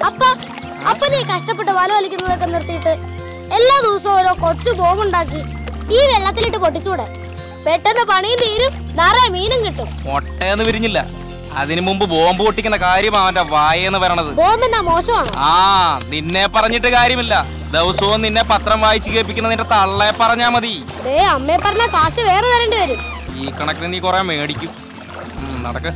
അപ്പ അപ്പനെ ഈ കഷ്ടപ്പെട്ട് വല വലിക്കുന്നതൊക്കെ നിർത്തിയിട്ട് എല്ലാ ദിവസവും ഓരോ കൊച്ചു ബോംബുണ്ടാക്കി ഈ വെള്ളത്തിലിട്ട് പൊട്ടിച്ചൂടെ പെട്ടെന്ന് പണിയും തീരും നിറയെ മീനും കിട്ടും മുട്ടയെന്ന് വിരിഞ്ഞില്ല അതിനു മുമ്പ് ബോംബ് പൊട്ടിക്കുന്ന കാര്യം അവന്റെ വായെന്ന് പറയണത് ബോംബെന്നാ മോശമാണോ ആ നിന്നെ പറഞ്ഞിട്ട് കാര്യമില്ല ദിവസവും നിന്നെ പത്രം വായിച്ചു കേൾപ്പിക്കുന്ന നിന്റെ തള്ളയെ പറഞ്ഞാ മതി ദേ അമ്മയെ പറഞ്ഞ കാശ് വേറെ തരേണ്ടി വരും ഈ കണക്കിന് നീ കൊറേ മേടിക്കും ഉം, നടക്ക്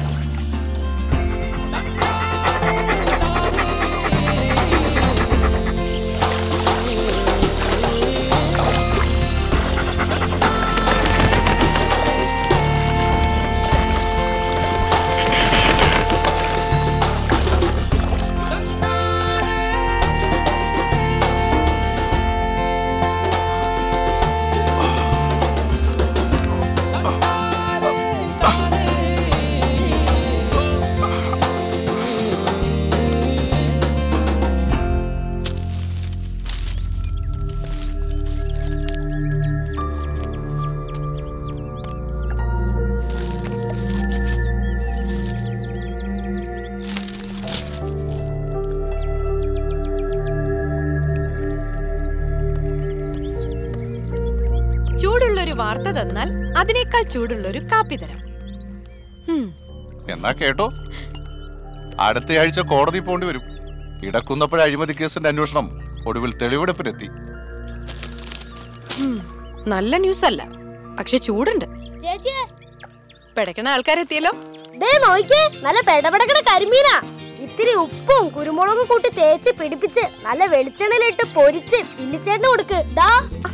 ചൂടുള്ള ഒരു വാർത്ത തന്നാൽ അതിനേക്കാൾ ചൂടുള്ള ഒരു കാപ്പി തരാം ഹും, എന്നാ കേട്ടോ അടുത്തയാഴ്ച കോടതി പോണ്ടി വരും ഇടക്കുന്നപ്പോഴ അഴിമതി കേസിന്റെ അന്വേഷണം ഒടുവിൽ തെളിവെടുപ്പിനെത്തി ഹും. നല്ല ന്യൂസ് അല്ല പക്ഷെ ചൂടുണ്ട് ചേച്ചിയെ പിടക്കണ ആൾക്കാരെത്തിയല്ലോ ദേ നോക്കിയേ നല്ല പെടപെടക്കണ കരിമീനാ ഇത്തിരി ഉപ്പും കുരുമുളകും കൂട്ടി തേച്ച് പിടിപ്പിച്ച് നല്ല വെളിച്ചെണ്ണയിലിട്ട് പൊരിച്ച് ഇല്ലിച്ചേട്ടന് കൊടുക്ക് ദാ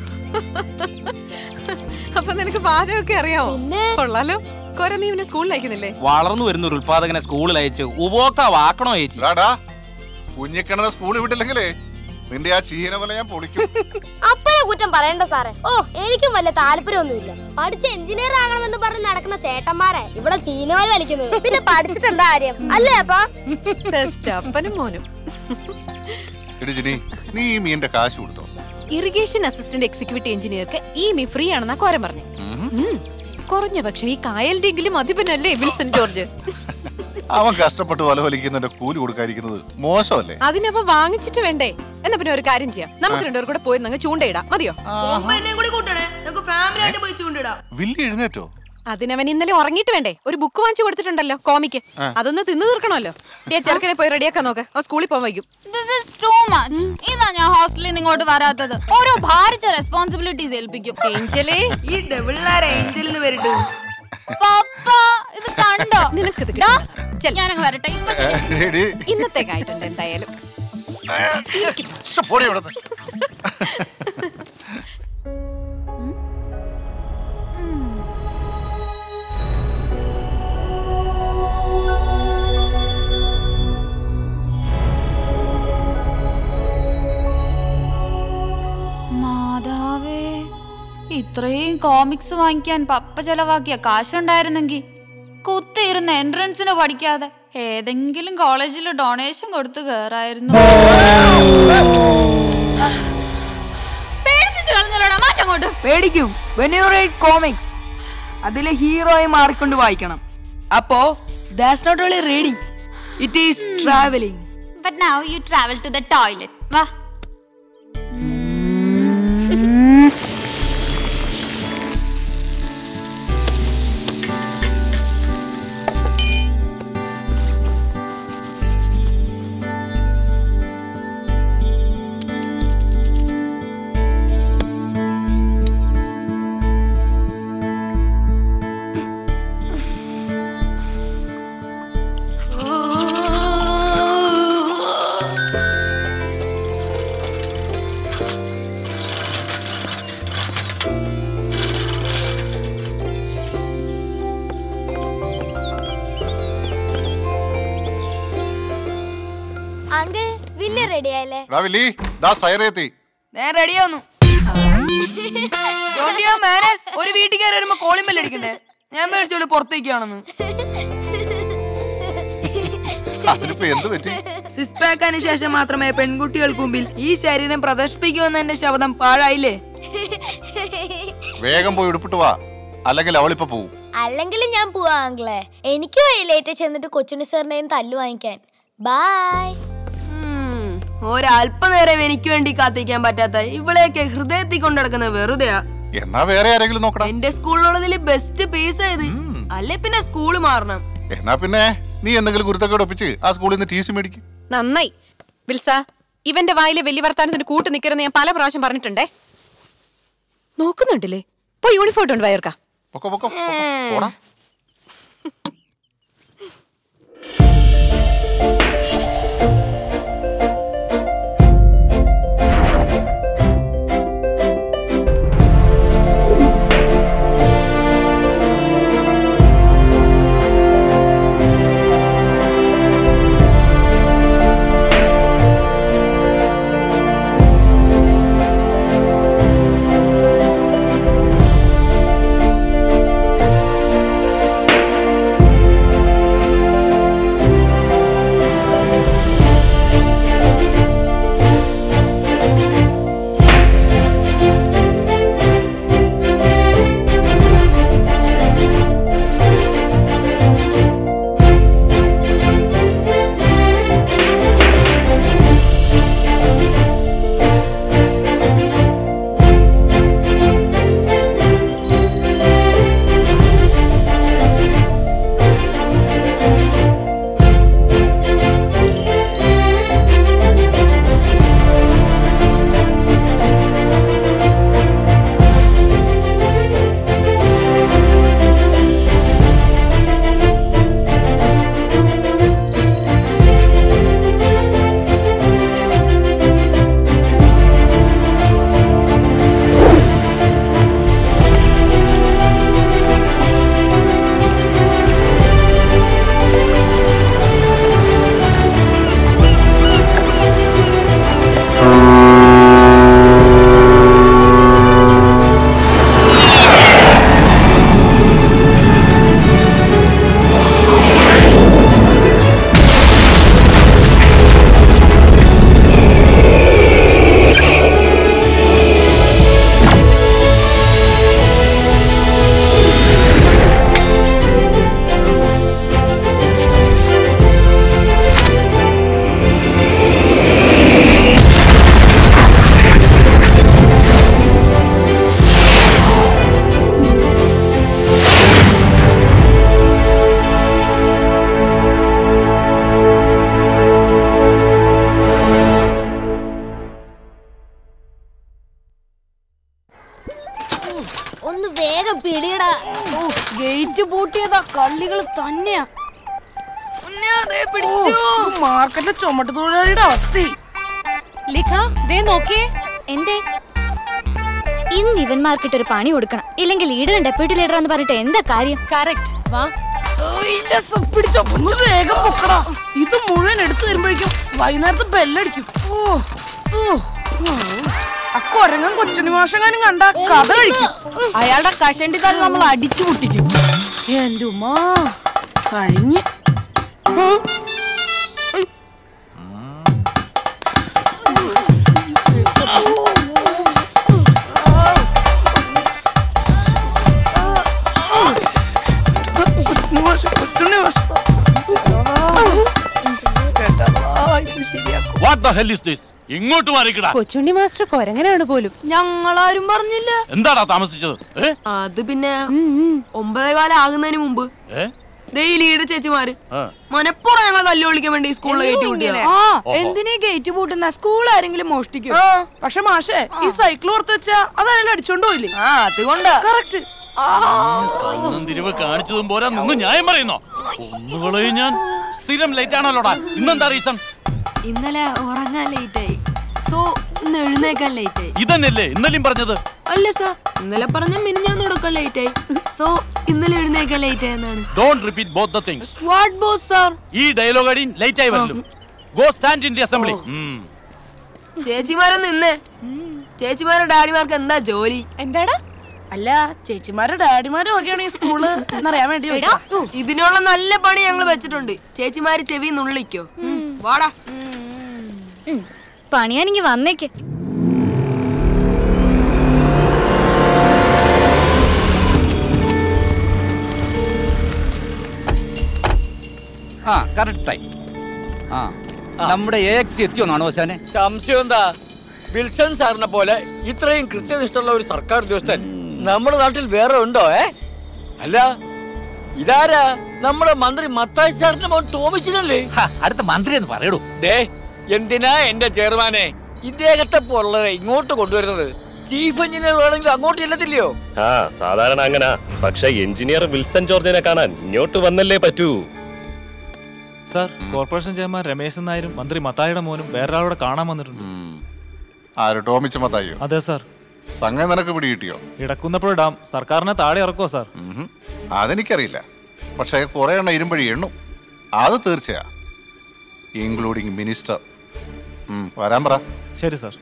അപ്പൊ നിനക്ക് പാചകമൊക്കെ അറിയാമോ പിന്നെ കൊള്ളാലോ കൊറേ നീ ഇവനെ സ്കൂളിൽ അയക്കുന്നില്ലേ വളർന്നു വരുന്ന ഒരു ഉൽപാദകനെ സ്കൂളിൽ അയച്ച് ഉപഭോക്താവാക്കണോ ചേച്ചി ഡാടാ കുഞ്ഞിക്കിണറെ സ്കൂളിൽ വിട്ടില്ലെങ്കിലേ നിന്റെ ആ ചീനവല ഞാൻ പൊളിക്കും അപ്പനെ കുറ്റം പറയണ്ട സാറേ ഓ എനിക്കും വലിയ താല്പര്യമൊന്നുമില്ല പഠിച്ച എഞ്ചിനീയർ ആകണമെന്ന് പറഞ്ഞ് നടക്കുന്ന ചേട്ടന്മാരെ ഇവിടെ ചീനവാൽ വലിക്കുന്നത് പിന്നെ പഠിച്ചിട്ടെന്താ കാര്യം അല്ലേ അപ്പാ ബെസ്റ്റ് അപ്പനും മോനും എടി ജിനി നീ ഈ മീന്റെ കാശ് കൊടുത്തോ ഇറിഗേഷൻ അസിസ്റ്റന്റ് എക്സിക്യൂട്ടീവ് എഞ്ചിനീയർക്ക് ഈ മീ ഫ്രീ ആണെന്നാ കോരം പറഞ്ഞു ഉം. കുറഞ്ഞ പക്ഷം ഈ കായലിന്റെങ്കിലും അധിപനല്ലേ വിൽസൺ ജോർജ് അവൻ കഷ്ടപ്പെട്ട് വല വലിക്കുന്നതിന്റെ കൂലി കൊടുക്കാതിരിക്കുന്നത് മോശമല്ലേ അതിനവ വാങ്ങിച്ചിട്ട് വേണ്ടേ എന്നാ പിന്നെ ഒരു കാര്യം ചെയ്യാം നമുക്ക് രണ്ടുപേർ കൂടെ പോയി അങ്ങ് ചൂണ്ടയിടാം മതിയോ പോകുമ്പോ എന്നെയും കൂടി കൂട്ടണേ നമുക്ക് ഫാമിലി ആയിട്ട് പോയി ചൂണ്ടിടാം വില്ലി എഴുന്നേറ്റോ അതിനവൻ ഇന്നലെ ഉറങ്ങിയിട്ട് വേണ്ടേ ഒരു ബുക്ക് വാങ്ങിച്ചു കൊടുത്തിട്ടുണ്ടല്ലോ കോമിക്ക് അതൊന്ന് തിന്നു തീർക്കണമല്ലോ ഏ ചെറുക്കനെ പോയി റെഡിയാക്കാൻ നോക്ക് അവൻ സ്കൂളിൽ പോകാൻ വൈകും ദിസ് ഇസ് ടു മച്ച് ഇതാ ഞാൻ ഹോസ്റ്റലിൽ നിന്ന് ഇങ്ങോട്ട് വരാത്തത് ഓരോ ഭാരിച്ച റെസ്പോൺസിബിലിറ്റീസ് ഏൽപ്പിക്കും ഏഞ്ചലേ ഈ ഡബിളിനാർ ഏഞ്ചലിന് വരട്ടെ പപ്പ ഇത് കണ്ടോ നിനക്കിത് ഡാ, കിട്ടണതാ. ചെല്ല്. ഞാനങ്ങ് വരട്ടെ ഇപ്പൊ ശരി എടി, ഇന്നത്തേക്കായിട്ടുണ്ട് എന്തായാലും ശ്ശെ, പോടി ഇവിടുന്ന്. മാതാവേ ഇത്രയും കോമിക്സ് വാങ്ങിക്കാൻ പപ്പ ചെലവാക്കിയ കാശുണ്ടായിരുന്നെങ്കിൽ കുത്തിയിരുന്ന എൻട്രൻസിന് പഠിക്കാതെ ഏതെങ്കിലും കോളേജിൽ ഡൊണേഷൻ കൊടുത്തു കേറായിരുന്നു പേടിപ്പിച്ച് കളഞ്ഞല്ലോടാ മാറ്റങ്ങോട്ട് പേടിക്കും വെൻ യു റൈഡ് കോമിക്സ് അതിലെ ഹീറോയെ മാറിക്കൊണ്ട് വായിക്കണം അപ്പോ that's not only reading it is travelling but now you travel to the toilet വാ അങ്കിൾ വില്ല് റെഡി ആയല്ലേ എടാ വില്ലി ദാ സൈറെത്തി ഞാൻ റെഡിയാന്നു മാനസ് ഒരു വീട്ടിൽ കയറി വരുമ്പോ കോളിംഗ് ബെല്ല് അടിക്കണ്ടേ ഞാൻ മേടിച്ചോളൂ പുറത്തേക്കാണെന്ന് അതിനിപ്പോ എന്ത് പറ്റി സിക്സ് പാക്കിന് ശേഷം മാത്രമേ പെൺകുട്ടികൾക്ക് മുമ്പിൽ ഈ ശരീരം പ്രദർശിപ്പിക്കുമെന്ന എന്റെ ശബ്ദം പാഴായില്ലേ വേഗം പോയി ഉടുപ്പിട്ട് വാ അല്ലെങ്കിൽ അവളിപ്പോ പോവും അല്ലെങ്കിൽ ഞാൻ പോവാ അങ്കിളെ എനിക്ക് വയ്യ ലേറ്റ് ചെന്നിട്ട് കൊച്ചുണ്ണി സാറിനെയും തല്ലു വാങ്ങിക്കാൻ ബായ് ഒരല്പനേരം എനിക്ക് വേണ്ടി കാത്തിരിക്കാൻ പറ്റാത്ത ഇവളെയൊക്കെ ഹൃദയത്തിൽ കൊണ്ടുനടക്കുന്ന വെറുതെയാ എന്നാ വേറെ ആരെങ്കിലും നോക്കണം എന്റെ സ്കൂളിലുള്ളതിൽ ബെസ്റ്റ് പീസ് ആയത് അല്ലെ പിന്നെ സ്കൂള് മാറണം എന്നാ പിന്നെ നീ എന്തെങ്കിലും ഗുരുത്തൊക്കെ ഒപ്പിച്ച് ആ സ്കൂളിൽ നിന്ന് ടി സി മേടിക്കും നന്നായി വിൽസ ഇവന്റെ വായിലെ വലിയ വർത്താനത്തിന് കൂട്ട് നിൽക്കരുന്ന് ഞാൻ പല പ്രാവശ്യം പറഞ്ഞിട്ടുണ്ടേ നോക്കുന്നുണ്ടല്ലേ പോയി യൂണിഫോം ഇട്ടുണ്ട് വയർക്ക പൊക്കോ പൊക്കോ പൊക്കോ. പോടാ ഒന്ന് വേഗം പിടിയടാ ഗേറ്റ് പൂട്ടിയതാ കള്ളികൾ തന്നെയാ മാർക്കറ്റിലെ ചുമട്ട് തൊഴിലാളിയുടെ അവസ്ഥ ലിഖ ദേ നോക്കിയേ എന്തേ ഇന്ന് ഇവന്മാർക്കിട്ട് ഒരു പണി കൊടുക്കണം ഇല്ലെങ്കിൽ ലീഡറും ഡെപ്യൂട്ടി ലീഡർ എന്ന് പറഞ്ഞിട്ട് എന്താ കാര്യം കറക്റ്റ് വാ പിടിച്ചോ ഒന്ന് വേഗം പൊക്കടാ ഇത് മുഴുവൻ എടുത്തു തരുമ്പോഴേക്കും വൈകുന്നേരത്ത് ബെല്ലടിക്കും ഓ ഓ ആ കൊരങ്ങൻ കൊച്ചുണ്ണി മാഷങ്ങാനും കണ്ട കഥ കഴിക്കും അയാളുടെ കഷണ്ടി തല നമ്മൾ അടിച്ചു പൊട്ടിക്കും എന്റെ ഉമ്മാ കഴിഞ്ഞ് what the hell is this ഇങ്ങോട്ട് മാറിക്കടാ കൊച്ചുണ്ണി മാസ്റ്റർ കൊരങ്ങനാണ് പോലും ഞങ്ങളാരും പറഞ്ഞില്ല എന്താടാ താമസിച്ചത് ഏ? അത് പിന്നെ ഒമ്പതേ കാലം ആകുന്നതിന് മുമ്പ് ഏ? ദേ ഈ ലീഡർ ചേച്ചിമാര് ആ. മനപ്പുറം ഞങ്ങളെ തല്ലു വിളിക്കാൻ വേണ്ടി സ്കൂളിൽ കയറ്റി വിട്ടിയ ആ എന്തിനാ ഗേറ്റ് പൂട്ടുന്ന സ്കൂൾ ആരെങ്കിലും മോഷ്ടിക്കും പക്ഷെ മാഷേ ഈ സൈക്കിൾ ഓർത്ത് വെച്ചാ അത് അയാൾ അടിച്ചോണ്ട് പോയില്ലേ ആ അതുകൊണ്ടാ കറക്റ്റ് കണ്ണും തിരിവ് കാണിച്ചതും പോരാ നിന്ന് ന്യായം പറയുന്നോ ഒന്നുകളെയും ഞാൻ സ്ഥിരം ലേറ്റ് ആണല്ലോടാ ഇന്നെന്താ റീസൺ ഇന്നലെ ഉറങ്ങാൻ ലേറ്റ് ആയി സോ ഇന്ന് എഴുന്നേക്കാൻ ലേറ്റ് ആയി ഇതന്നെയല്ലേ ഇന്നലെയും പറഞ്ഞത് അല്ല സാർ ഇന്നലെ പറഞ്ഞ മിനിഞ്ഞാന്ന് കൊടുക്കാൻ ലേറ്റ് ആയി സോ ഇന്നലെ എഴുന്നേക്കാൻ ലേറ്റ് ആയെന്നാണ് don't repeat both the things what boss sir ഈ ഡയലോഗ് അടി ലേറ്റ് ആയി വരലും go stand in the assembly ചേച്ചിമാരൊന്ന് നിന്നേ ചേച്ചിമാരുടെ ഡാഡിമാർക്ക് എന്താ ജോലി എന്താടാ അല്ല ചേച്ചിമാരുടെ ഡാഡിമാരും ഒക്കെയാണ് ഈ സ്കൂള് എന്നറിയാൻ വേണ്ടി ചോദിച്ചതാ. ഇതിനുള്ള നല്ല പണി ഞങ്ങൾ വെച്ചിട്ടുണ്ട് ചേച്ചിമാര് ചെവി നുള്ളിക്കോ വാടാ പണിയാനിങ്ങി വന്നേക്ക് ആ കറക്റ്റായി ആ നമ്മുടെ എ എക്സ് എത്തിയോന്നാണോ ഓശാനെ സംശയം എന്താ വിൽസൺ സാറിനെ പോലെ ഇത്രയും കൃത്യനിഷ്ഠുള്ള ഒരു സർക്കാർ ഉദ്യോഗസ്ഥൻ നമ്മുടെ നാട്ടിൽ വേറെ ഉണ്ടോ ഏ അല്ല ഇതാരാ നമ്മുടെ മന്ത്രി മത്തായി സാറിന്റെ മോൻ ടോമിച്ചിനല്ലേ അടുത്ത മന്ത്രി എന്ന് പറയടൂ ദേ എന്തിനാ എന്റെ ചെയർമാനെ ഇദ്ദേഹത്തെ പോലുള്ളവരെ ഇങ്ങോട്ട് കൊണ്ടുവരുന്നത് ചീഫ് എഞ്ചിനീയർ വേണമെങ്കിൽ അങ്ങോട്ട് ചെല്ലത്തില്ലയോ ആ സാധാരണ അങ്ങനാ പക്ഷെ എഞ്ചിനീയർ വിൽസൺ ജോർജിനെ കാണാൻ ഇങ്ങോട്ട് വന്നല്ലേ പറ്റൂ സാർ കോർപ്പറേഷൻ ചെയർമാൻ രമേശൻ നായരും മന്ത്രി മത്തായിയുടെ മോനും വേറൊരാളോടെ കാണാൻ വന്നിട്ടുണ്ട് ആര് ടോമിച്ച മത്തായോ അതെ സാർ സംഗതി നിനക്ക് പിടികിട്ടിയോ ഇടക്കുന്നപ്പോൾ ഡാം സർക്കാരിനെ താഴെ ഇറക്കുമോ സാർ ഉഹും. അതെനിക്കറിയില്ല പക്ഷേ കുറെ എണ്ണം ഇരുമ്പഴി എണ്ണും അത് തീർച്ചയാ ഇൻക്ലൂഡിങ് മിനിസ്റ്റർ ഉം, വരാൻ പറ ശരി സാർ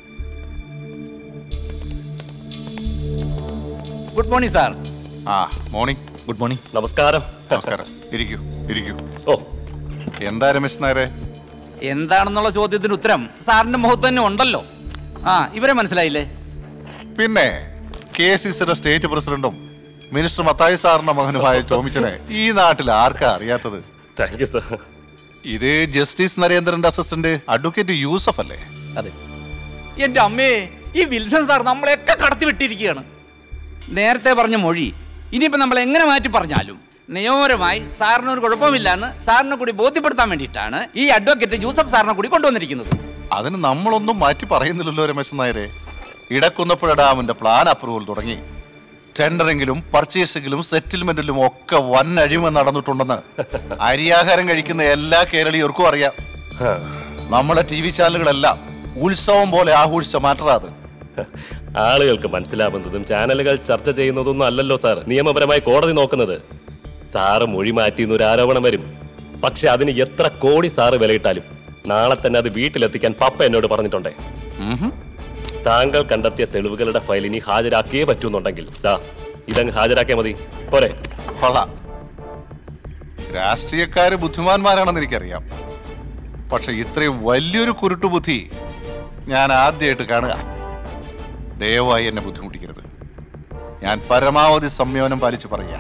ഗുഡ് മോർണിംഗ് സാർ ആ മോർണിംഗ് ഗുഡ് മോർണിംഗ് നമസ്കാരം നമസ്കാരം ഇരിക്കൂ ഇരിക്കൂ ഓ എന്താ രമേശ് നായരെ എന്താണെന്നുള്ള ചോദ്യത്തിന് ഉത്തരം സാറിന്റെ മുഖത്ത് തന്നെ ഉണ്ടല്ലോ ആ ഇവരെ മനസ്സിലായില്ലേ പിന്നെ കെ സി സിയുടെ സ്റ്റേറ്റ് പ്രസിഡന്റും മിനിസ്റ്റർ മത്തായി സാറിന്റെ മകനുമായ ടോമിച്ചനെ ഈ നാട്ടിൽ ആർക്കാ അറിയാത്തത് താങ്ക് യു സർ ഇത് ജസ്റ്റിസ് നരേന്ദ്രന്റെ അസിസ്റ്റന്റ് അഡ്വക്കേറ്റ് യൂസഫ് അല്ലേ അതെ എന്റെ അമ്മേ ഈ വിൽസൺ സാർ നമ്മളെയൊക്കെ കടത്തി വിട്ടിരിക്കുകയാണ് നേരത്തെ പറഞ്ഞ മൊഴി ഇനിയിപ്പോ നമ്മൾ എങ്ങനെ മാറ്റി പറഞ്ഞാലും നിയമപരമായി സാറിന് ഒരു കുഴപ്പമില്ലെന്ന് സാറിനെ കൂടി ബോധ്യപ്പെടുത്താൻ വേണ്ടിയിട്ടാണ് ഈ അഡ്വക്കേറ്റ് ജൂസഫ് സാറിനെ കൂടി കൊണ്ടുവന്നിരിക്കുന്നത് അതിന് നമ്മളൊന്നും മാറ്റി പറയുന്നില്ലല്ലോ രമേശൻ നായരെ ഇടക്കുന്നപ്പുഴ ഡാമിന്റെ പ്ലാൻ അപ്രൂവൽ തുടങ്ങി ടെൻഡറിങ്ങിലും പർച്ചേസിംഗിലും സെറ്റിൽമെന്റിലും ഒക്കെ വൻ അഴിമ നടന്നിട്ടുണ്ടെന്ന് അരിയാഹാരം കഴിക്കുന്ന എല്ലാ കേരളീയർക്കും അറിയാം നമ്മളെ ടി വി ചാനലുകളെല്ലാം ഉത്സവം പോലെ ആഘോഷിച്ച മാറ്ററാ അത് ആളുകൾക്ക് മനസ്സിലാവുന്നതും ചാനലുകൾ ചർച്ച ചെയ്യുന്നതൊന്നും അല്ലല്ലോ സാർ നിയമപരമായി കോടതി നോക്കുന്നത് സാറ് മൊഴി മാറ്റിയെന്ന് ഒരു ആരോപണം വരും പക്ഷെ അതിന് എത്ര കോടി സാറ് വിലയിട്ടാലും നാളെ തന്നെ അത് വീട്ടിലെത്തിക്കാൻ പപ്പ എന്നോട് പറഞ്ഞിട്ടുണ്ടേ താങ്കൾ കണ്ടെത്തിയ തെളിവുകളുടെ ഫയൽ ഇനി ഹാജരാക്കിയേ പറ്റൂന്നുണ്ടെങ്കിൽ ദാ ഇതങ്ങ് ഹാജരാക്കിയാൽ മതി പോരെ കൊള്ളാം രാഷ്ട്രീയക്കാര് ബുദ്ധിമാന്മാരാണെന്ന് എനിക്കറിയാം പക്ഷെ ഇത്രയും വലിയൊരു കുരുട്ടുബുദ്ധി ഞാൻ ആദ്യമായിട്ട് കാണുക ദയവായി എന്നെ ബുദ്ധിമുട്ടിക്കരുത് ഞാൻ പരമാവധി സംയമനം പാലിച്ച് പറയുക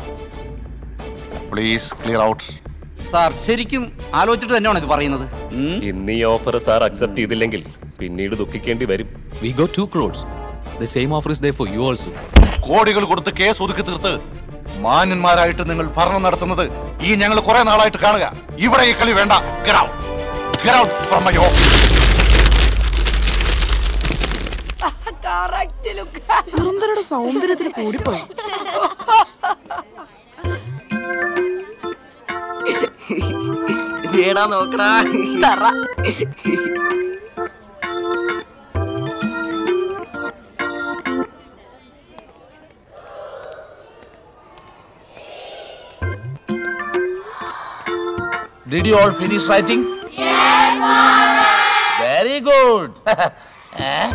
പ്ലീസ് ക്ലിയർ ഔട്ട് സാർ ശരിക്കും ആലോചിച്ചിട്ട് തന്നെയാണ് ഇത് പറയുന്നത് ഇന്ന് ഈ ഓഫർ സാർ അക്സെപ്റ്റ് ചെയ്തില്ലെങ്കിൽ പിന്നീട് ദുഃഖിക്കേണ്ടി വരും We got two crores. The same offer is there for you also. കോടികൾ കൊടുത്ത് കേസ് ഒതുക്കി തീർത്ത് മാന്യന്മാരായിട്ട് നിങ്ങൾ ഭരണം നടത്തുന്നത് ഈ ഞങ്ങൾ കുറെ നാളായിട്ട് കാണുക ഇവിടെ ഈ കളി വേണ്ട Get out. Get out from my office. സുന്ദരയുടെ സൗന്ദര്യത്തിന് കൂടിപ്പോയി വേടാ നോക്കടാ തറ Did you all finish writing? Very good. ഏ?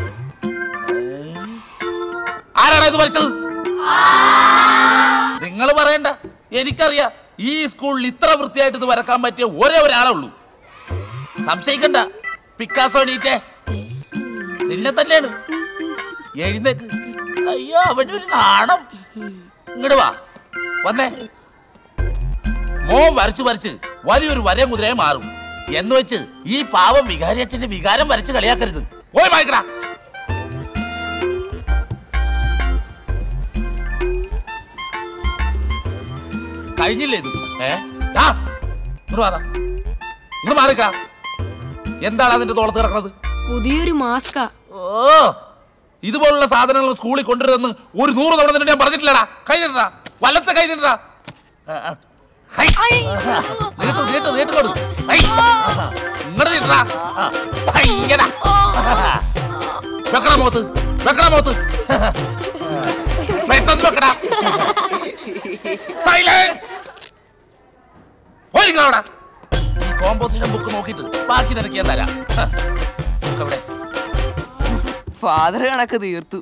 ആരാണ് ഇത് പഠിച്ചത് നിങ്ങൾ പറയണ്ട എനിക്കറിയാം ഈ സ്കൂളിൽ ഇത്ര വൃത്തിയായിട്ട് ഇത് വരക്കാൻ പറ്റിയ ഒരേ ഒരാളേ ഉള്ളൂ സംശയിക്കണ്ട പിക്കാസോ നീറ്റേ നിന്നെ തന്നെയാണ് എഴുന്നേക്ക് അയ്യോ അവനൊരു നാണം ഇങ്ങോട്ട് വാ വന്നേ മോൻ വരച്ചു വരച്ച് വലിയൊരു വരയും കുതിരയെ മാറും എന്ന് വെച്ച് ഈ പാവം വികാരി അച്ഛന്റെ വികാരം വരച്ച് കളിയാക്കരുത് പോയി വായിക്കടാ കഴിഞ്ഞില്ലേ ഇത് ഏ ദാ, ഇങ്ങട് മാറാ ഇങ്ങട് മാറിക്കാ എന്താണ് അതിന്റെ തോളത്ത് കിടക്കുന്നത് പുതിയൊരു മാസ്കാ ഓ ഇതുപോലുള്ള സാധനങ്ങൾ സ്കൂളിൽ കൊണ്ടുവരുമെന്ന് ഒരു നൂറ് തവണ തന്നെ ഞാൻ പറഞ്ഞിട്ടില്ലടാ കൈ നീട്ടടാ വലത്തെ കൈ നീട്ടടാ ആ, ആ. ഹൈ. നീട്ടു നീട്ടു നീട്ടു കൊടു ഇങ്ങോട്ട് നീട്ടടാ ആ. ഹൈ, ഇങ്ങടാ. വെക്കടാ മുഖത്ത് വെക്കടാ മുഖത്ത് പെട്ടെന്ന് വെക്കടാ സൈലൻസ് പോയിരിക്കണം അവിടെ ഈ കോമ്പോസിഷൻ ബുക്ക് നോക്കിയിട്ട് ബാക്കി നിനക്ക് ഞാൻ തരാം ഹ. ബുക്ക് എവിടെ ഫാദർ കണക്ക് തീർത്തു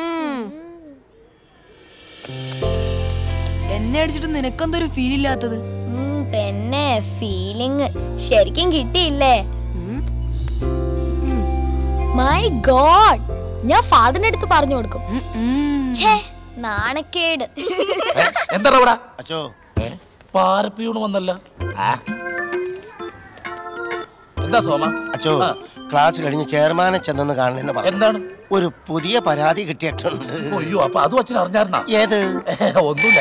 എന്നെ അടിച്ചിട്ട് നിനക്കെന്തൊരു ഫീൽ ഇല്ലാത്തത് പിന്നെ ഫീലിംഗ് ശരിക്കും കിട്ടിയില്ലേ മൈ ഗോഡ് ഞാൻ ഫാദറിന്റെ അടുത്ത് പറഞ്ഞു കൊടുക്കും ഛേ നാണക്കേട് എന്താ ഇവിടെ അച്ചോ പാരപ്പിയൂണ് വന്നല്ല ആ. എന്താ സോമ അച്ചോ ക്ലാസ് കഴിഞ്ഞ് ചെയർമാനെ ചെന്നൊന്ന് കാണണമെന്ന് പറഞ്ഞു എന്താണ് ഒരു പുതിയ പരാതി കിട്ടിയിട്ടുണ്ട് അയ്യോ അപ്പൊ അത് അച്ഛൻ അറിഞ്ഞായിരുന്നാ ഏത് ഒന്നുമില്ല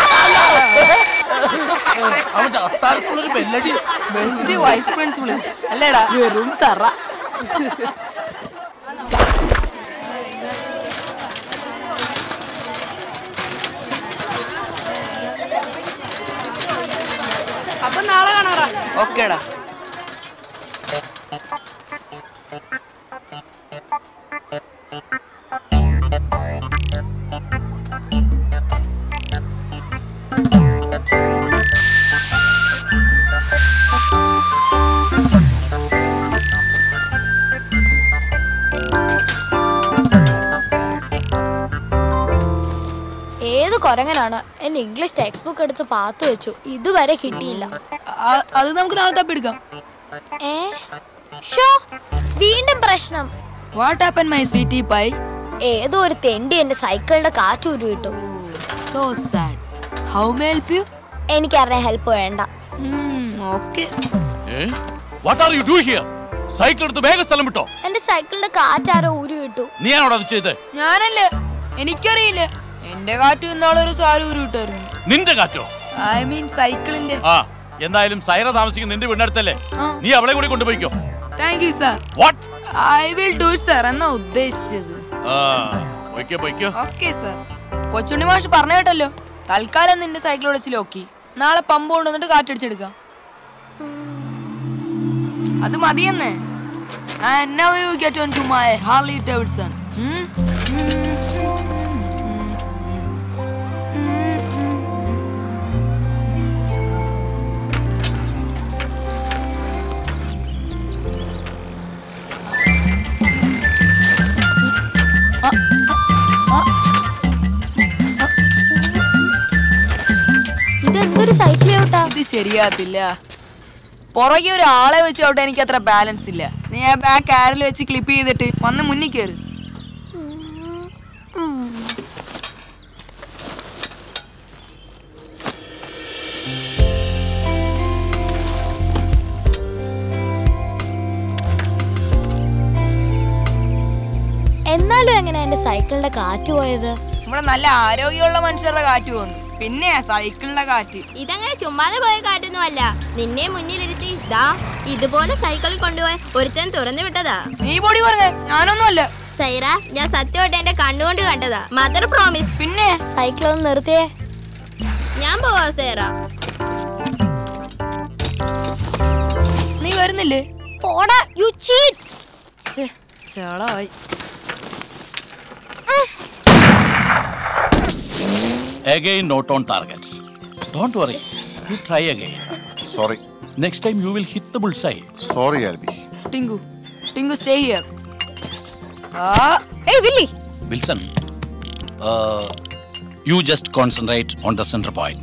അവന്റെ അത്താഴത്തുള്ളൊരു ബെല്ലടി ബെസ്റ്റ് വൈസ് പ്രിൻസിപ്പൾ അല്ലേടാ വെറും തറ അപ്പൊ നാളെ കാണാറാ ഓക്കേടാ ഏത് കൊരങ്ങനാണ് എന്റെ ഇംഗ്ലീഷ് ടെക്സ്റ്റ് ബുക്ക് എടുത്ത് പാത്തു വെച്ചു ഇതുവരെ കിട്ടിയില്ല അത് നമുക്ക് നാളെ തപ്പിയെടുക്കാം ഏ ഷോ വീണ്ടും പ്രശ്നം what happen my sweetie pie ഏതോ ഒരു തെണ്ടി എന്റെ സൈക്കിളിന്റെ കാറ്റ് ഉരുവിട്ടു so sad how may help you എനിക്കറിയാൻ ഹെൽപ്പ് വേണ്ട okay what are you do here cycle എടുത്ത് വേഗം സ്ഥലം വിട്ടോ എന്റെ സൈക്കിളിന്റെ കാറ്റാരോ ഉരുവിട്ടു നീയാണോ അത് ചെയ്തത് ഞാനല്ലേ എനിക്കറിയില്ല എന്റെ കാറ്റ് ഇന്നാളൊരു സാരി ഉരുവിട്ടായിരുന്നു നിന്റെ കാറ്റോ ഐ മീൻ സൈക്കിളിന്റെ ആ എന്തായാലും സൈറ താമസിക്കുന്ന നിന്റെ വീടിനടുത്തല്ലേ ആ. നീ അവളെ കൂടി കൊണ്ടുപോയിക്കോ thank you sir what I will do sir എന്നാ ഉദ്ദേശിച്ചത് ആ പോയിക്കോ പോയിക്കോ ഓക്കെ സാർ കൊച്ചുണ്ണി മാഷ് പറഞ്ഞ കേട്ടല്ലോ തൽക്കാലം നിന്റെ സൈക്കിൾ ഒളിച്ച് ലോക്കി നാളെ പമ്പ് കൊണ്ടുവന്നിട്ട് കാറ്റടിച്ചെടുക്കാം അത് മതിയെന്നേ And now you get on to my Harley Davidson. Hmm? ഇതെന്തൊരു സൈക്കിൾ ചവിട്ടാ ഇത് ശരിയാകത്തില്ല പുറകെ ഒരു ആളെ വെച്ച് അവിടെ എനിക്ക് അത്ര ബാലൻസ് ഇല്ല നീ ആ ബാക്ക് ആരിൽ വെച്ച് ക്ലിപ്പ് ചെയ്തിട്ട് വന്ന് മുന്നിൽ കയറി എന്നാലും എങ്ങനെ എന്റെ സൈക്കിളിന്റെ കാറ്റ് പോയത് ഇവിടെ നല്ല ആരോഗ്യമുള്ള മനുഷ്യരുടെ കാറ്റ് പോകുന്നു പിന്നെ സൈക്കിളിന്റെ കാറ്റ് ഇതങ്ങനെ ചുമ്മാതെ പോയ കാറ്റൊന്നും അല്ല നിന്നെ മുന്നിലിരുത്തി ദാ ഇതുപോലെ സൈക്കിളിൽ കൊണ്ടുപോയി ഒരുത്തൻ തുറന്നു വിട്ടതാ നീ പൊടി പറഞ്ഞ ഞാനൊന്നുമല്ല സൈറ ഞാൻ സത്യമായിട്ട് എന്റെ കണ്ണുകൊണ്ട് കണ്ടതാ മദർ പ്രോമിസ് പിന്നെ സൈക്കിൾ ഒന്ന് നിർത്തിയേ ഞാൻ പോവാ സൈറ നീ വരുന്നില്ലേ പോടാ യു ചീറ്റ് ചളായി Again, not on target. Don't worry. You try again. Sorry. Next time you will hit the bullseye. Sorry, Albi. Tinku Tinku stay here ആ ഏയ് Willy Wilson, uh, you just concentrate on the center point.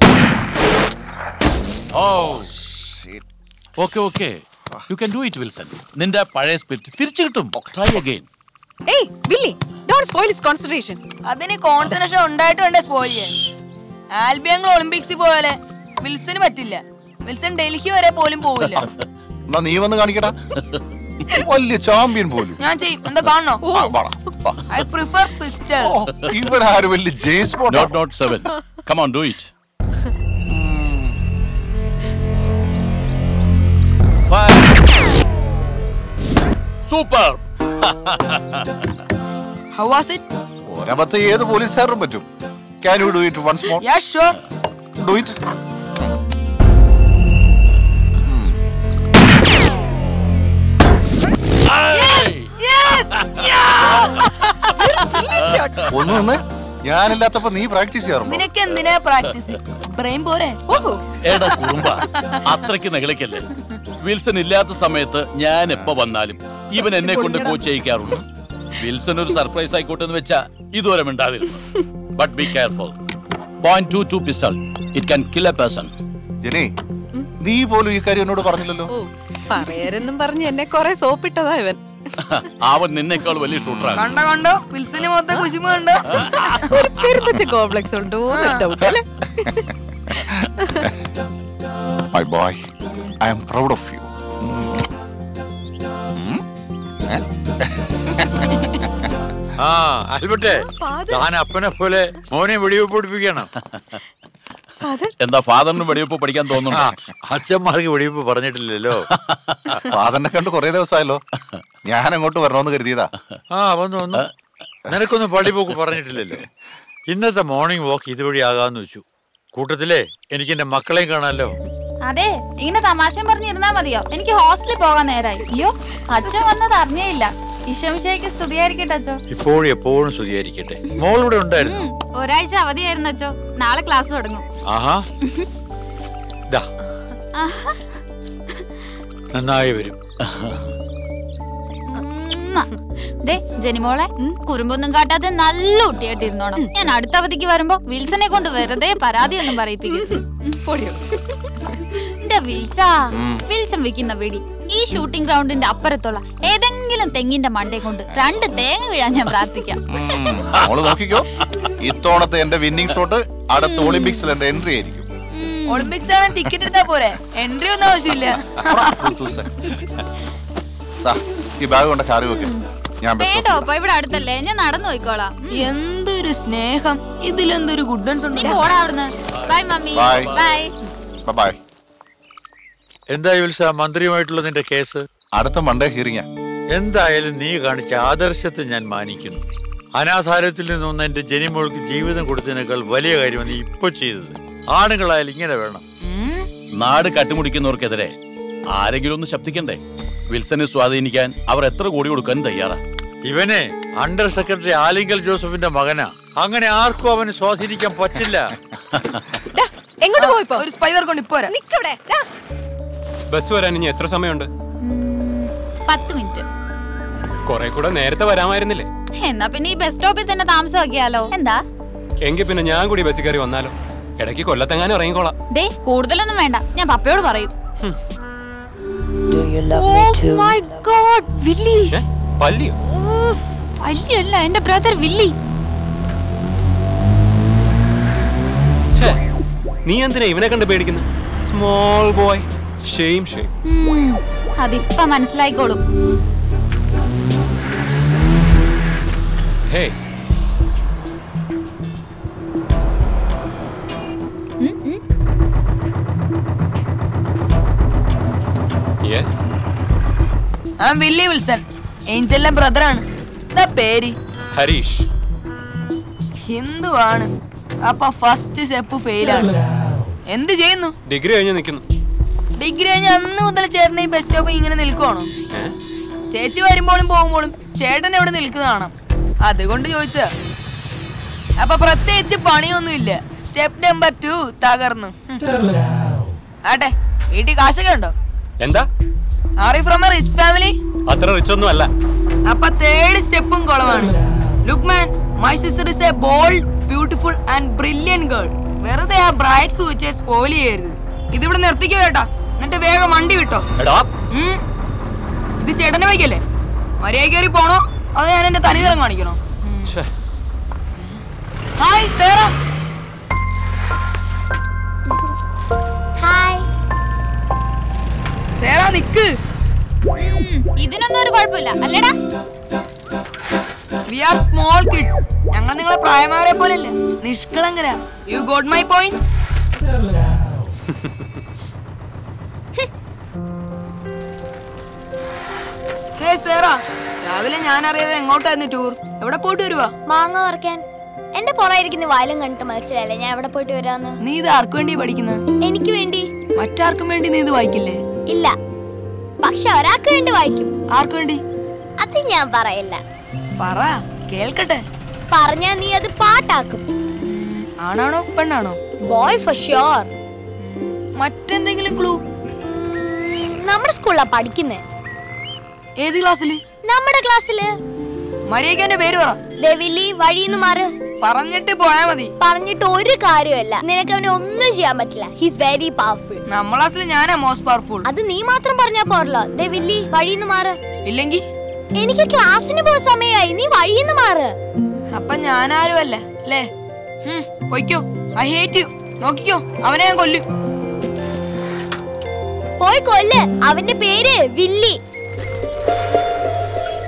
Oh, okay, okay. You can do it, Wilson. നിന്റെ പഴയ spirit തിരിച്ചു കിട്ടും try again ഏയ് Willy don't spoil his concentration അതിന് concentration ഉണ്ടായിട്ട് വേണ്ടേ സ്പോയിൽ ചെയ്യാൻ ആൽബിയങ്ങൾ ഒളിമ്പിക്സിൽ പോലെ വിൽസന് പറ്റില്ല വിൽസൺ ഡൽഹി വരെ പോലും പോവില്ല എന്നാ നീ വന്ന് കാണിക്കടാ വലിയ ചാമ്പ്യൻ പോലും ഞാൻ ചെയ്യും എന്താ കാണണോ ആ, വാടാ, വാ. ഐ പ്രിഫർ പിസ്റ്റൾ ഇവിടെ ആര് വലിയ James Bond not not seven come on do it super how was it ഒരബദ്ധം ഏത് പോലീസുകാരനും പറ്റും can you do it once more yeah sure do it ഒന്ന് നിന്ന് ഞാനില്ലാത്തപ്പോ നീ പ്രാക്ടീസ് ചെയ്യാറുണ്ടോ നിനക്ക് എന്തിനാ പ്രാക്ടീസ് ബ്രെയിൻ പോരെ എടാ കുറുമ്പ അത്രയ്ക്ക് നെകളിക്കല്ലേ വിൽസൺ ഇല്ലാത്ത സമയത്ത് ഞാൻ എപ്പോ വന്നാലും ഇവൻ എന്നെ കൊണ്ട് കോച്ച് ചെയ്യിക്കാറുണ്ട് വിൽസൺ ഒരു സർപ്രൈസ് ആയിക്കോട്ടെ എന്ന് വെച്ചാ ഇതുവരെ മിണ്ടാതിരുന്നു but be careful point two two pistol it can kill a person Jenny നീ പോലും ഈ കാര്യം എന്നോട് പറഞ്ഞില്ലല്ലോ പറയരെന്നും പറഞ്ഞ് എന്നെ കൊറേ സോപ്പിട്ടതാ ഇവൻ അവൻ നിന്നേക്കാൾ വലിയ ഷൂട്ടറാണ് കണ്ടോ കണ്ടോ വിൽസന് മൊത്തം കുശിമ കണ്ടോ ഒരു പെരുത്തച്ച കോംപ്ലക്സ് ഉണ്ടോ ഡൗട്ട് അല്ലേ my boy I am proud of you ആ ആൽബർട്ടേ താൻ അപ്പനെ പോലെ മോനെ വെടിവെപ്പ് പഠിപ്പിക്കണം എന്താ ഫാദറിന് വെടിവെപ്പ് പഠിക്കാൻ തോന്നുന്നു അച്ഛന്മാർക്ക് വെടിവെപ്പ് പറഞ്ഞിട്ടില്ലല്ലോ ഫാദറിനെ കണ്ട് കുറെ ദിവസമായല്ലോ ഞാൻ അങ്ങോട്ട് വരണമെന്ന് കരുതിയതാ ആ വന്നു വന്നു നിനക്കൊന്നും പള്ളിപ്പോക്ക് പറഞ്ഞിട്ടില്ലല്ലോ ഇന്നത്തെ മോർണിംഗ് വാക്ക് ഇതുവഴി ആകാന്ന് വെച്ചു കൂട്ടത്തിലെ എനിക്ക് എന്റെ മക്കളെയും കാണാമല്ലോ അതെ ഇങ്ങനെ തമാശയും പറഞ്ഞിരുന്നാ മതിയോ എനിക്ക് ഹോസ്റ്റലിൽ പോകാൻ നേരായി അയ്യോ അച്ഛൻ വന്നത് അറിഞ്ഞേയില്ല ഇഷംഷയ്ക്ക് സ്തുതിയായിരിക്കട്ടെ അച്ഛോ ഇപ്പോഴും എപ്പോഴും സ്തുതിയായിരിക്കട്ടെ മോൾ ഇവിടെ ഉണ്ടായിരുന്നു ഉം, ഒരാഴ്ച അവധിയായിരുന്നു അച്ഛോ നാളെ ക്ലാസ് തുടങ്ങും ആഹാ ദാ ആഹാ. നന്നായി വരും ഉമ്മ. ദേ ജനിമോളെ കുറുമ്പൊന്നും കാട്ടാതെ നല്ല കുട്ടിയായിട്ട് ഇരുന്നോണം ഞാൻ അടുത്ത അവധിക്ക് വരുമ്പോ വിൽസനെ കൊണ്ട് വെറുതെ പരാതിയൊന്നും പറയിപ്പിക്കരുത് എന്റെ വിൽസ വിൽസൺ വെക്കുന്ന വെടി ഈ ഷൂട്ടിംഗ് ഗ്രൗണ്ടിന്റെ അപ്പുറത്തുള്ള ഏതെങ്കിലും തെങ്ങിന്റെ മണ്ടേ കൊണ്ട് രണ്ട് തേങ്ങ വീഴാൻ ഞാൻ പ്രാർത്ഥിക്കാം മോള് നോക്കിക്കോ ഇത്തവണത്തെ എന്റെ വിന്നിംഗ് ഷോട്ട് അടുത്ത ഒളിമ്പിക്സിൽ എന്റെ എൻട്രി ആയിരിക്കും ഒളിമ്പിക്സ് ആണ് ടിക്കറ്റ് എടുത്താ പോരെ എൻട്രി ഒന്നും ആവശ്യമില്ല കുട്ടൂസേ. ദാ, ഈ ബാഗ് കൊണ്ട് കാറി വെക്ക് ഞാൻ ബസ് വേണ്ടോ അപ്പൊ ഇവിടെ അടുത്തല്ലേ ഞാൻ നടന്നു പോയിക്കോളാം എന്തൊരു സ്നേഹം ഇതിലെന്തൊരു ഗുഡൻസ് നീ ഉണ്ട് പോടാ അവിടുന്ന് bye mummy Bye. Bye bye എന്താ വിൽസ മന്ത്രിയുമായിട്ടുള്ള നിന്റെ കേസ് അടുത്ത മൺഡേ ഹിയറിംഗ് എന്തായാലും നീ കാണിച്ച ആദർശത്തെ ഞാൻ മാനിക്കുന്നു അനാഥാരത്തിൽ നിന്നൊന്ന് എന്റെ ജനിമോൾക്ക് ജീവിതം കൊടുത്തതിനേക്കാൾ വലിയ കാര്യമാണ് നീ ഇപ്പൊ ചെയ്തത് ആണുങ്ങളായാലും ഇങ്ങനെ വേണം നാട് കട്ടുമുടിക്കുന്നവർക്കെതിരെ ആരെങ്കിലും ഒന്ന് ശബ്ദിക്കണ്ടേ വിൽസനെ സ്വാധീനിക്കാൻ അവർ എത്ര കോടി കൊടുക്കാൻ തയ്യാറാ ഇവനെ അണ്ടർ സെക്രട്ടറി ആലിങ്കൽ ജോസഫിന്റെ മകനാ അങ്ങനെ ആർക്കും അവനെ സ്വാധീനിക്കാൻ പറ്റില്ല എങ്ങോട്ട് പോയിപ്പോ ഒരു സ്പൈ വർക്ക് കൊണ്ട് ഇപ്പോ നിക്കവിടെ ബസ് വരാൻ ഇനി എത്ര സമയമുണ്ട് പത്ത് മിനിറ്റ് കുറെ കൂടെ നേരത്തെ വരാമായിരുന്നില്ലേ എന്നാ പിന്നെ ഈ ബസ് സ്റ്റോപ്പിൽ തന്നെ താമസമാക്കിയാലോ എന്താ എങ്കിൽ പിന്നെ ഞാൻ കൂടി ബസ്സിൽ കയറി വന്നാലോ ഇടയ്ക്ക് കൊല്ലത്തെങ്ങാനും ഇറങ്ങിക്കോളാം ദേ കൂടുതലൊന്നും വേണ്ട ഞാൻ പപ്പയോട് പറയും my God, വില്ലി പല്ലിയോ ഊഫ്, വല്യല്ല എന്റെ ബ്രദർ വില്ലി ഛേ, നീ എന്തിനാ ഇവനെ കണ്ട് പേടിക്കുന്നത് സ്മോൾ ബോയ് ഷെയിം ഷെയിം ഉം, അതിപ്പ മനസ്സിലായിക്കോളും ഹേ ഉം, ഉം. യെസ് ആ വില്ലി വിൽസൺ ഏഞ്ചലിന്റെ ബ്രദറാണ് എന്താ പേര് ഹരീഷ് ഹിന്ദു ആണ് അപ്പൊ ഫസ്റ്റ് സ്റ്റെപ്പ് ഫെയിലാണ് എന്ത് ചെയ്യുന്നു ഡിഗ്രി കഴിഞ്ഞ് നിൽക്കുന്നു ഡിഗ്രി കഴിഞ്ഞ് അന്ന് മുതൽ ചേട്ടൻ ഈ ബസ് സ്റ്റോപ്പ് ഇങ്ങനെ നിൽക്കുവാണോ ഏ? ചേച്ചി വരുമ്പോഴും പോകുമ്പോഴും ചേട്ടൻ എവിടെ നിൽക്കുന്ന കാണാം അതുകൊണ്ട് ചോദിച്ചതാ അപ്പൊ പ്രത്യേകിച്ച് പണിയൊന്നുമില്ല സ്റ്റെപ്പ് നമ്പർ ടു തകർന്നു ഹും. ആട്ടെ വീട്ടിൽ കാശൊക്കെ ഉണ്ടോ എന്താ are you from a rich family അത്ര റിച്ച് ഒന്നും അല്ല അപ്പൊ തേർഡ് സ്റ്റെപ്പും കുളമാണ് look man my sister is a bold beautiful and brilliant girl വെറുതെ ആ ബ്രൈറ്റ് ഫ്യൂച്ചർ സ്പോയിൽ ചെയ്യരുത് ഇതിവിടെ നിർത്തിക്കോ ചേട്ടാ എന്നിട്ട് വേഗം വണ്ടി വിട്ടോ എടാ ഉം. ഇത് ചേട്ടന്റെ ബൈക്കല്ലേ മര്യാദ കയറി പോണോ അതോ ഞാൻ എന്റെ തനിനിറം കാണിക്കണോ ഛേ, ഹായ് സേറ ഹായ് സേറ നിക്ക് ഇതിനൊന്നും ഒരു കുഴപ്പമില്ല അല്ലേടാ വി ആർ സ്മോൾ കിഡ്സ് ഞങ്ങൾ നിങ്ങളെ പ്രായമാരെ പോലെയല്ല നിഷ്കളങ്കര you got my point hey Sarah രാവിലെ ഞാൻ അറിയാതെ എങ്ങോട്ടായിരുന്നു ടൂർ എവിടെ പോയിട്ട് വരുവാ മാങ്ങ പറിക്കാൻ എന്റെ പുറയിരിക്കുന്ന വയലും കണ്ടിട്ട് മനസ്സിലായില്ലേ ഞാൻ എവിടെ പോയിട്ട് വരാന്ന് നീ ഇത് ആർക്കു വേണ്ടി പഠിക്കുന്നത് എനിക്ക് വേണ്ടി മറ്റാർക്കും വേണ്ടി നീ ഇത് വായിക്കില്ലേ ഇല്ല പക്ഷെ ഒരാൾക്ക് വേണ്ടി വായിക്കും ആർക്കു വേണ്ടി അത് ഞാൻ പറയില്ല പറ കേൾക്കട്ടെ പറഞ്ഞാ നീ അത് പാട്ടാക്കും ആണാണോ പെണ്ണാണോ ബോയ് ഫോർ ഷുവർ മറ്റെന്തെങ്കിലും ക്ലൂ നമ്മുടെ സ്കൂളിലാ പഠിക്കുന്നേ ഏത് ക്ലാസ്സില് നമ്മുടെ ക്ലാസ്സില് മര്യാദയ്ക്ക് എന്റെ പേര് പറ ദേവിലി വഴിന്ന് മാറ് പറഞ്ഞിട്ട് പോയാ മതി പറഞ്ഞിട്ട് ഒരു കാര്യമല്ല നിനക്ക് അവനെ ഒന്നും ചെയ്യാൻ പറ്റില്ല ഹിസ് വെരി പവർഫുൾ നമ്മളെ ക്ലാസ്സിൽ ഞാനാ മോസ്റ്റ് പവർഫുൾ അത് നീ മാത്രം പറഞ്ഞാ പോരല്ലോ ദേവില്ലി വഴിന്ന് മാറ് ഇല്ലെങ്കി എനിക്ക് ക്ലാസ്സിന് പോയ സമയമായി നീ വഴിന്ന് മാറ് അപ്പൊ ഞാനാരും അല്ല അല്ലേ ഹും, പൊയ്ക്കോ ഐ ഹേറ്റ് യു നോക്കിക്കോ അവനെ ഞാൻ കൊല്ലും പോയി കൊല്ല് അവന്റെ പേര് വില്ലി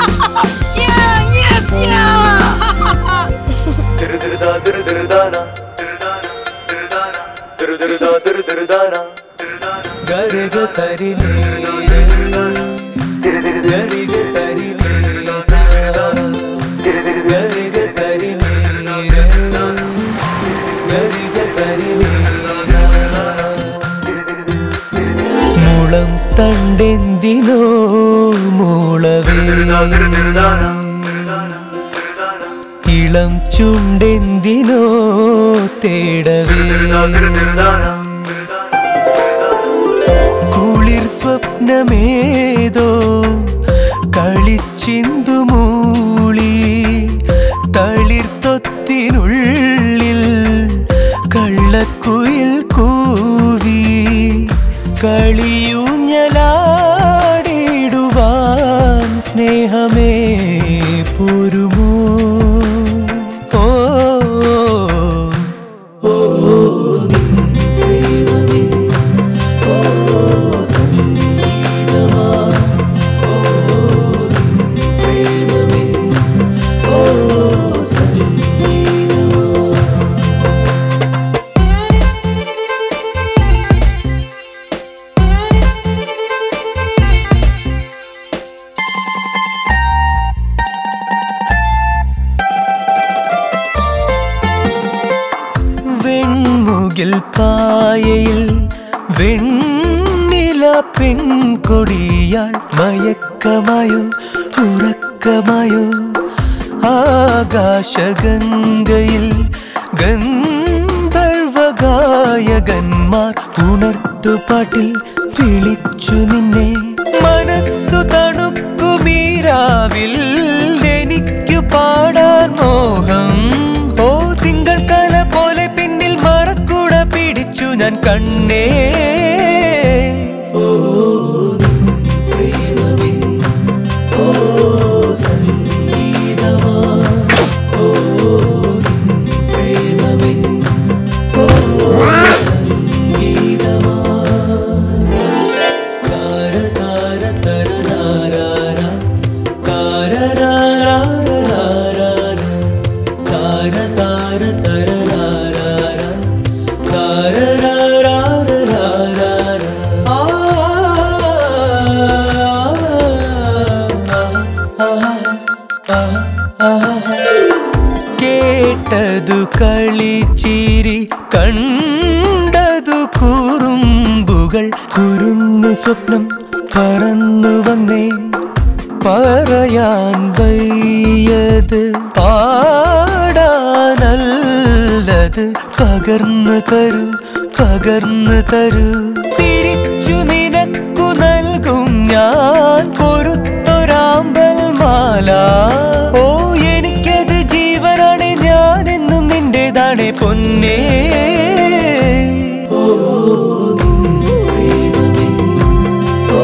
ಗರಿಗ ಸರಿ ಗರಿಗ ಸರಿ ಗರಿಗ ಸರಿ ಗರಿಗ ಸರಿ മുളം തണ്ടെന്തിനോ മൂളവേ ഇളം ചുണ്ടെന്തിനോ തേടവേ കുളിർ സ്വപ്നമേതോ കളിച്ചിന്തു മൂളി തളിർത്തൊത്തിനുള്ളിൽ കള്ളക്കുയിൽ കൂവി കളിയൂഞ്ഞലാടിടുവാൻ സ്നേഹമേ പോരുമോ ഓ ഓ നിൻ പ്രേമമിൻ ഓ സംഗീതമാ ഓ നിൻ പ്രേമമിൻ ഓ സംഗീതമാ വെൺമുകിൽ പായയിൽ വെണ്ണില പെൺകൊടിയാൾ മയക്കമായോ ഉറക്കമായോ ആകാശഗംഗയിൽ ഗന്ധർവഗായകന്മാർ ഉണർത്തുപാട്ടിൽ വിളിച്ചു നിന്നെ മനസ്സു തണുക്കുമീരാവിൽ എനിക്കു പാടാൻ മോഹം ഓ തിങ്കൾ കല പോലെ പിന്നിൽ മറക്കുട പിടിച്ചു ഞാൻ കണ്ണേ ഓ നിൻ പ്രേമമിൻ ഓ സംഗീതമാ ഓ നിൻ പ്രേമമിൻ ഓ സംഗീതമാ താര താര തര നാരാര താര രാരാരാരാര താര താര തര നാരാര താര രാരാരാരാര ആ കേട്ടതു കളിച്ചിരി കണ്ടതു കുറുമ്പുകൾ കുരുന്നു സ്വപ്നം പറന്നു വന്നേ പറയാൻ വയ്യത് പാടാനല്ലത് പകർന്നു തരൂ പകർന്നു തരൂ തിരിച്ചു നിനക്കു നൽകും ഞാൻ കൊരുത്തൊരാമ്പൽ മാല ഓ എനിക്കത് ജീവനാണ് ഞാൻ എന്നും നിന്റേതാണ് പൊന്നേ ഓ നിൻ പ്രേമമിൻ ഓ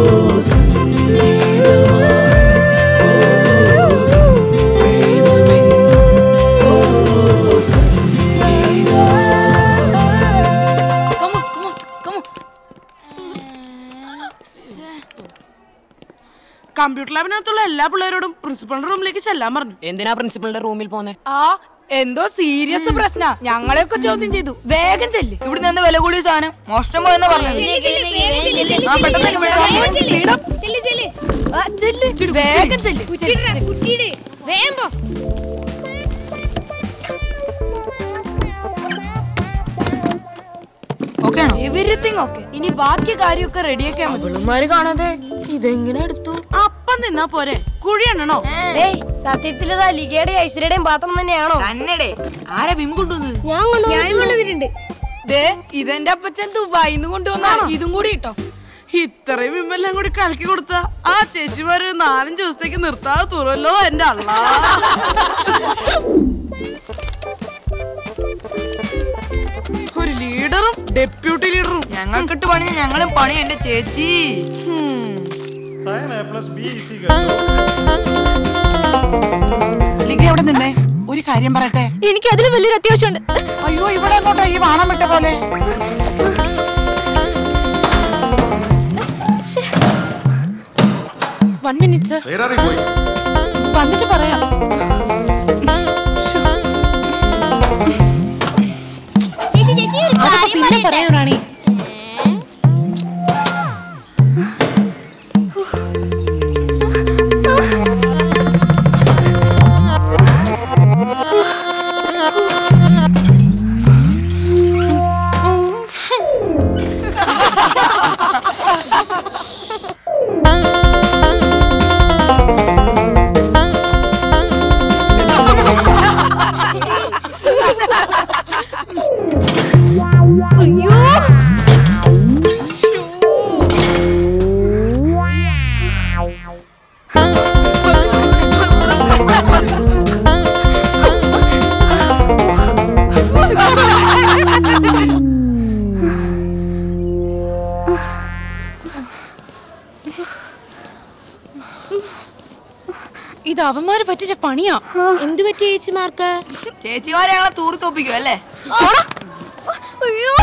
സംഗീതമാ ഓ നിൻ പ്രേമമിൻ ഓ സംഗീതമാ കമ്പ്യൂട്ടർ ലാബിനകത്തുള്ള എല്ലാ പിള്ളേരോടും പ്രിൻസിപ്പളിന്റെ റൂമിലേക്ക് ചെല്ലാൻ പറഞ്ഞു എന്തിനാ പ്രിൻസിപ്പളിന്റെ റൂമിൽ പോന്നെ ആ എന്തോ സീരിയസ് പ്രശ്ന ഞങ്ങളെയൊക്കെ ചോദ്യം ചെയ്തു വേഗം ചെല്ല് ഇവിടുന്ന് എന്താ വില കൂടിയ സാധനം മോഷണം പോയെന്നാ പറഞ്ഞത് ആ, പെട്ടെന്ന് ചെല്ല്, പെട്ടെന്ന് ചെല്ല്. ആ, ചെല്ല്. വേഗം ചെല്ല് എവരിത്തിങ് ഓക്കെ ഇനി ബാക്കി കാര്യമൊക്കെ റെഡിയാക്കാൻ അവളുമാര് കാണാതെ ഇതെങ്ങനെ എടുത്തു അപ്പം നിന്നാ പോരെ കുഴി എണ്ണണോ സത്യത്തിൽ ഇതാ ലിഗയുടെയും ഐശ്വര്യയുടെയും പാത്രം തന്നെയാണോ തന്നെടേ ആരാ വിം കൊണ്ടുവന്നത് ഞാൻ കൊണ്ടുവന്നിട്ടുണ്ട് ദേ ഇതെന്റെ അപ്പച്ചൻ ദുബായിന്ന് കൊണ്ടുവന്നാ ഇതും കൂടി ഇട്ടോ ഇത്രയും വിമ്മെല്ലാം കൂടി കലക്കി കൊടുത്ത ആ ചേച്ചിമാര് നാലഞ്ച് ദിവസത്തേക്ക് നിർത്താതെ തുറല്ലോ എന്റെ അള്ള ഒരു ലീഡറും ഡെപ്യൂട്ടി ലീഡറും ഞങ്ങൾക്കിട്ട് പണിഞ്ഞ ഞങ്ങളും പണി എന്റെ ചേച്ചി ലിഗ എവിടെ നിന്നേ ഒരു കാര്യം പറയട്ടെ എനിക്ക് അതിൽ വലിയൊരു അത്യാവശ്യമുണ്ട് അയ്യോ ഇവിടെ അങ്ങോട്ടോ ഈ വാണം വിട്ട പോലെ one minute Where are you going? വന്നിട്ട് പറയാം ചേച്ചി ചേച്ചി ഒരു അതൊക്കെ കാര്യം പിന്നെ പറയട്ടെ? പറയാം റാണി അയ്യോ ഇത് അവന്മാര് പറ്റിച്ച പണിയാ എന്ത് പറ്റി ചേച്ചിമാർക്ക് ചേച്ചിമാരെ ഞങ്ങളെ തൂറി തോപ്പിക്കും അല്ലേ അയ്യോ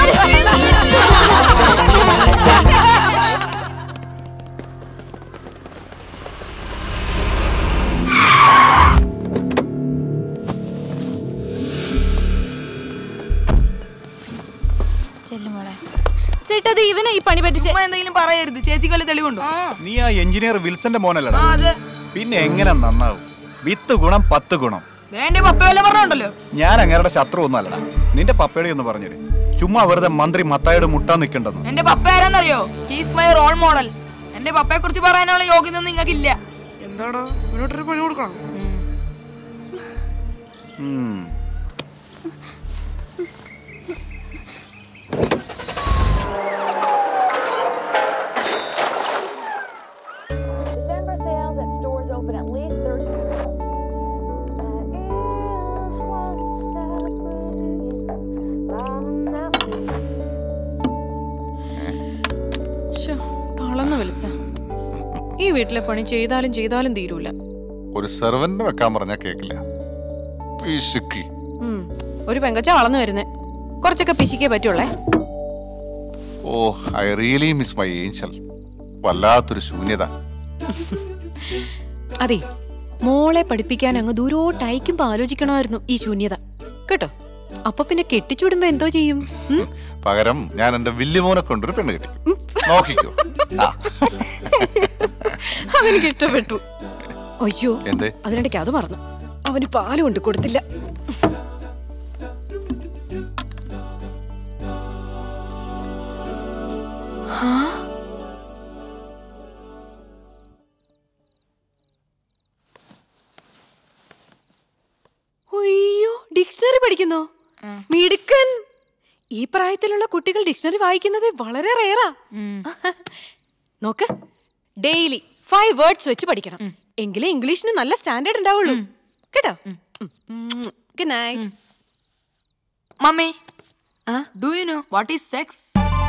ചെല്ലുമോളെ ചേട്ടാ അത് ഇവനെ ഈ പണി പറ്റിച്ച് എന്തെങ്കിലും പറയരുത് ചേച്ചിക്ക് വല്ല തെളിവുണ്ടോ നീ ആ എഞ്ചിനീയർ വിൽസന്റെ മോനല്ലടാ ആ അതെ പിന്നെ എങ്ങനെ നന്നാവും വിത്ത് ഗുണം പത്ത് ഗുണം ദേ എന്റെ പപ്പ വല്ല പറഞ്ഞുണ്ടല്ലോ ഞാൻ അങ്ങേരുടെ ശത്രു ഒന്നും അല്ലടാ നിന്റെ പപ്പയുടെ ഒന്ന് പറഞ്ഞുതരും ചുമ്മാ വെറുതെ മന്ത്രി മത്തായുടെ മുട്ടാൻ നിൽക്കണ്ടെന്ന് എന്റെ പപ്പ ആരാന്നറിയോ ഹീസ് മൈ റോൾ മോഡൽ എന്റെ പപ്പയെ കുറിച്ച് പറയാനുള്ള യോഗ്യത നിങ്ങൾക്കില്ല എന്താടാ ഇവനോട്ടൊരു പണി കൊടുക്കണം ഉം. December sales at stores open at least 30. ശ്ശോ, തളർന്നു വിളിച്ച ഈ വീട്ടിലെ പണി ചെയ്താലും ചെയ്താലും തീരൂല ഒരു സെർവന്റിനെ വെക്കാൻ പറഞ്ഞാൽ കേക്കില്ല പിശുക്കി ഉം. ഒരു പെങ്കച്ച വളർന്നു വരുന്നേ കുറച്ചൊക്കെ പിശിക്കേ പറ്റുള്ളേ oh I really miss my angel വല്ലാത്തൊരു ശൂന്യത അതെ മോളെ പഠിപ്പിക്കാൻ അങ്ങ് ദൂരോട്ട് അയക്കുമ്പോ ആലോചിക്കണമായിരുന്നു ഈ ശൂന്യത കേട്ടോ അപ്പൊ പിന്നെ കെട്ടിച്ചുവിടുമ്പോ എന്തോ ചെയ്യും ഉം? പകരം ഞാൻ എന്റെ വില്ലുമോനെ കൊണ്ടൊരു പെണ്ണ് കിട്ടി നോക്കിക്കോ ആ, അവനിക്ക് ഇഷ്ടപ്പെട്ടു അയ്യോ എന്തേ അതിനിടയ്ക്ക് അത് മറന്നു അവന് പാല് കൊണ്ട് കൊടുത്തില്ല ഹാ? അയ്യോ ഡിക്ഷണറി പഠിക്കുന്നോ മിടുക്കൻ ഈ പ്രായത്തിലുള്ള കുട്ടികൾ ഡിക്ഷണറി വായിക്കുന്നത് വളരെ റേറാ നോക്ക് ഡെയിലി ഫൈവ് വേർഡ്സ് വെച്ച് പഠിക്കണം എങ്കിലേ ഇംഗ്ലീഷിന് നല്ല സ്റ്റാൻഡേർഡ് ഉണ്ടാവുള്ളൂ കേട്ടോ good night mummy do you know what is sex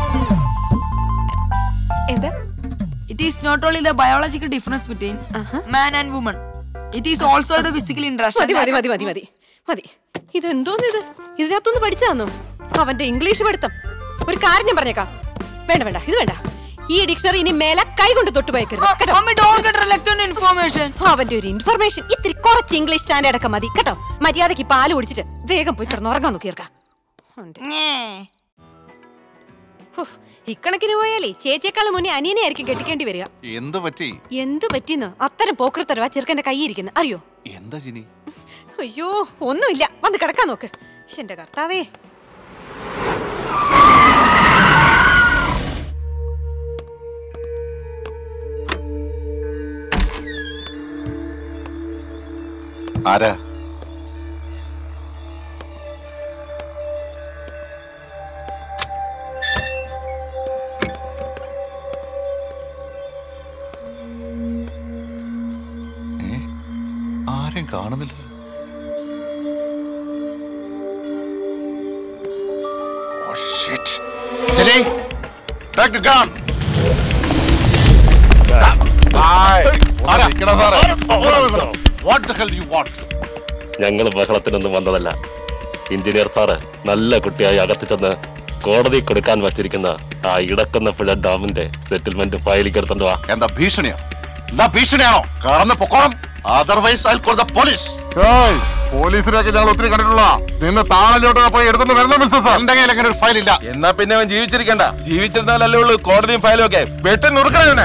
എന്താ it is not only the biological difference between man and woman it is also the physical മതി ഇൻട്രാക്ഷൻ മതി മതി മതി മതി മതി ഇതെന്തോന്ന് ഇത് ഇതിനകത്തൊന്ന് പഠിച്ചാന്നോ അവന്റെ ഇംഗ്ലീഷ് പഠിത്തം ഒരു കാര്യം ഞാൻ പറഞ്ഞേക്കാം വേണ്ട വേണ്ട ഇത് വേണ്ട ഈ ഡിക്ഷണറി ഇനി മേലെ കൈ കൊണ്ട് തൊട്ട് പോയക്കരുത് കേട്ടോ? അവന്റെ ഒരു ഇൻഫർമേഷൻ ഇത്തിരി കുറച്ച് ഇംഗ്ലീഷ് സ്റ്റാൻഡേർഡ് ഒക്കെ മതി കേട്ടോ മര്യാദക്ക് ഈ പാല് കുടിച്ചിട്ട് വേഗം പോയി കിടന്ന് ഉറങ്ങാൻ നോക്കിയേർക്കാം ഇക്കണക്കിന് പോയാലേ ചേച്ചിയേക്കാളും മുന്നേ അനിയനെ ആയിരിക്കും കെട്ടിക്കേണ്ടി വരിക എന്ത് പറ്റി എന്ത് പറ്റിന്ന് അത്തരം പോക്കൃത്തരവാ ചെറുക്കന്റെ കൈയിരിക്കുന്നത് അറിയോ എന്താ ജിനി അയ്യോ ഒന്നുമില്ല വന്ന് കിടക്കാൻ നോക്ക് എന്റെ കർത്താവേ ആരാ ഏ? ആരെയും കാണുന്നില്ല Oh, shit. Jenny, back to gun. ആരാ? നിക്കടാ സാറേ. What the hell do you want? ഞങ്ങൾ ബഹളത്തിനൊന്നും വന്നതല്ല എഞ്ചിനീയർ സാറ് നല്ല കുട്ടിയായി അകത്ത് ചെന്ന് കോടതി കൊടുക്കാൻ വച്ചിരിക്കുന്ന ആ ഇടക്കുന്ന പുഴ ഡാമിന്റെ സെറ്റിൽമെന്റ് ഫയലിക്ക് എടുത്തോണ്ട് വാ എന്താ ഭീഷണിയാ എന്താ ഭീഷണിയാണോ കടന്ന് പൊക്കോണം otherwise I call the police പോലീസിനെയൊക്കെ ഞങ്ങൾ ഒത്തിരി കണ്ടിട്ടുള്ള നിന്ന് താളഞ്ചോട്ട് പോയി എടുത്തോണ്ട് വരണം മിസ്റ്റർ സാർ എന്തെങ്കിലും അങ്ങനെ ഒരു ഫയൽ ഇല്ല എന്നാ പിന്നെ അവൻ ജീവിച്ചിരിക്കണ്ട ജീവിച്ചിരുന്നാലല്ലേ ഉള്ളൂ കോടതിയും ഫയലും ഒക്കെ വെട്ടി നുറുക്കണേ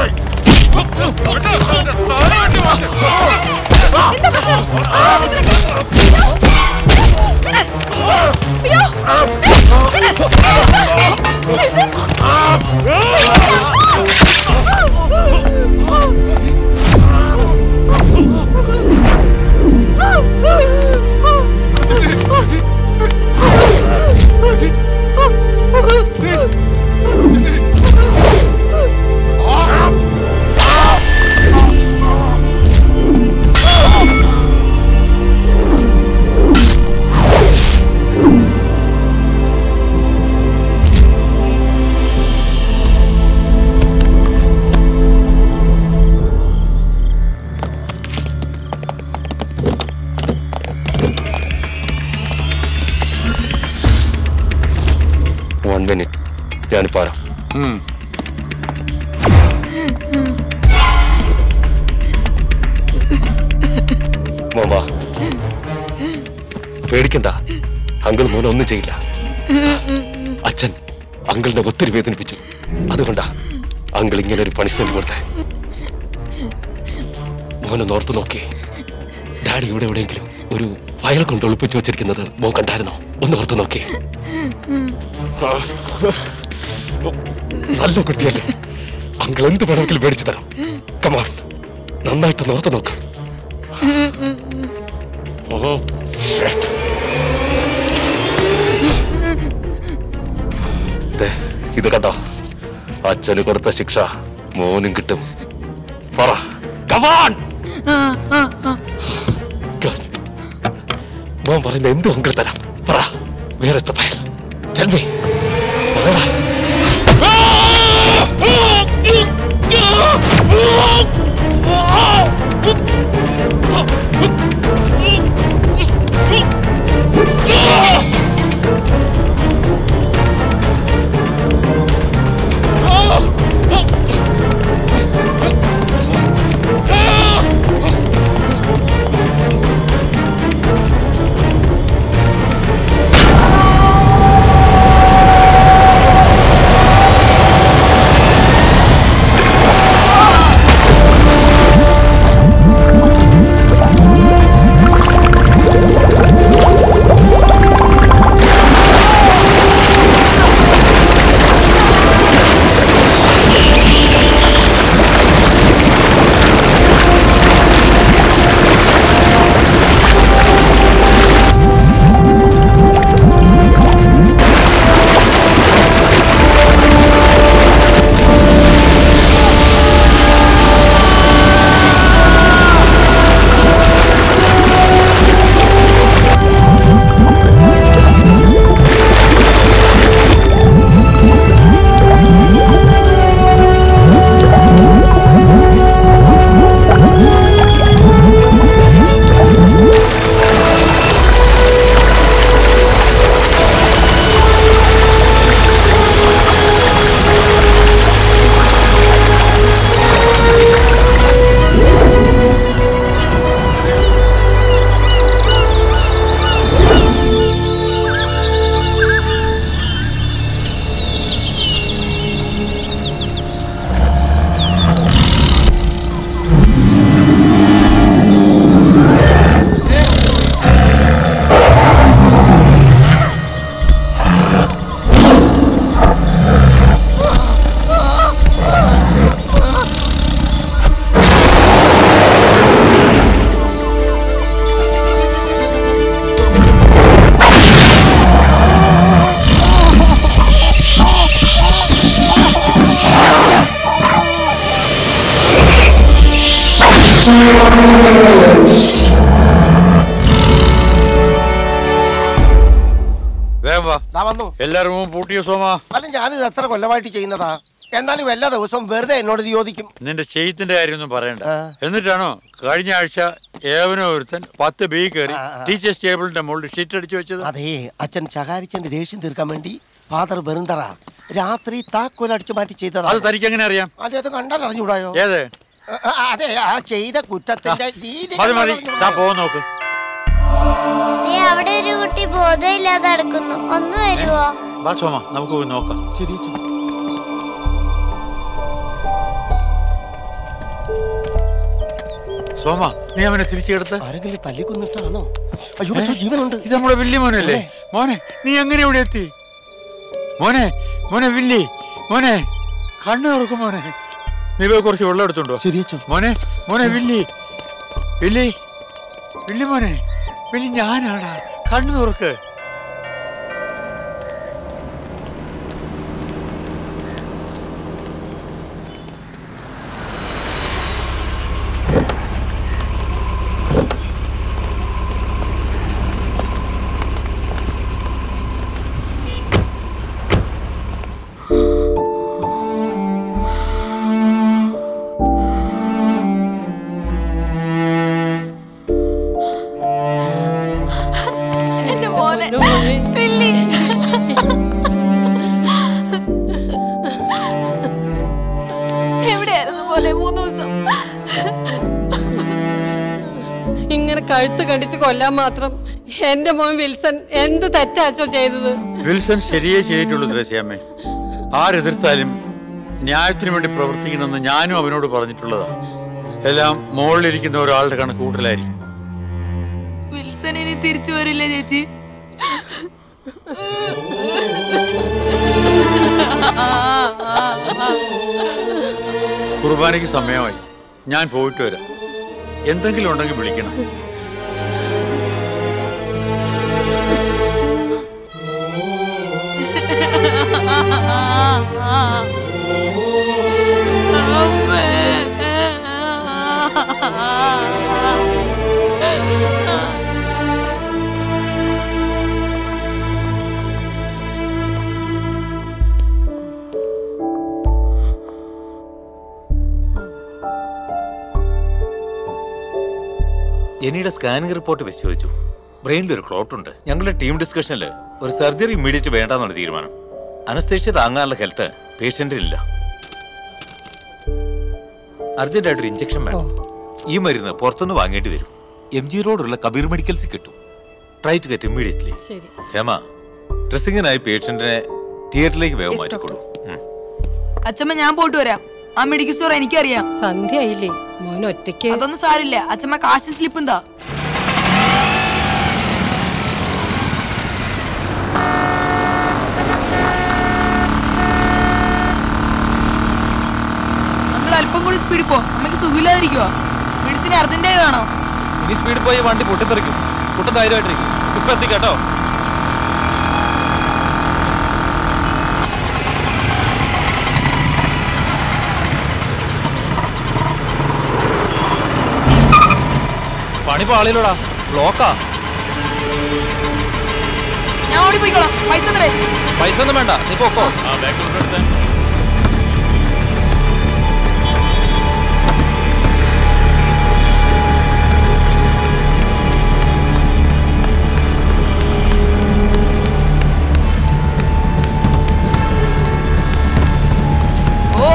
വൺ മിനിറ്റ് ഞാനിപ്പോ വരാം മോൻ വാ പേടിക്കണ്ട അങ്കിൾ മോനെ ഒന്നും ചെയ്യില്ല അച്ഛൻ അങ്കിളിനെ ഒത്തിരി വേദനിപ്പിച്ചു അതുകൊണ്ടാ അങ്കിൾ ഇങ്ങനെ ഒരു പണിഷ്മെന്റ് കൊടുത്തേ മോനൊന്ന് ഓർത്ത് നോക്കി ഡാഡി ഇവിടെ എവിടെയെങ്കിലും ഒരു ഫയൽ കൊണ്ട് ഒളിപ്പിച്ചു വെച്ചിരിക്കുന്നത് മോൻ കണ്ടായിരുന്നോ ഒന്ന് ഓർത്ത് നോക്കി നല്ല കുട്ടിയല്ലേ അങ്കിൾ എന്ത് വേണമെങ്കിലും മേടിച്ചു തരാം കമാൺ നന്നായിട്ട് ഓർത്ത് നോക്ക് ഓ shit. ദേ, ഇത് കണ്ടോ അച്ഛന് കൊടുത്ത ശിക്ഷ മോനും കിട്ടും പറ കമാൺ മോൻ പറയുന്ന എന്തും അങ്കിൾ തരാം പറ വേറെ ഫയൽ ടെൽ മീ പറയടാ വേഗം വാ ദാ വന്നു എല്ലാ റൂമും പൂട്ടിയ സോമാ അല്ല ഞാനിത് എത്ര കൊല്ലമായിട്ട് ചെയ്യുന്നതാ എന്നാലും എല്ലാ ദിവസവും വെറുതെ എന്നോട് ഇത് ചോദിക്കും നിന്റെ ചെയ്യത്തിന്റെ കാര്യമൊന്നും പറയണ്ട എന്നിട്ടാണോ കഴിഞ്ഞ ആഴ്ച ഏവനോ ഒരുത്തൻ പത്ത് ബി കയറി ടീച്ചേഴ്സ് ടേബിളിന്റെ മുകളിൽ ഷീറ്റ് അടിച്ചു വെച്ചത് അതേ അച്ഛൻ ചകാരിച്ചന്റെ ദേഷ്യം തീർക്കാൻ വേണ്ടി ഫാദർ വെറുന്തറ രാത്രി താക്കോൽ അടിച്ചു മാറ്റി ചെയ്തതാ അത് തനിക്ക് എങ്ങനെ അറിയാം അതെ അത് കണ്ടാൽ അറിഞ്ഞൂടായോ ഏത് ആ, അതെ ആ ചെയ്ത കുറ്റത്തിന്റെ രീതി മതി മതി താൻ പോകാൻ നോക്ക് ദേ, അവിടെ ഒരു കുട്ടി ബോധമില്ലാതെ നടക്കുന്നു ഒന്ന് വരുവോ വാ സോമ നമുക്ക് പോയി നോക്കാം ശരി സോമ നീ അവനെ തിരിച്ചെടുത്ത് ആരെങ്കിലും തല്ലിക്കൊന്നിട്ടാണോ അയ്യോ പക്ഷേ ജീവനുണ്ട് ഇത് നമ്മുടെ വില്ലി മോനല്ലേ മോനെ നീ എങ്ങനെ ഇവിടെ എത്തി മോനെ മോനെ വില്ലി മോനെ കണ്ണു തുറക്കും മോനെ നീ പോയി കുറച്ച് വെള്ളം എടുത്തുണ്ടോ ശരിയച്ചോ മോനെ മോനെ വില്ലി വില്ലി വില്ലി മോനെ വില്ലി ഞാനാടാ കണ്ണു തുറക്ക് എന്റെ മോനെ വില്ലി എവിടെയായിരുന്നു പോലെ മൂന്ന് ദിവസം ഇങ്ങനെ കഴുത്ത് കടിച്ച് കൊല്ലാൻ മാത്രം എന്റെ മോൻ വിൽസൺ എന്ത് തെറ്റാച്ചോ ചെയ്തത് വിൽസൺ ശരിയേ ചെയ്തിട്ടുള്ളൂ ത്രേസ്യാമ്മേ ആരെതിർത്താലും ന്യായത്തിന് വേണ്ടി പ്രവർത്തിക്കണമെന്ന് ഞാനും അവനോട് പറഞ്ഞിട്ടുള്ളതാ എല്ലാം മുകളിലിരിക്കുന്ന ഒരാളുടെ കണക്ക് കൂട്ടലായിരിക്കും വിൽസൺ ഇനി തിരിച്ചു വരില്ല ചേച്ചി കുർബാനയ്ക്ക് സമയമായി ഞാൻ പോയിട്ട് വരാം എന്തെങ്കിലും ഉണ്ടെങ്കിൽ വിളിക്കണം ജെനിയുടെ സ്കാനിംഗ് റിപ്പോർട്ട് പരിശോധിച്ചു ബ്രെയിനിൽ ഒരു ക്ലോട്ട് ഉണ്ട് ഞങ്ങളുടെ ടീം ഡിസ്കഷനിൽ ഒരു സർജറി ഇമ്മീഡിയറ്റ് വേണ്ടെന്നാണ് തീരുമാനം അനസ്തേഷ്യ താങ്ങാനുള്ള ഹെൽത്ത് പേഷ്യന്റിലില്ല അർജന്റായിട്ടൊരു ഇഞ്ചക്ഷൻ വേണം ഈ മരുന്ന് പുറത്തുനിന്ന് വാങ്ങേണ്ടി വരും എം ജി റോഡുള്ള കബീർ മെഡിക്കൽസിൽ കിട്ടും ട്രൈ ടു ഗെറ്റ് ഇമ്മീഡിയറ്റ്ലി ശരി ഹേമ ഡ്രസ്സിങ്ങിനായി പേഷ്യന്റിനെ തിയേറ്ററിലേക്ക് വേഗം Yes, മാറ്റിക്കൊള്ളൂ ഉം. അച്ഛമ്മ ഞാൻ പോയിട്ട് വരാം ആ മെഡിക്കൽ സ്റ്റോർ എനിക്കറിയാം സന്ധ്യയായില്ലേ മോൻ ഒറ്റയ്ക്ക് അതൊന്നും സാരില്ല അച്ഛമ്മ കാശ് സ്ലിപ്പ് എന്താ നിങ്ങൾ അല്പം കൂടി സ്പീഡിൽ പോ അമ്മയ്ക്ക് സുഖമില്ലാതിരിക്കുവോ മെഡിസിൻ അർജന്റായി വേണോ ഇനി സ്പീഡിൽ പോയി വണ്ടി പൊട്ടിത്തെറിക്കും കുട്ടൻ ധൈര്യമായിട്ടിരിക്കും ഇപ്പൊ എത്തി കേട്ടോ പണി പാളിയിലോടാ ബ്ലോക്കാ ഞാൻ ഓടി പോയിക്കോളാം പൈസ തരേ പൈസ ഒന്നും വേണ്ട നീ പോക്കോ ഓ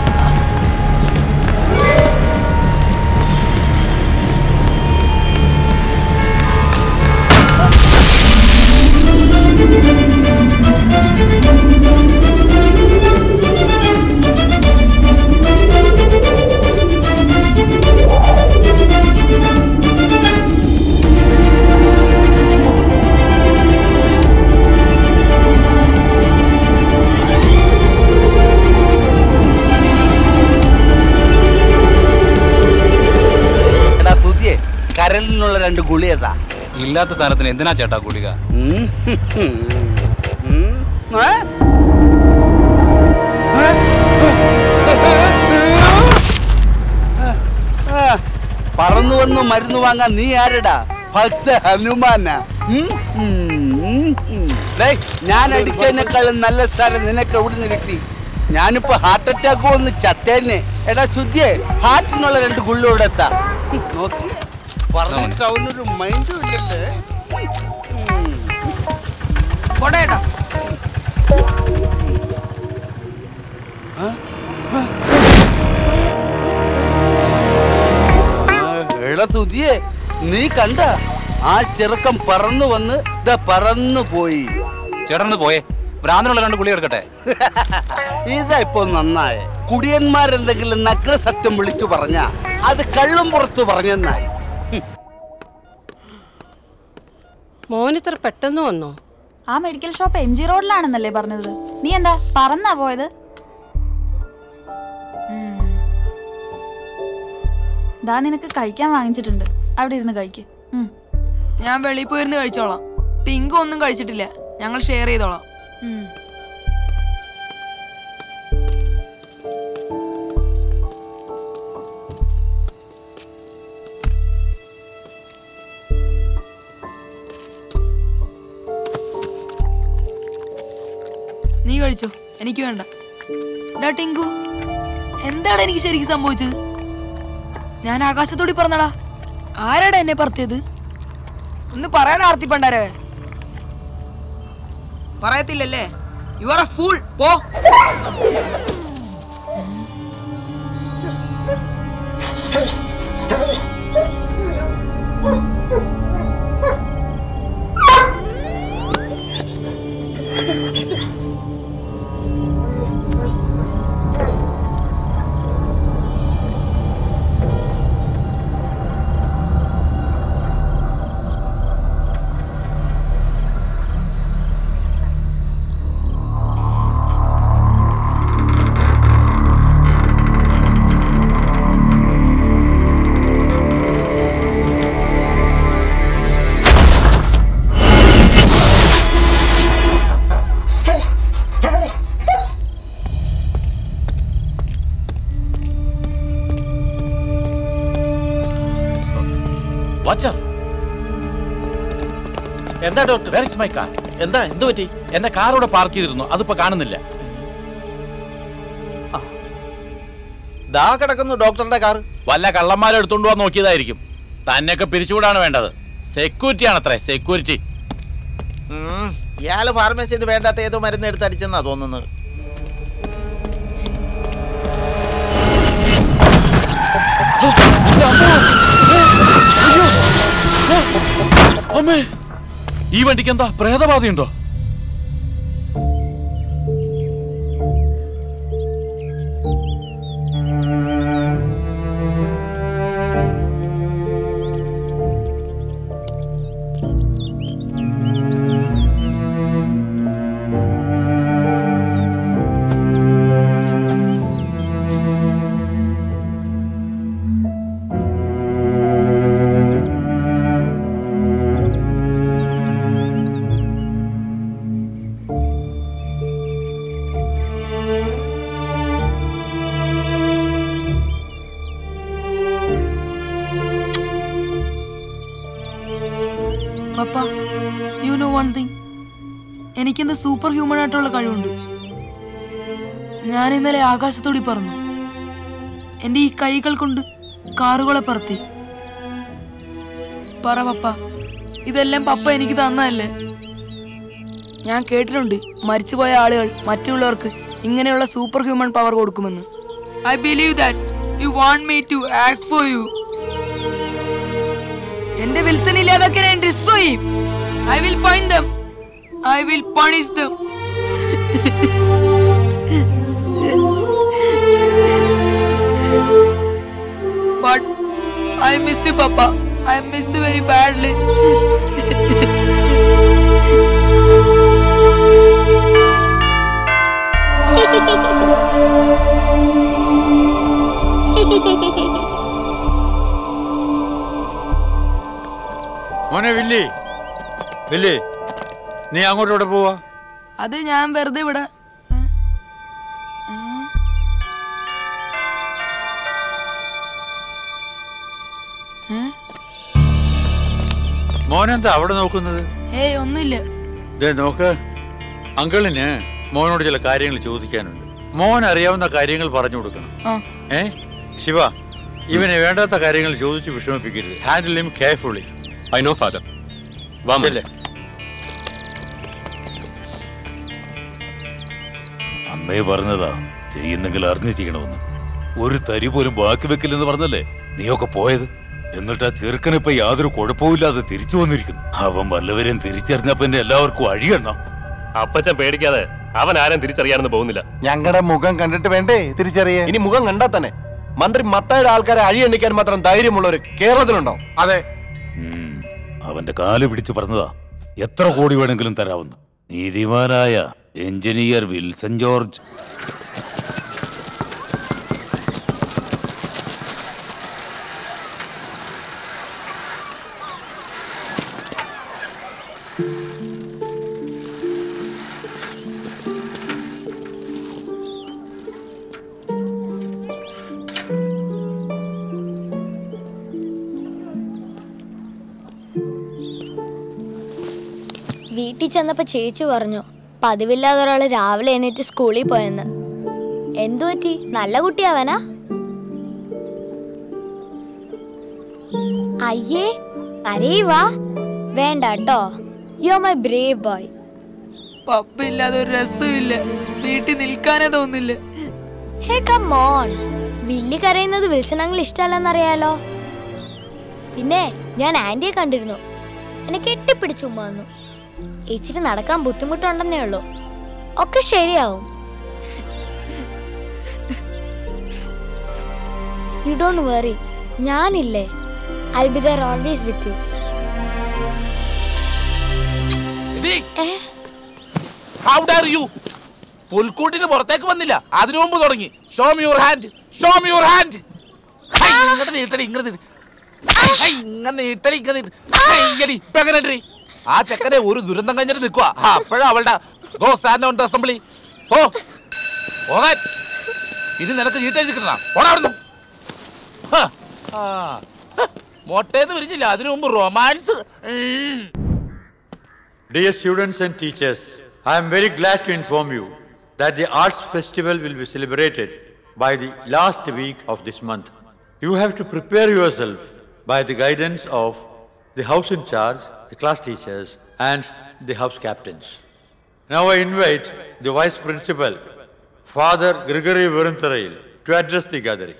എടാ സുതിയെ കരലിനുള്ള രണ്ട് ഗുളിയതാ ഇല്ലാത്ത സാധനത്തിന് എന്തിനാ ചേട്ടാ ഗുളിക ഉം. ഉം. ഏ? ആ, പറന്നു വന്ന് മരുന്ന് വാങ്ങാൻ നീ ആരടാ ഭക്ത ഹനുമാന ഉം? ഉം, ഉം. ഡേയ്, ഞാൻ അടിച്ചതിനേക്കാളും നല്ല സ്ഥലം നിനക്ക് എവിടുന്ന് കിട്ടി ഞാനിപ്പോ ഹാർട്ട് അറ്റാക്ക് വന്ന് ചത്തേനെ എടാ ശുദ്ധിയെ ഹാർട്ടിനുള്ള രണ്ട് ഗുള്ളി ഇവിടെ എത്താ നോക്കിയേ പറഞ്ഞിട്ട് അവനൊരു മൈൻഡും ഇല്ലല്ലേ പോട്ടെ ഏട്ടാ എടാ സുജിയെ നീ കണ്ട ആ ചെറുക്കം പറന്നു വന്ന് ദാ പറന്നു പോയി ചേട്ടനൊന്ന് പോയേ ഭ്രാന്തനുള്ള രണ്ട് ഗുളി എടുക്കട്ടെ ഇതാ ഇപ്പൊ നന്നായ കുടിയന്മാരെന്തെങ്കിലും നഗ്ന സത്യം വിളിച്ചു പറഞ്ഞ അത് കള്ളും പുറത്തു പറഞ്ഞെന്നായി മോനിത്ര പെട്ടെന്ന് വന്നോ ആ മെഡിക്കൽ ഷോപ്പ് എം ജി റോഡിലാണെന്നല്ലേ പറഞ്ഞത് നീ എന്താ പറന്നാ പോയത് ഉം. ദാ നിനക്ക് കഴിക്കാൻ വാങ്ങിച്ചിട്ടുണ്ട് അവിടെ ഇരുന്ന് കഴിക്ക് ഉം. ഞാൻ വെളിയിൽ പോയിരുന്ന് കഴിച്ചോളാം ടിങ്കു ഒന്നും കഴിച്ചിട്ടില്ല ഞങ്ങൾ ഷെയർ ചെയ്തോളാം ഉം. നീ കഴിച്ചോ എനിക്ക് വേണ്ട ഡാ ടിങ്കു എന്താണ് എനിക്ക് ശരിക്കും സംഭവിച്ചത് ഞാൻ ആകാശത്തോടി പറഞ്ഞടാ ആരാടാ എന്നെ പറത്തിയത് ഒന്ന് പറയാൻ ആർത്തി പണ്ടാരേ പറയത്തില്ലല്ലേ യു ആർ എ ഫൂൾ പോ വാച്ചർ എന്താ doctor where is my car എന്താ എന്ത് പറ്റി എന്റെ കാർ ഇവിടെ പാർക്ക് ചെയ്തിരുന്നു അതിപ്പോ കാണുന്നില്ല ആ. ദാ കിടക്കുന്നു ഡോക്ടറുടെ കാർ വല്ല കള്ളന്മാരും എടുത്തോണ്ട് പോവാൻ നോക്കിയതായിരിക്കും തന്നെയൊക്കെ പിരിച്ചുവിടാണ് വേണ്ടത് സെക്യൂരിറ്റി ആണത്രേ സെക്യൂരിറ്റി ഇയാള് ഫാർമസിയിൽ നിന്ന് വേണ്ടാത്ത ഏതോ മരുന്ന് എടുത്ത് അടിച്ചെന്നാ തോന്നുന്നത് അമ്മേ ഈ വണ്ടിക്ക് എന്താ പ്രേതബാധയുണ്ടോ papa you know one thing എനിക്കെന്ത് സൂപ്പർ ഹ്യൂമൻ ആയിട്ടുള്ള കഴിവുണ്ട് ഞാൻ ഇന്നലെ ആകാശത്തോടി പറന്നു എൻ്റെ ഈ കൈകൾ കൊണ്ട് കാറുകളെ പറത്തി പറ പപ്പ ഇതെല്ലാം പപ്പ എനിക്ക് തന്നതല്ലേ ഞാൻ കേട്ടിട്ടുണ്ട് മരിച്ചുപോയ ആളുകൾ മറ്റുള്ളവർക്ക് ഇങ്ങനെയുള്ള സൂപ്പർ ഹ്യൂമൻ പവർ കൊടുക്കുമെന്ന് I believe that you want me to act for you എന്റെ വിൽസൺ ഇല്ലാതൊക്കെ ഞാൻ ഡിസ്ട്രോയ് ചെയ്യും I will find them I will punish them but I miss you papa I miss you very badly മോനെ Willy Willy നീ അങ്ങോട്ടോടെ പോവാ അത് ഞാൻ വെറുതെ ഇവിടെ മോനെന്താ അവിടെ നോക്കുന്നത് ഏയ് ഒന്നുമില്ല ദേ നോക്ക് അങ്കിളിന് മോനോട് ചില കാര്യങ്ങൾ ചോദിക്കാനുണ്ട് മോൻ അറിയാവുന്ന കാര്യങ്ങൾ പറഞ്ഞു കൊടുക്കണം ആ ഏ ശിവ ഇവനെ വേണ്ടാത്ത കാര്യങ്ങൾ ചോദിച്ച് വിഷമിപ്പിക്കരുത് handle him carefully I know father വാ മോനെ. അന്നേ പറഞ്ഞതാ ചെയ്യുന്നെങ്കിൽ അറിഞ്ഞു ചെയ്യണമെന്ന് ഒരു തരി പോലും ബാക്കി വെക്കില്ലെന്ന് പറഞ്ഞല്ലേ നീയൊക്കെ പോയത് എന്നിട്ട് ആ ചെറുക്കനിപ്പോ യാതൊരു കുഴപ്പമില്ലാതെ തിരിച്ചു വന്നിരിക്കുന്നു അവൻ വല്ലവരെയും തിരിച്ചറിഞ്ഞപ്പോ എന്നെ എല്ലാവർക്കും അഴിയണം അപ്പച്ചൻ പേടിക്കാതെ അവൻ ആരും തിരിച്ചറിയാനൊന്നും പോകുന്നില്ല ഞങ്ങളുടെ മുഖം കണ്ടിട്ട് വേണ്ടേ തിരിച്ചറിയാൻ ഇനി മുഖം കണ്ടാ തന്നെ മന്ത്രി മത്തായുടെ ആൾക്കാരെ അഴിയെണ്ണിക്കാൻ മാത്രം ധൈര്യമുള്ളവർ കേരളത്തിലുണ്ടോ അതെ അവന്റെ കാല് പിടിച്ചു പറഞ്ഞതാ എത്ര കോടി വേണമെങ്കിലും തരാവുന്നു നീതിമാനായ എഞ്ചിനീയർ വിൽസൺ ജോർജ് വീട്ടിൽ ചെന്നപ്പോ ചേച്ചി പറഞ്ഞു പതിവില്ലാതെ ഒരാള് രാവിലെ എണീറ്റ് സ്കൂളിൽ പോയെന്ന് എന്തു പറ്റി നല്ല കുട്ടിയാവനാ അയ്യേ അരേവാ വേണ്ട കേട്ടോ you my brave boy papa ഇല്ലാതെ ഒരു രസമില്ല വീട്ടിൽ നിൽക്കാനേ തോന്നില്ല ഹേ കം ഓൺ വില്ലി കരയുന്നത് വിൽസൺ അങ്കിൾ ഇഷ്ടമല്ലെന്നറിയാലോ പിന്നെ ഞാൻ ആന്റിയെ കണ്ടിരുന്നു എന്നെ കെട്ടിപ്പിടിച്ചു ഉമ്മ വന്നു ഇച്ചിരി നടക്കാൻ ബുദ്ധിമുട്ടുണ്ടെന്നേ ഉള്ളൂ ഒക്കെ ശരിയാവും യു ഡോണ്ട് വറി ഞാനില്ലേ I be there always with you how dare you പുൽക്കൂട്ടിന് പുറത്തേക്ക് വന്നില്ല അതിനു മുമ്പ് തുടങ്ങി show me your hand show me your hand ഇങ്ങോട്ട് നീട്ടടി ഇങ്ങോട്ട് നീട്ട്. ഹൈ, ഹൈ, ഇങ്ങനെ നീട്ടടി ഇങ്ങനെ നീട്ട്. ഹൈയടി, ഇപ്പൊ എങ്ങനെയുണ്ടെടി? ആ ചെക്കനെ ഒരു ദുരന്തം കഴിഞ്ഞിട്ട് നിൽക്കുക അപ്പോഴാ അവളുടെ ഗോ സ്റ്റാൻഡ് ഓൺ അസംബ്ലി ഓ പോകാൻ ഇനി നിനക്ക് ചീട്ടെഴുതി കിട്ടണം പോടാ അവിടുന്ന് ഹ, ആ. ഹ, മൊട്ടേന്ന് വിരിഞ്ഞില്ല അതിനു മുമ്പ് romance Dear students and teachers, I am very glad to inform you that the Arts Festival will be celebrated by the last week of this month. You have to prepare yourself by the guidance of the house in charge, the class teachers, and the house captains. Now I invite the vice principal, Father Grigory Viruntharail, to address the gathering.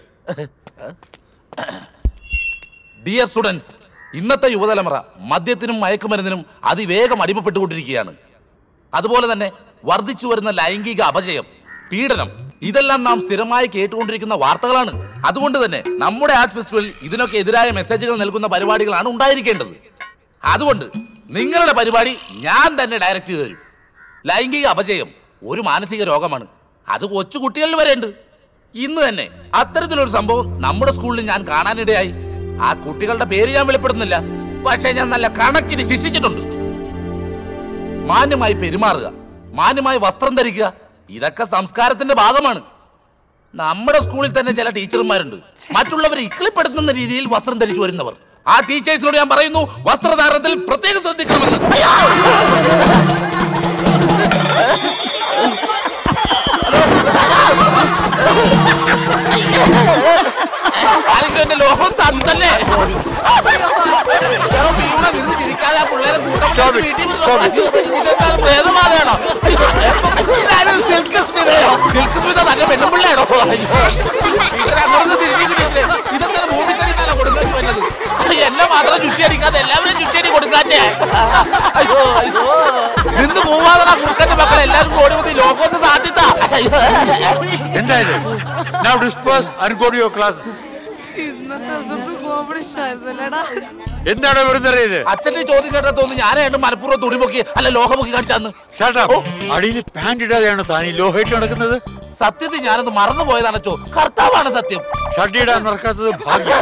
Dear students ഇന്നത്തെ യുവതലമുറ മദ്യത്തിനും മയക്കുമരുന്നിനും അതിവേഗം അടിമപ്പെട്ടുകൊണ്ടിരിക്കുകയാണ് അതുപോലെ തന്നെ വർദ്ധിച്ചു വരുന്ന ലൈംഗിക അപജയം പീഡനം ഇതെല്ലാം നാം സ്ഥിരമായി കേട്ടുകൊണ്ടിരിക്കുന്ന വാർത്തകളാണ് അതുകൊണ്ട് തന്നെ നമ്മുടെ ആർട്ട് ഫെസ്റ്റിവൽ ഇതിനൊക്കെ എതിരായ മെസ്സേജുകൾ നൽകുന്ന പരിപാടികളാണ് ഉണ്ടായിരിക്കേണ്ടത് അതുകൊണ്ട് നിങ്ങളുടെ പരിപാടി ഞാൻ തന്നെ ഡയറക്റ്റ് ചെയ്തു തരും ലൈംഗിക അപജയം ഒരു മാനസിക രോഗമാണ് അത് കൊച്ചു കുട്ടികളിൽ വരെ ഉണ്ട് ഇന്ന് തന്നെ അത്തരത്തിലൊരു സംഭവം നമ്മുടെ സ്കൂളിൽ ഞാൻ കാണാനിടയായി ആ കുട്ടികളുടെ പേര് ഞാൻ വെളിപ്പെടുന്നില്ല പക്ഷേ ഞാൻ നല്ല കണക്കിന് ശിക്ഷിച്ചിട്ടുണ്ട് മാന്യമായി പെരുമാറുക മാന്യമായി വസ്ത്രം ധരിക്കുക ഇതൊക്കെ സംസ്കാരത്തിന്റെ ഭാഗമാണ് നമ്മുടെ സ്കൂളിൽ തന്നെ ചില ടീച്ചർമാരുണ്ട് മറ്റുള്ളവരെ ഇക്കിളിപ്പെടുത്തുന്ന രീതിയിൽ വസ്ത്രം ധരിച്ചു വരുന്നവർ ആ ടീച്ചേഴ്സിനോട് ഞാൻ പറയുന്നു വസ്ത്രധാരണത്തിൽ പ്രത്യേകം ശ്രദ്ധിക്കണമെന്ന് ആരെങ്കിലും എന്റെ ലോകം തന്നല്ലേ എടോ, വീണ നിന്ന് ചിരിക്കാതെ ആ പിള്ളേരെ കൂട്ടം വിളിച്ച് വീട്ടിൽ വിടണോ? ഇതെന്താണ് പ്രേതബാധയാണോ? ഇതാരും സിൽക്ക് സ്മിതയോ? സിൽക്ക് സ്മിത നല്ല പെണ്ണുപിള്ളയാണോ? അയ്യോ. ടീച്ചറെ, അങ്ങോട്ടൊന്ന് തിരിഞ്ഞ് ടീച്ചറെ. ഇതെന്താണ് ഭൂമിക്കടി തന്നെ കൊടുക്കേണ്ടി വരുന്നത്? എന്നെ മാത്രം ചുറ്റിയടിക്കാതെ എല്ലാവരും ചുറ്റിയടി കൊടുക്കാറ്റേ അയ്യോ അയ്യോ നിന്ന് പോവാതെ കുറുക്കന്റെ മക്കളെ എല്ലാവരും ഓടി വന്ന് ലോകം ഒന്ന് താത്തിത്താ അയ്യോ എന്തായാലും Now disperse and go to your class. ഇന്നത്തെ അസംബ്ലി കോമ്പറ്റീഷൻ ആയിരുന്നല്ലേടാ എന്താണ് വെറുതെ അറിയത് അച്ഛന്റെ ചോദ്യം കേട്ടതൊന്നും ഞാനായിട്ട് മനഃപൂർവ്വം തുണിമുക്കി അല്ല ലോഹമുക്കി കാണിച്ചാന്ന് അടിയിൽ പാന്റ് ഇടാതെയാണ് താൻ ഈ ലോഹയിട്ട് നടക്കുന്നത് സത്യത്തിൽ ഞാനത് മറന്നു പോയതാണച്ചോ കർത്താവാണ് സത്യം ഷഡിയിടാൻ മറക്കാത്തത് ഭാഗ്യം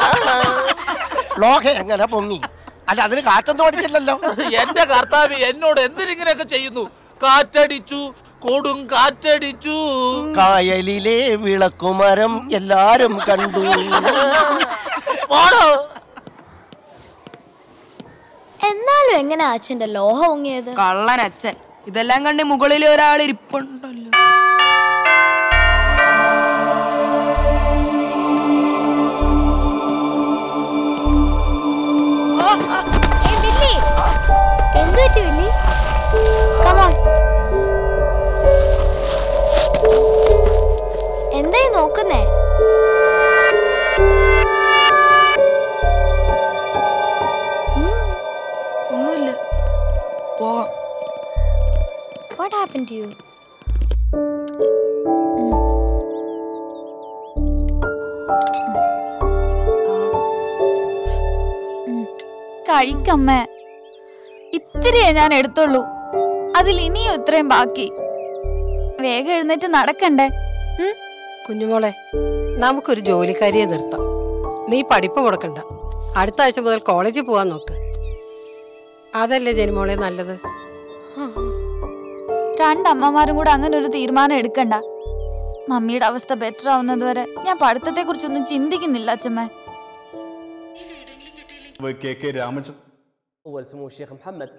ലോഹ എങ്ങനെ പൊങ്ങി അല്ല അതിന് കാറ്റൊന്നും അടിച്ചില്ലല്ലോ എന്റെ കർത്താവ് എന്നോട് എന്തിനിങ്ങനെയൊക്കെ ചെയ്യുന്നു കാറ്റടിച്ചു കൊടും കാറ്റടിച്ചു കായലിലെ വിളക്കുമരം എല്ലാരും കണ്ടു പോടോ എന്നാലും എങ്ങനെ അച്ഛന്റെ ലോഹം ഒങ്ങിയത് കള്ളൻ അച്ഛൻ ഇതെല്ലാം കണ്ട് മുകളിൽ ഒരാൾ ഇരിപ്പുണ്ടല്ലോ എന്ത് പറ്റി വില്ലി കമോൺ എന്തായി നോക്കുന്നേ കഴിക്കമ്മേ ഇത്തിരിയേ ഞാൻ എടുത്തുള്ളൂ അതിൽ ഇനിയും ഇത്രയും ബാക്കി വേഗം എഴുന്നേറ്റ് നടക്കണ്ടേ ഉം? കുഞ്ഞുമോളെ നമുക്കൊരു ജോലിക്കാരിയെ നിർത്താം നീ പഠിപ്പ് മുടക്കണ്ട അടുത്ത ആഴ്ച മുതൽ കോളേജിൽ പോവാൻ നോക്ക് അതല്ലേ ജനിമോളെ നല്ലത് രണ്ടമ്മമാരും കൂടെ അങ്ങനെ ഒരു തീരുമാനം എടുക്കണ്ട മമ്മിയുടെ അവസ്ഥ ബെറ്റർ ആവുന്നത് വരെ ഞാൻ പഠിത്തത്തെ കുറിച്ചൊന്നും ചിന്തിക്കുന്നില്ല അച്ഛമ്മേ കെ കെ രാമചന്ദ്രൻ अول سمو الشيخ محمد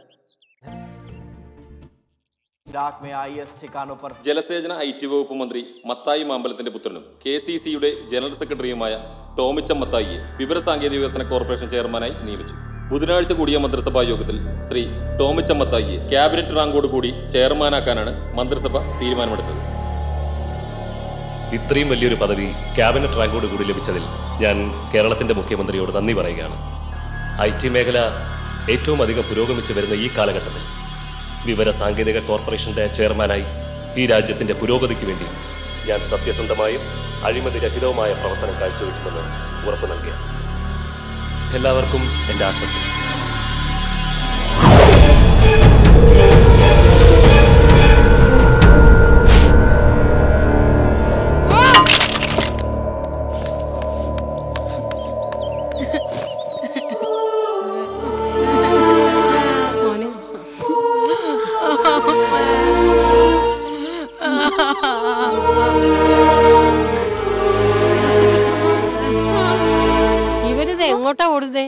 इराक में आईएस ठिकानों पर ജലസേചന ഐ ടി വകുപ്പ് മന്ത്രി മത്തായി മാമ്പലത്തിന്റെ പുത്രനും കെ സി സിയുടെ ജനറൽ സെക്രട്ടറിയുമായ ടോമിച്ചം മത്തായിയെ വിവരസാങ്കേതിക വികസന കോർപ്പറേഷൻ ചെയർമാനായി നിയമിച്ചു ബുധനാഴ്ച കൂടിയ മന്ത്രിസഭാ യോഗത്തിൽ ശ്രീ ടോമിച്ചം മത്തായിയെ ക്യാബിനറ്റ് റാങ്കോട് കൂടി ചെയർമാനാക്കാനാണ് മന്ത്രിസഭ തീരുമാനമെടുത്തത് ഇത്രയും വലിയൊരു പദവി ക്യാബിനറ്റ് റാങ്കോട് കൂടി ലഭിച്ചതിൽ ഞാൻ കേരളത്തിന്റെ മുഖ്യമന്ത്രിയോട് നന്ദി പറയുകയാണ് ഐ ടി മേഖല ഏറ്റവും അധികം പുരോഗമിച്ചു വരുന്ന ഈ കാലഘട്ടത്തിൽ വിവര സാങ്കേതിക കോർപ്പറേഷന്റെ ചെയർമാനായി ഈ രാജ്യത്തിന്റെ പുരോഗതിക്ക് വേണ്ടി ഞാൻ സത്യസന്ധമായും അഴിമതിരഹിതവുമായ പ്രവർത്തനം കാഴ്ചവെക്കുമെന്ന് ഉറപ്പു നൽകുകയാണ് എല്ലാവർക്കും എൻ്റെ ആശംസ ഇവരിത് എങ്ങോട്ടാ ഓടുന്നേ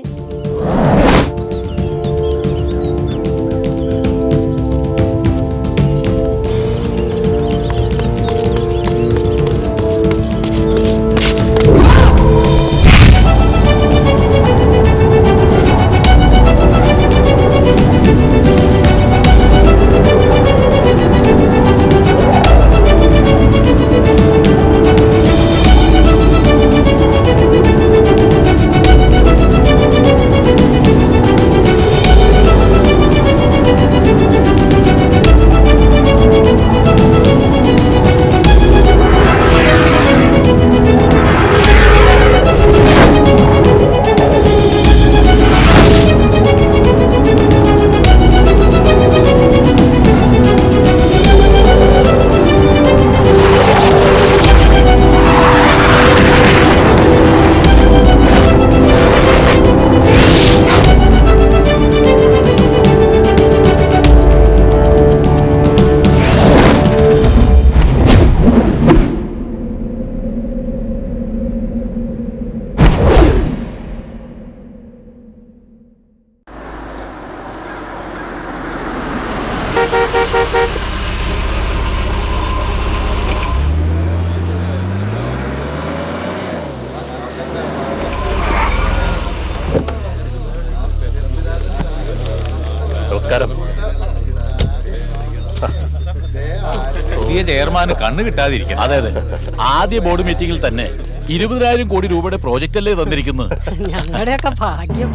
നമസ്കാരം പുതിയ ചെയർമാന് കണ്ണ് കിട്ടാതിരിക്കണം അതെ അതെ ആദ്യ ബോർഡ് മീറ്റിംഗിൽ തന്നെ ഇരുപതിനായിരം കോടി രൂപയുടെ പ്രോജക്റ്റ് അല്ലേ തന്നിരിക്കുന്നത് ഞങ്ങളുടെയൊക്കെ ഭാഗ്യം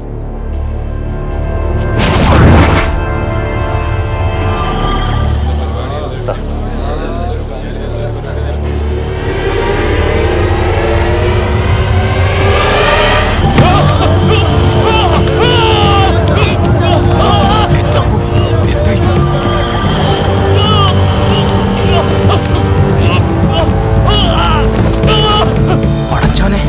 പടച്ചോനെ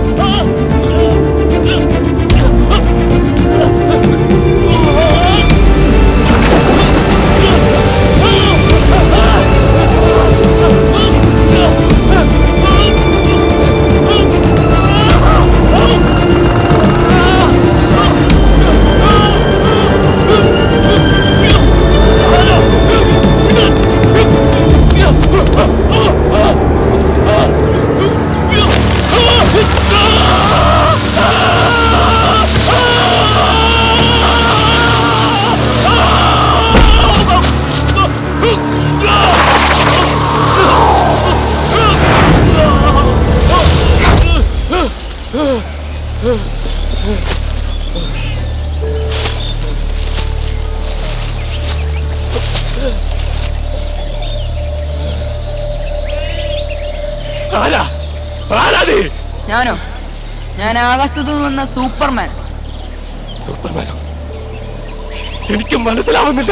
ആരാ ആരാ നീ ഞാനോ ഞാൻ ആകാശത്തു നിന്ന് വന്ന സൂപ്പർമാൻ സൂപ്പർമാനോ എനിക്ക് മനസ്സിലാവുന്നില്ല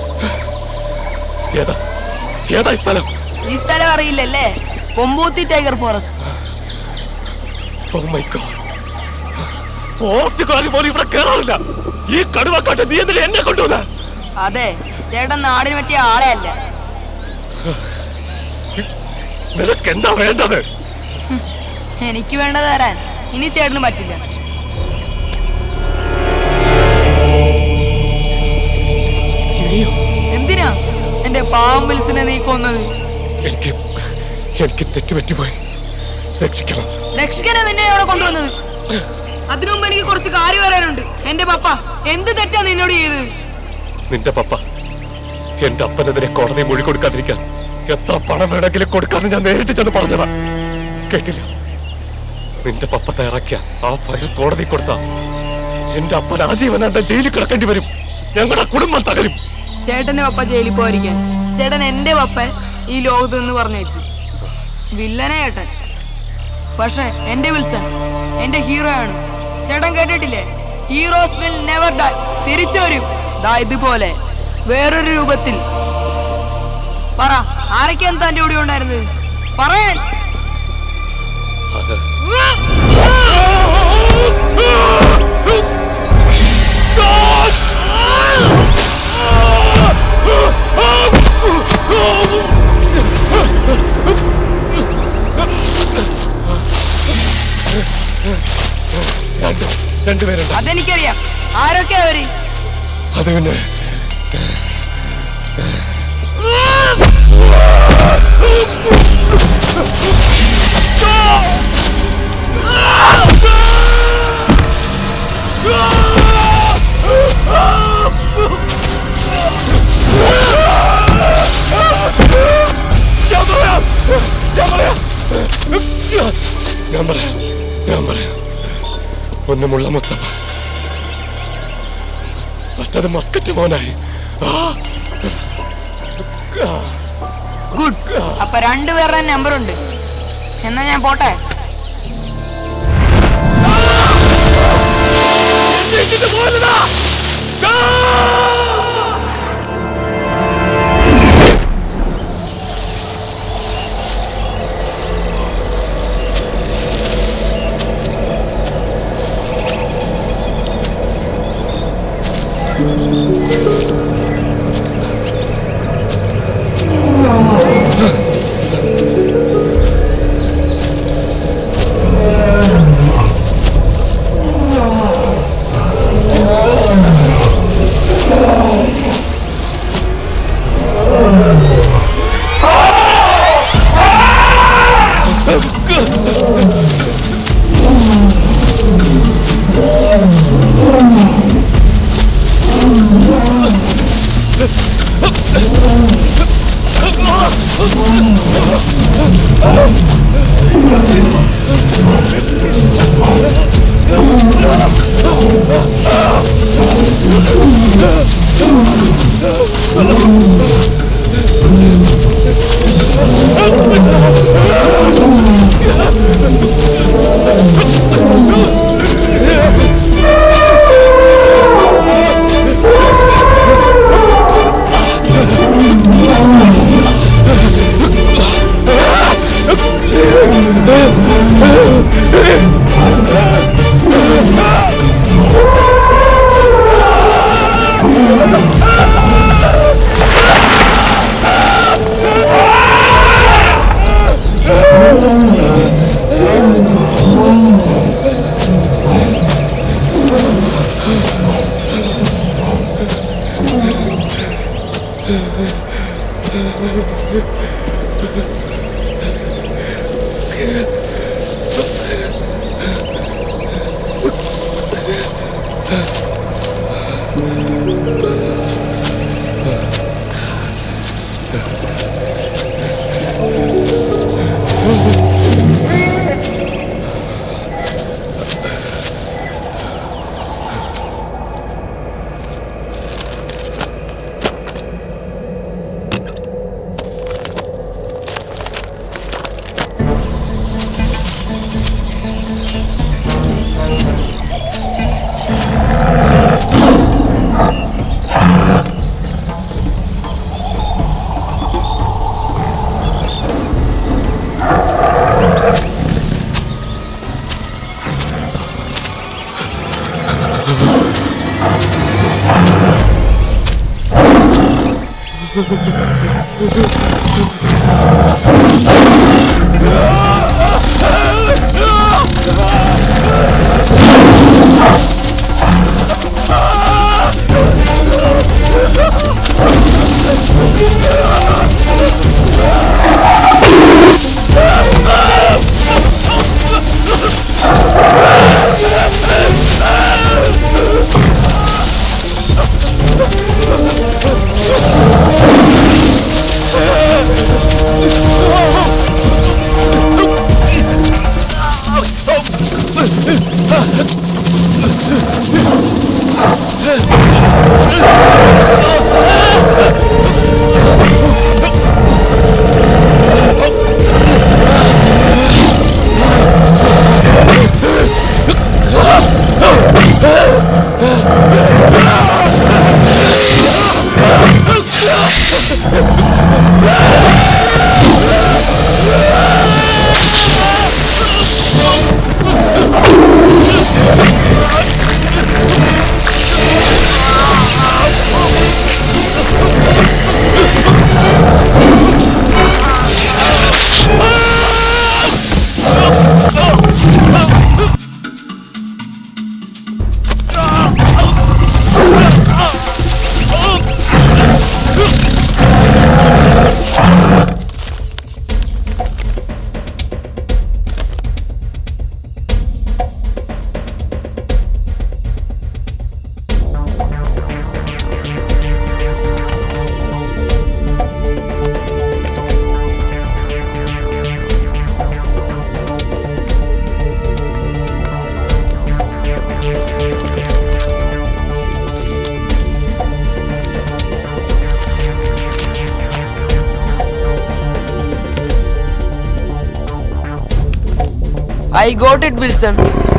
ഏതാ ഏതാ ഈ സ്ഥലം ഈ സ്ഥലം അറിയില്ലല്ലേ കൊമ്പൂത്തി tiger forest oh my god ഫോറസ്റ്റുകാർ പോലും ഇവിടെ കയറാറില്ല ഈ കടുവക്കാട്ട് നീ എന്തിനാ എന്നെ കൊണ്ടുവന്ന അതെ ചേട്ടൻ നാടിന് പറ്റിയ ആളെ അല്ല നിനക്ക് എന്താ വേണ്ടത് എനിക്ക് വേണ്ടത് തരാൻ ഇനി ചേട്ടന് പറ്റില്ല എന്തിനാ എന്റെ പാമ്പിൽസിനെ നീ കൊന്നത് എനിക്ക് എനിക്ക് തെറ്റുപറ്റിപ്പോയി രക്ഷിക്കണം രക്ഷിക്കാനാ നിന്നെ അവിടെ കൊണ്ടുവന്നത് അതിനു മുമ്പ് എനിക്ക് കുറച്ച് കാര്യം പറയാനുണ്ട് എന്റെ പപ്പ എന്ത് തെറ്റാ നിന്നോട് ചെയ്തത് നിന്റെ പപ്പ എന്റെ അപ്പനെതിരെ കോടതി മൊഴി കൊടുക്കാതിരിക്കാൻ എത്ര പണം വേണമെങ്കിലും കൊടുക്കാന്ന് ഞാൻ നേരിട്ട് ചെന്ന് പറഞ്ഞതാ കേട്ടില്ല നിന്റെ പപ്പ തയ്യാറാക്കിയ ആ ഫയൽ കോടതി കൊടുത്ത എന്റെ അപ്പൻ ആജീവനാന്ത ജയിലിൽ കിടക്കേണ്ടി വരും ഞങ്ങളുടെ കുടുംബം തകരും ചേട്ടന്റെ പപ്പ ജയിലിൽ പോയിരിക്കാൻ ചേട്ടൻ എന്റെ പപ്പ ഈ ലോകത്ത് നിന്ന് പറഞ്ഞയച്ചു വില്ലനെ ചേട്ടൻ പക്ഷെ എന്റെ വിൽസൺ എന്റെ ഹീറോ ആണ് ചേട്ടൻ കേട്ടിട്ടില്ലേ ഹീറോസ് വിൽ നെവർ ഡൈ തിരിച്ചു വരും ദാ ഇതുപോലെ വേറൊരു രൂപത്തിൽ പറ ആരൊക്കെയാണ് തന്റെ കൂടെ ഉണ്ടായിരുന്നത് പറയാൻ അത് രണ്ട് രണ്ടുപേരുണ്ട് അതെനിക്കറിയാം ആരൊക്കെയാ അവര് അത് പിന്നെ ഞാൻ പറയാം ഞാൻ പറയാം ഞാൻ പറയാം ഞാൻ പറയാം ഒന്ന് മുള്ള മുസ്തഫ മറ്റത് മസ്കറ്റ് മോനായി ആ. ആ. ഗുഡ് അപ്പൊ രണ്ടുപേരുടെ നമ്പർ ഉണ്ട് എന്നാ ഞാൻ പോട്ടെ Ah! I got it, Wilson.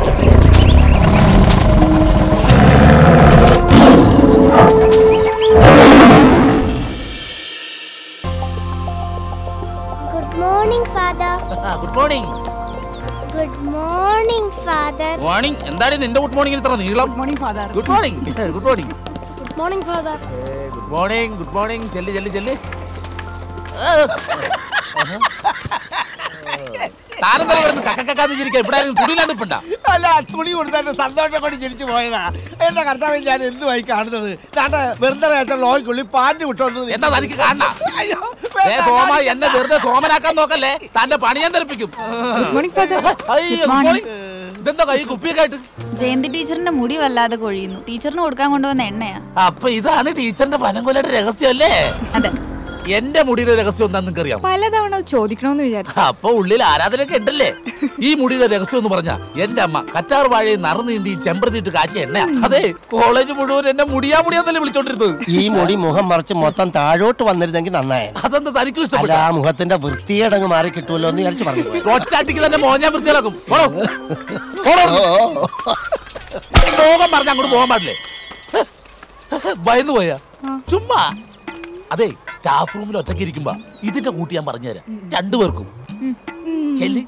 Good morning father good morning good morning father morning എന്താണ് നിന്റെ ഗുഡ് മോർണിംഗ് ഇത്ര നീളം morning father good morning good morning good morning father good morning good morning ചെല്ലി ചെല്ലി ചെല്ലി താനെന്താ വരുന്നത് കക്കക്കാന്ന് ചിരിക്കാം ഇവിടെ ആരും തുണിയിലാണ്ട് ഇപ്പണ്ട അല്ല തുണി കൊടുത്തിട്ട് സന്തോഷം കൊണ്ട് ചിരിച്ചു പോയതാ എന്റെ കർത്താവ് ഞാൻ എന്തുമായി കാണുന്നത് താണ്ട വെറുതെ വെച്ച ലോയ്ക്കുള്ളിൽ പാൻറ് വിട്ടോണ്ട് എന്താ തനിക്ക് കാണണ ഏ സോമ എന്നെ വെറുതെ സോമനാക്കാൻ നോക്കല്ലേ തന്റെ പണി ഞാൻ തെറിപ്പിക്കും അയ്യോ, good morning. ഇതെന്താ കൈ കുപ്പിയൊക്കെ ആയിട്ട് ജയന്തി ടീച്ചറിന്റെ മുടി വല്ലാതെ കൊഴിയുന്നു ടീച്ചറിന് കൊടുക്കാൻ കൊണ്ടുവന്ന എണ്ണയാ അപ്പൊ ഇതാണ് ടീച്ചറിന്റെ പനംകൊലയുടെ രഹസ്യം അല്ലേ അതെ എന്റെ മുടിയുടെ രഹസ്യം എന്താന്ന് നിങ്ങൾക്ക് അറിയാം പലതവണ ചോദിക്കണമെന്ന് വിചാരിച്ചു അപ്പൊ ഉള്ളിൽ ആരാധനയൊക്കെ ഉണ്ടല്ലേ ഈ മുടിയുടെ രഹസ്യം എന്ന് പറഞ്ഞ എന്റെ അമ്മ കറ്റാർ വാഴയെ നറുനീണ്ടി ചെമ്പരത്തിട്ട് കാച്ചിയ എണ്ണ അതെ കോളേജ് മുഴുവൻ എന്നെ മുടിയാ മുടിയാന്നല്ലേ വിളിച്ചോണ്ടിരുന്നത് ഈ മുടി മുഖം മറിച്ച് മൊത്തം താഴോട്ട് വന്നിരുന്നെങ്കിൽ നന്നായ അതെന്താ തനിക്കും അല്ല ഇഷ്ടപ്പെട്ട ആ മുഖത്തിന്റെ വൃത്തിയേടങ്ങ് മാറി കിട്ടുമല്ലോ എന്ന് വിചാരിച്ചു പറഞ്ഞു ഒറ്റാറ്റിക്ക് തന്നെ മോഞ്ഞാൻ വൃത്തിയാക്കും പോടോ. പോടോ. പോകാൻ പറഞ്ഞ അങ്ങോട്ട് പോകാൻ പാടില്ലേ ഭയന്നു പോയാ ചുമ്മാ അതെ സ്റ്റാഫ് റൂമിൽ ഒറ്റയ്ക്ക് ഇരിക്കുമ്പോ ഇതിന്റെ കൂട്ടി ഞാൻ പറഞ്ഞുതരാം രണ്ടുപേർക്കും ചെല്ലി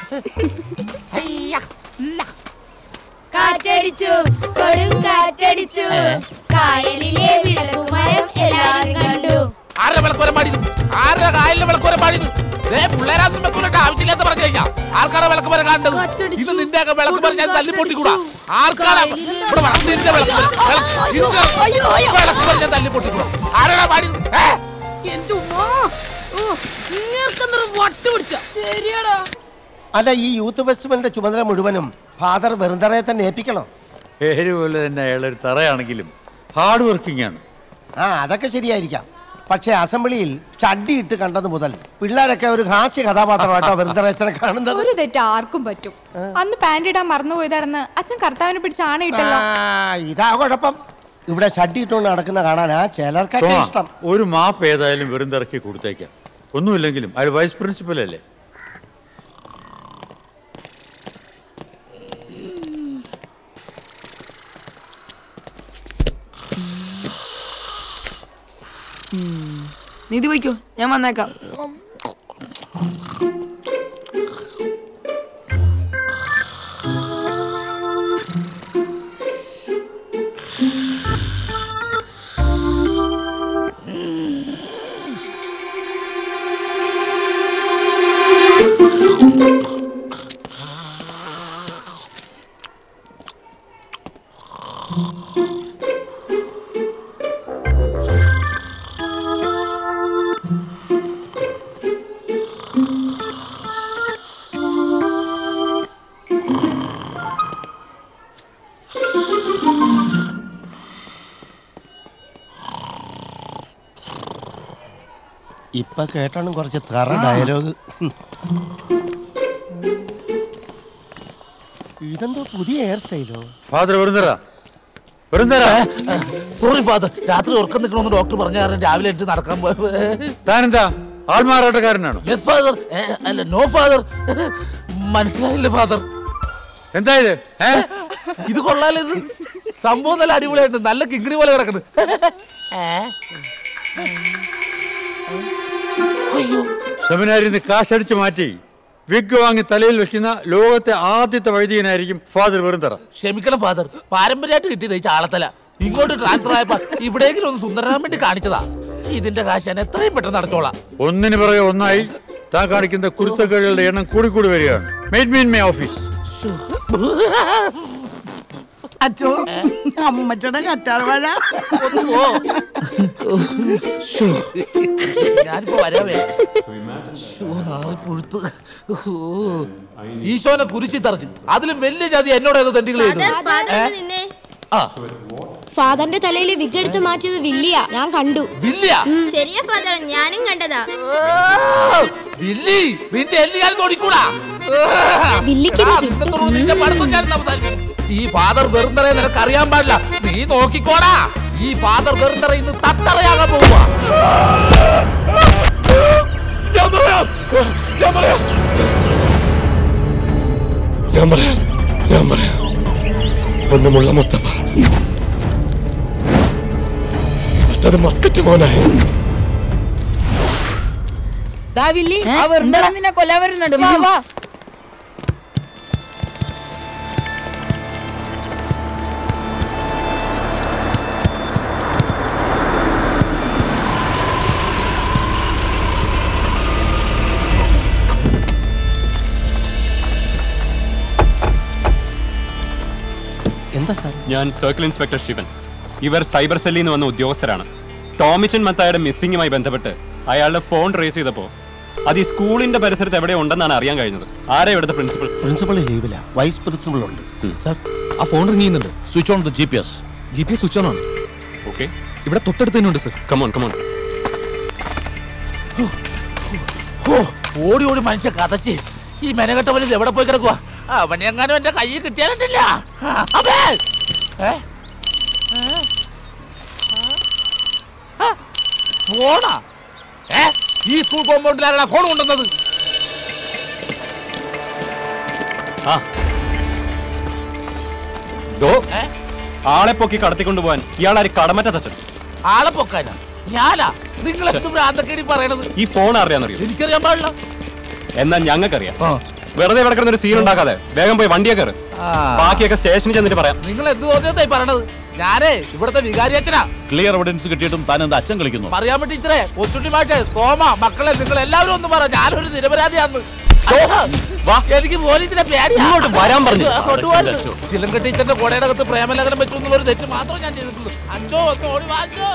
കാറ്റടിച്ചു കൊടും കാറ്റടിച്ചു കായലിലെ വിളക്കുമരം എല്ലാരും കണ്ടു ആരുടെ വിളക്കുവരം പാടിയത് ആരുടെ കായലിലെ വിളക്കുവരം പാടിയത് ദേ പിള്ളേരാന്നും വെക്കൂലട്ടോ ആവശ്യമില്ലാത്ത പറഞ്ഞു കഴിഞ്ഞാ ആർക്കാണ് വിളക്കുമരം കാണേണ്ടത് ഇത് നിന്റെ ഒക്കെ വിളക്കുമരം ഞാൻ തല്ലി പൊട്ടിക്കൂടാ ആർക്കാണ് ഇവിടെ വിളക്ക് നിന്റെ വിളക്കുമരം വിളക്ക് ഇതിന്റെ വിളക്കുമരം ഞാൻ തല്ലി പൊട്ടിക്കൂടാ ആരാടാ പാടിയത് ഏ? എന്റെ ഉമ്മാ ഓ, ഇങ്ങേർക്കെന്തൊരു വട്ട് പിടിച്ച ശരിയാടാ അല്ല ഈ യൂത്ത് ഫെസ്റ്റിവലിന്റെ ചുമതല മുഴുവനും ഫാദർ വെറുതെ തന്നെ ഏൽപ്പിക്കണം പേര് പോലെ തന്നെ അയാളൊരു തറയാണെങ്കിലും ഹാർഡ് വർക്കിംഗ് ആണ് ആ അതൊക്കെ ശരിയായിരിക്കാം പക്ഷേ അസംബ്ലിയിൽ ഷഡ്ഡി ഇട്ട് കണ്ടത് മുതൽ പിള്ളേരൊക്കെ ഒരു ഹാസ്യ കഥാപാത്രമായിട്ടോ വെറുതെ കാണുന്നത് ഒരു തെറ്റ് ആർക്കും പറ്റും അന്ന് പാന്റ് ഇടാൻ മറന്നുപോയതാണെന്ന് അച്ഛൻ കർത്താവിനെ പിടിച്ച് ആണയിട്ടല്ലോ ആ ഇതാ കുഴപ്പം ഇവിടെ ഷഡ്ഡി ഇട്ടുകൊണ്ട് നടക്കുന്ന കാണാനാ ചിലർക്കൊക്കെ തോമാ, ഇഷ്ടം ഒരു മാപ്പ് ഏതായാലും വെറും തിറക്കി കൊടുത്തേക്കാം ഒന്നുമില്ലെങ്കിലും അയാൾ വൈസ് പ്രിൻസിപ്പൽ അല്ലേ നീതി പോയിക്കോ ഞാൻ വന്നേക്കാം ഇപ്പൊ കേട്ടാണ് കുറച്ച് തറ ഡയലോഗ് ഇതെന്തോ പുതിയ ഹെയർ സ്റ്റൈലോ ഫാദർ വെറുതെറ വെറുതെറ സോറി ഫാദർ രാത്രി ഉറക്കം നിൽക്കണമെന്ന് ഡോക്ടർ പറഞ്ഞ കാരണം രാവിലെ എട്ട് നടക്കാൻ താനെന്താ ആൾമാറാട്ടക്കാരനാണോ യെസ് ഫാദർ അല്ല നോ ഫാദർ മനസ്സിലായില്ല ഫാദർ എന്താ ഇത് ഇത് കൊള്ളാലോ ഇത് സംഭവം നല്ല അടിപൊളിയായിട്ട് നല്ല കിങ്ങിണി പോലെ കിടക്കുന്നു സെമിനാരിൽ നിന്ന് കാശടിച്ചു മാറ്റി വിഗ് വാങ്ങി തലയിൽ വെക്കുന്ന ലോകത്തെ ആദ്യത്തെ വൈദികനായിരിക്കും ഫാദർ വെറുതെറ ക്ഷമിക്കണം ഫാദർ പാരമ്പര്യമായിട്ട് കിട്ടിയത് ഈ ചാളത്തല ഇങ്ങോട്ട് ട്രാൻസ്ഫർ ആയപ്പോ ഇവിടെയെങ്കിലും ഒന്ന് സുന്ദരനാൻ വേണ്ടി കാണിച്ചതാ ഇതിന്റെ കാശ് ഞാൻ എത്രയും പെട്ടെന്ന് അടച്ചോളാം ഒന്നിന് പുറകെ ഒന്നായി താൻ കാണിക്കുന്ന കുരുത്തക്കേടുകളുടെ എണ്ണം കൂടിക്കൂടി വരികയാണ് മെയ്ഡ് മീൻ മൈ ഓഫീസ് അച്ചോ അമ്മച്ചയുടെ കറ്റാർവാഴ ഞാനിപ്പോ വരാവേ ശോ, നാറിപ്പുഴുത്ത്. ഓ. ഈശോനെ കുരിശി തറച്ച് അതിലും വലിയ ജാതി എന്നോട് ഏതോ തെണ്ടികൾ ചെയ്തത് ആ ഫാദറിന്റെ തലയിൽ വിഗ് എടുത്ത് മാറ്റിയത് വില്ലിയാ ഞാൻ കണ്ടു വില്ലിയ ശരിയാ ഫാദർ ഞാനും കണ്ടതാ വില്ലി നിന്റെ എല്ലിയാൽ നോടിക്കൂടാ വില്ലിക്ക് എടാ, നിന്നെ തുടർന്ന് നിന്റെ പഠിത്തം ഞാൻ സംസാരിക്കും. ഈ ഫാദർ വെറുന്തറയെ നിനക്ക് അറിയാൻ പാടില്ല നീ നോക്കിക്കോടാ ഈ ഫാദർ വെറുന്തറ ഇന്ന് തത്തറയാകാൻ പോവുക ഞാൻ പറയാം ഞാൻ പറയാം ഞാൻ പറയാം ഞാൻ പറയാം ഒന്നുമുള്ള മുസ്തഫ മറ്റത് മസ്കറ്റ് മോനായി നിന്നെ കൊല്ലാൻ വരുന്നുണ്ട് വാ വാ എന്താ സാർ ഞാൻ സർക്കിൾ ഇൻസ്പെക്ടർ ശിവൻ ഇവർ സൈബർ സെല്ലിൽ നിന്ന് വന്ന ഉദ്യോഗസ്ഥരാണ് ടോമിച്ചൻ മത്തായുടെ മിസ്സിംഗുമായി ബന്ധപ്പെട്ട് അയാളുടെ ഫോൺ ട്രേസ് ചെയ്തപ്പോൾ അത് ഈ സ്കൂളിന്റെ പരിസരത്ത് എവിടെ ഉണ്ടെന്നാണ് അറിയാൻ കഴിഞ്ഞത് ആരാ ഇവിടുത്തെ പ്രിൻസിപ്പൽ പ്രിൻസിപ്പൾ ലീവില വൈസ് പ്രിൻസിപ്പൾ ഉണ്ട് സാർ ആ ഫോൺ റിങ് ചെയ്യുന്നുണ്ട് switch on G P S G P S switch on ആണ് ഓക്കെ ഇവിടെ തൊട്ടടുത്ത് തന്നെ ഉണ്ട് സർ കമോൺ കമോൺ ഹോ, ഓടി ഓടി മനുഷ്യ കതച്ച് ഈ മെനകെട്ടവന് ഇത് എവിടെ പോയി കിടക്കുക അവനെ എങ്ങാനും എന്റെ കയ്യിൽ കിട്ടിയാലുണ്ടല്ല അബേ! ഏ? ഏ? ആ, ഫോണാ ഏ ഈ സ്കൂൾ കോമ്പൗണ്ടിലാണ് ഫോൺ കൊണ്ടുവന്നത് ആ ദോ ആളെ പൊക്കി കടത്തിക്കൊണ്ടുപോകാൻ ഇയാളാര് കടമറ്റ തച്ചൻ ആളെ പൊക്കാനാ ഞാനാ നിങ്ങൾ എന്ത് ഭ്രാന്തക്കേടി പറയണത് ഈ ഫോൺ അറിയാന്നറിയോ എനിക്കറിയാൻ പാടില്ല എന്നാ ഞങ്ങൾക്കറിയാം വെറുതെ ഇവിടെ കിടന്നൊരു സീൻ ഉണ്ടാക്കാതെ വേഗം പോയി വണ്ടിയെ കയറ് ബാക്കിയൊക്കെ സ്റ്റേഷനിൽ ചെന്നിട്ട് പറയാം നിങ്ങൾ എന്ത് തോന്നിയതായി പറയണത് ഞാനേ ഇവിടുത്തെ വികാരി അച്ഛനാ ക്ലിയർ എവിഡൻസ് കിട്ടിയിട്ടും താൻ എന്താ അച്ഛൻ കളിക്കുന്നു പറയാൻ ടീച്ചറെ കൊച്ചുണ്ണി മാഷെ സോമ മക്കളെ നിങ്ങൾ എല്ലാവരും ഒന്ന് പറ ഞാനൊരു നിരപരാധിയാന്ന് എനിക്ക് പോലീസിനെ പേടിയാ. ഇങ്ങോട്ട് വരാൻ പറഞ്ഞു. അങ്ങോട്ട് വരരുത്. ചിലങ്ക ടീച്ചറിന്റെ കോടയുടെ പ്രേമലേഖനം വെച്ചു എന്നുള്ള ഒരു തെറ്റ് മാത്രമേ ഞാൻ ചെയ്തിട്ടുള്ളൂ അഞ്ചോ ഒന്ന് ഓടി വാങ്ങിച്ചോ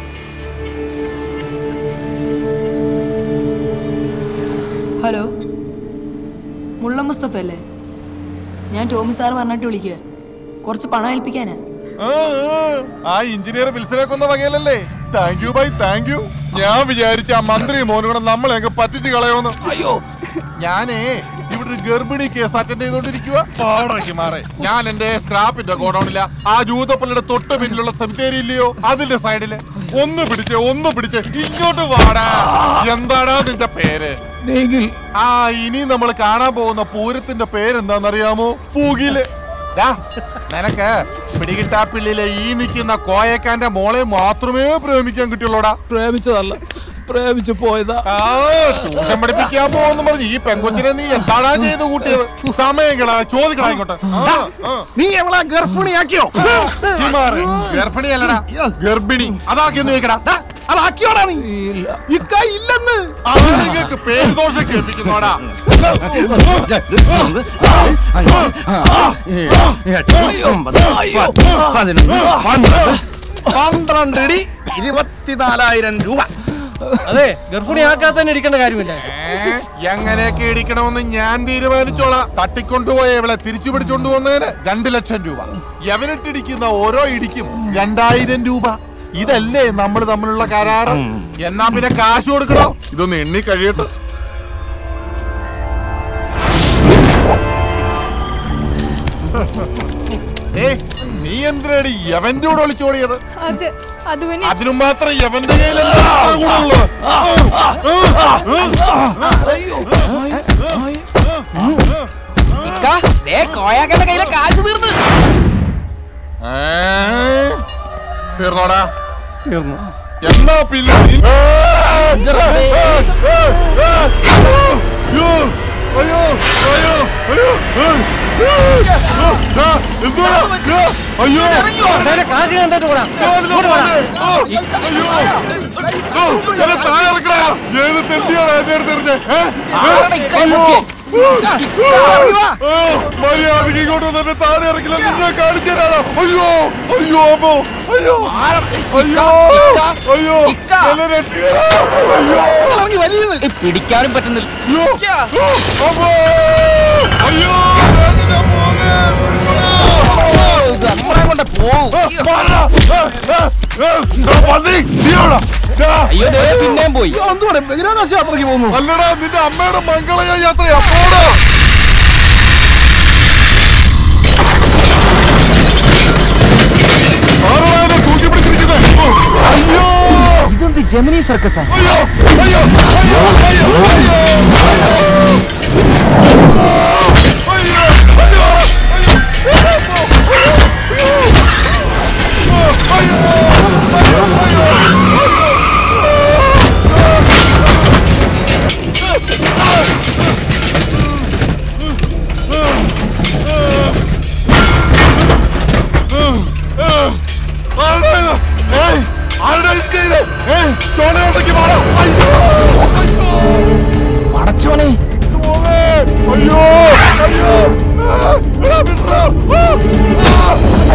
ഹലോ മുള്ള മുസ്തഫ അല്ലേ ഞാൻ ടോമി സാർ പറഞ്ഞിട്ട് വിളിക്കുക കുറച്ച് പണം ഏൽപ്പിക്കാനാ ആ, ആ, ആ എഞ്ചിനീയർ വിൽസനെ കൊന്ന വകയിലല്ലേ thank you bye thank you ഞാൻ വിചാരിച്ച ആ മന്ത്രി മോനൂടെ നമ്മളെയൊക്കെ പറ്റിച്ച് കളയോന്ന് അയ്യോ ഞാനേ ഇവിടെ ഒരു ഗർഭിണി കേസ് അറ്റൻഡ് ചെയ്തോണ്ടിരിക്കുക പാടക്കി മാറേ ഞാൻ എന്റെ സ്ക്രാപ്പിന്റെ ഗോഡൌണില്ല ആ ജൂതപ്പള്ളിയുടെ തൊട്ട് പിന്നിലുള്ള സെമിത്തേരി ഇല്ലയോ അതിന്റെ സൈഡില് ഒന്ന് പിടിച്ച് ഒന്ന് പിടിച്ച് ഇങ്ങോട്ട് വാടാ എന്താടാ നിന്റെ പേര് ആ ഇനി നമ്മൾ കാണാൻ പോകുന്ന പൂരത്തിന്റെ പേരെന്താണെന്നറിയാമോ പൂകില് ദാ, നിനക്ക് പിടികിട്ടാപ്പിള്ളിയിലെ ഈ നിൽക്കുന്ന കോയക്കാന്റെ മോളെ മാത്രമേ പ്രേമിക്കാൻ കിട്ടുള്ളൂടാ പ്രേമിച്ചതല്ല പ്രേമിച്ചു പോയതാ ട്യൂഷൻ പഠിപ്പിക്കാൻ പോകുന്ന പറഞ്ഞ് ഈ പെങ്കൊച്ചിനെ നീ എന്താടാ ചെയ്ത് കൂട്ടിയത് സമയം കളാ ചോദിക്കടാ ഇങ്ങോട്ട് ആ, ആ. നീ എവളെ ഗർഭിണിയാക്കിയോ ഹിമാറ്, ഗർഭിണിയല്ലടാ ഗർഭിണി അതാക്കിയൊന്ന് ചോദിക്കടാ ദാ, അതാക്കിയോടാ നീ ഇക്ക ഇല്ലെന്ന് ആളുകൾക്ക് പേരുദോഷം കേൾപ്പിക്കുന്നോടാ പന്ത്രണ്ട് ഇടി ഇരുപത്തിനാലായിരം രൂപ അതെ ഗർഭിണിയാക്കാതെ തന്നെ ഇരിക്കേണ്ട കാര്യമില്ല എങ്ങനെയൊക്കെ ഇടിക്കണമെന്ന് ഞാൻ തീരുമാനിച്ചോളാം തട്ടിക്കൊണ്ടുപോയ ഇവളെ തിരിച്ചു പിടിച്ചോണ്ട് വന്നതിന് രണ്ട് ലക്ഷം രൂപ എവനിട്ടിടിക്കുന്ന ഓരോ ഇടിക്കും രണ്ടായിരം രൂപ ഇതല്ലേ നമ്മൾ തമ്മിലുള്ള കരാറ് എന്നാ പിന്നെ കാശ് കൊടുക്കണോ ഇതൊന്ന് എണ്ണി കഴിയട്ടെ ഏ നീ എന്തിനാടി യവന്റെ കൂടെ ഒളിച്ചോടിയത് അത് അത് പിന്നെ അതിനു മാത്രം യവന്റെ കയ്യിലല്ലേ അത്ര കൂടുള്ളൂ കോയാക്കന്റെ കയ്യിലെ കാശ് തീർന്ന് തീർന്നോടാ തീർന്നു എന്നാ പിന്നെ നീ- അയ്യോ അയ്യോ അയ്യോ അയ്യോ ആ, എന്തുവാ? ആ, അയ്യോ കാശ് കണ്ടിട്ട് കൂടാ ഞാനിതാ പോന്നെ. ആ, അയ്യോ ആ, എന്നെ താഴെ ഇറക്കടാ. ഏത് തെണ്ടിയാണ് എന്റെ അടുത്ത് എറിഞ്ഞേ? ഏ? ഏ? അയ്യോ ആ, മര്യാദയ്ക്ക് ഇങ്ങോട്ട് തന്നെ താഴെ ഇറക്കില്ല നിന്നെ കാണിച്ചു തരാണോ അയ്യോ അയ്യോ അമ്മോ അയ്യോ അയ്യോ അയ്യോ എന്നെ രക്ഷിക്കണേ. അയ്യോ പിടിക്കാനും പറ്റുന്നില്ല അയ്യോ അമ്മോ അയ്യോ വേദന പോലെ പിടിച്ചോടാ. നമ്മളെ കൊണ്ട് പോവും അയ്യോ ദേ പിന്നെയും പോയി ബഹിരാകാശ യാത്രയ്ക്ക് പോകുന്നു അല്ലടാ നിന്റെ അമ്മയുടെ മംഗളയ യാത്രയാ പോടാ ആരാടാ എന്നെ തൂക്കി പിടിച്ചിരിക്കുന്നെ? ഓ, അയ്യോ ഇതെന്ത് ജമിനി സർക്കസാ അയ്യോ അയ്യോ അയ്യോ അയ്യോ അയ്യോ അയ്യോ അയ്യോ പടച്ചോനെ അയ്യോ അയ്യോ ആ, എടാ വിട്രാ. ആ,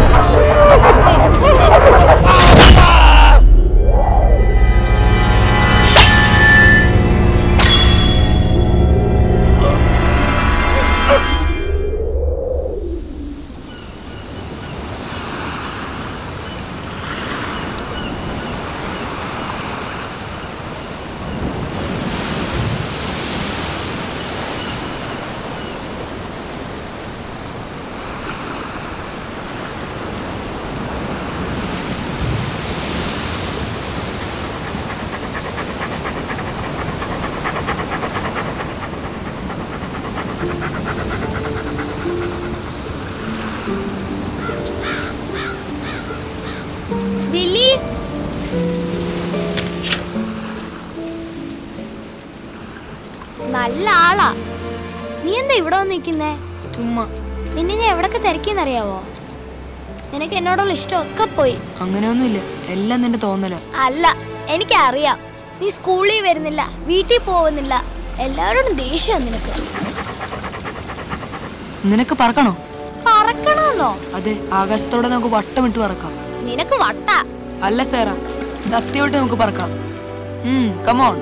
വില്ലി നല്ല ആളാ നീ എന്താ ഇവിടെ വന്ന് നിൽക്കുന്നേ ചുമ്മാ നിന്നെ ഞാൻ എവിടൊക്കെ തിരക്കിന്നറിയാവോ നിനക്ക് എന്നോടുള്ള ഇഷ്ടമൊക്കെ പോയി അങ്ങനെയൊന്നുമില്ല എല്ലാം നിന്റെ തോന്നല അല്ല എനിക്കറിയാം നീ സ്കൂളിൽ വരുന്നില്ല വീട്ടിൽ പോകുന്നില്ല എല്ലാവരോടും ദേഷ്യം നിനക്ക് നിനക്ക് പറക്കണോ പറക്കണമെന്നോ അതെ ആകാശത്തോടെ നമുക്ക് വട്ടമിട്ട് പറക്കാം നിനക്ക് വട്ട അല്ല സേറ സത്യമായിട്ട് നമുക്ക് പറക്കാം കമോൺ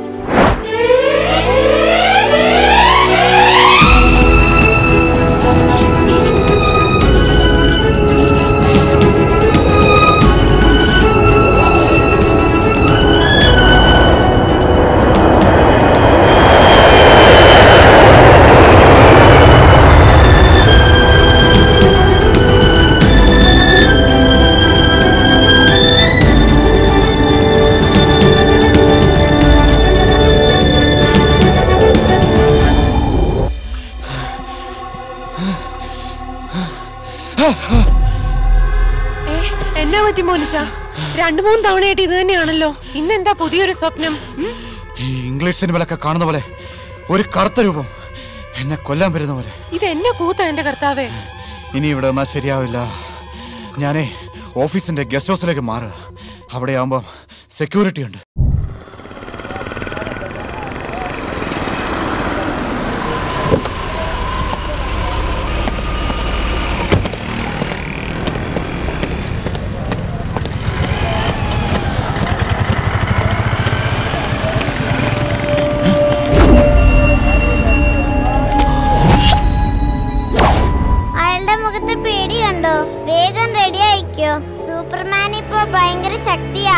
എന്നാ പറ്റി മോനിച്ച രണ്ടു മൂന്ന് തവണയായിട്ട് ഇത് തന്നെയാണല്ലോ ഇന്നെന്താ പുതിയൊരു സ്വപ്നം ഉം? ഈ ഇംഗ്ലീഷ് സിനിമയിലൊക്കെ കാണുന്ന പോലെ ഒരു കറുത്ത രൂപം എന്നെ കൊല്ലാൻ വരുന്ന പോലെ ഇത് എന്നെ കൂത്ത എന്റെ കർത്താവേ ഇനി ഇവിടെ വന്നാൽ ശരിയാവില്ല ഞാനേ ഓഫീസിന്റെ ഗസ്റ്റ് ഹൗസിലേക്ക് മാറുക അവിടെ ആവുമ്പോൾ സെക്യൂരിറ്റി ഉണ്ട് അയാളുടെ മുഖത്ത് പേടി കണ്ടോ വേഗം റെഡി ആയിക്കോ സൂപ്പർമാൻ ഇപ്പോ ഭയങ്കര ശക്തിയാ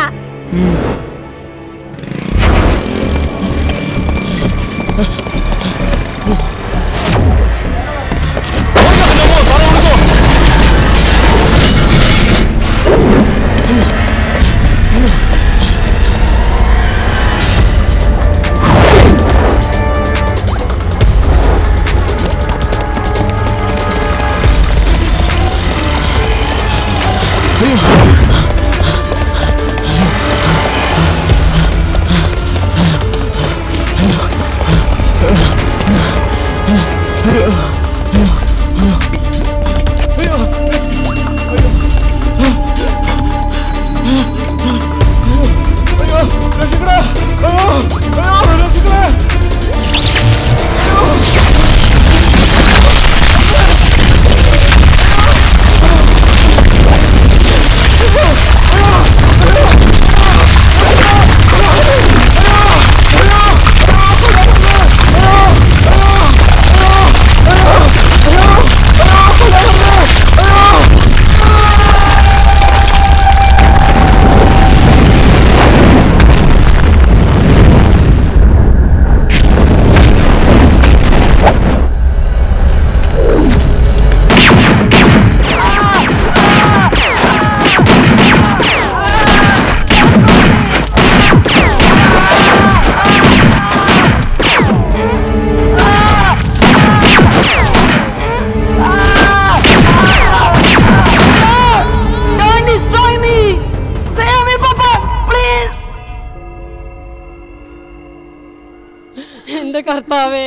Don't destroy me! Save me, Papa! Please! എന്റെ കർത്താവേ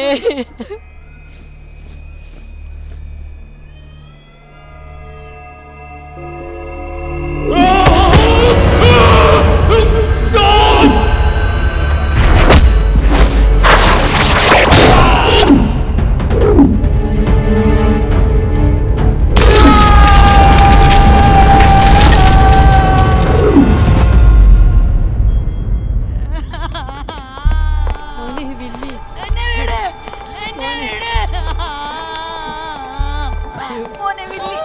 മോനെ വില്ലി.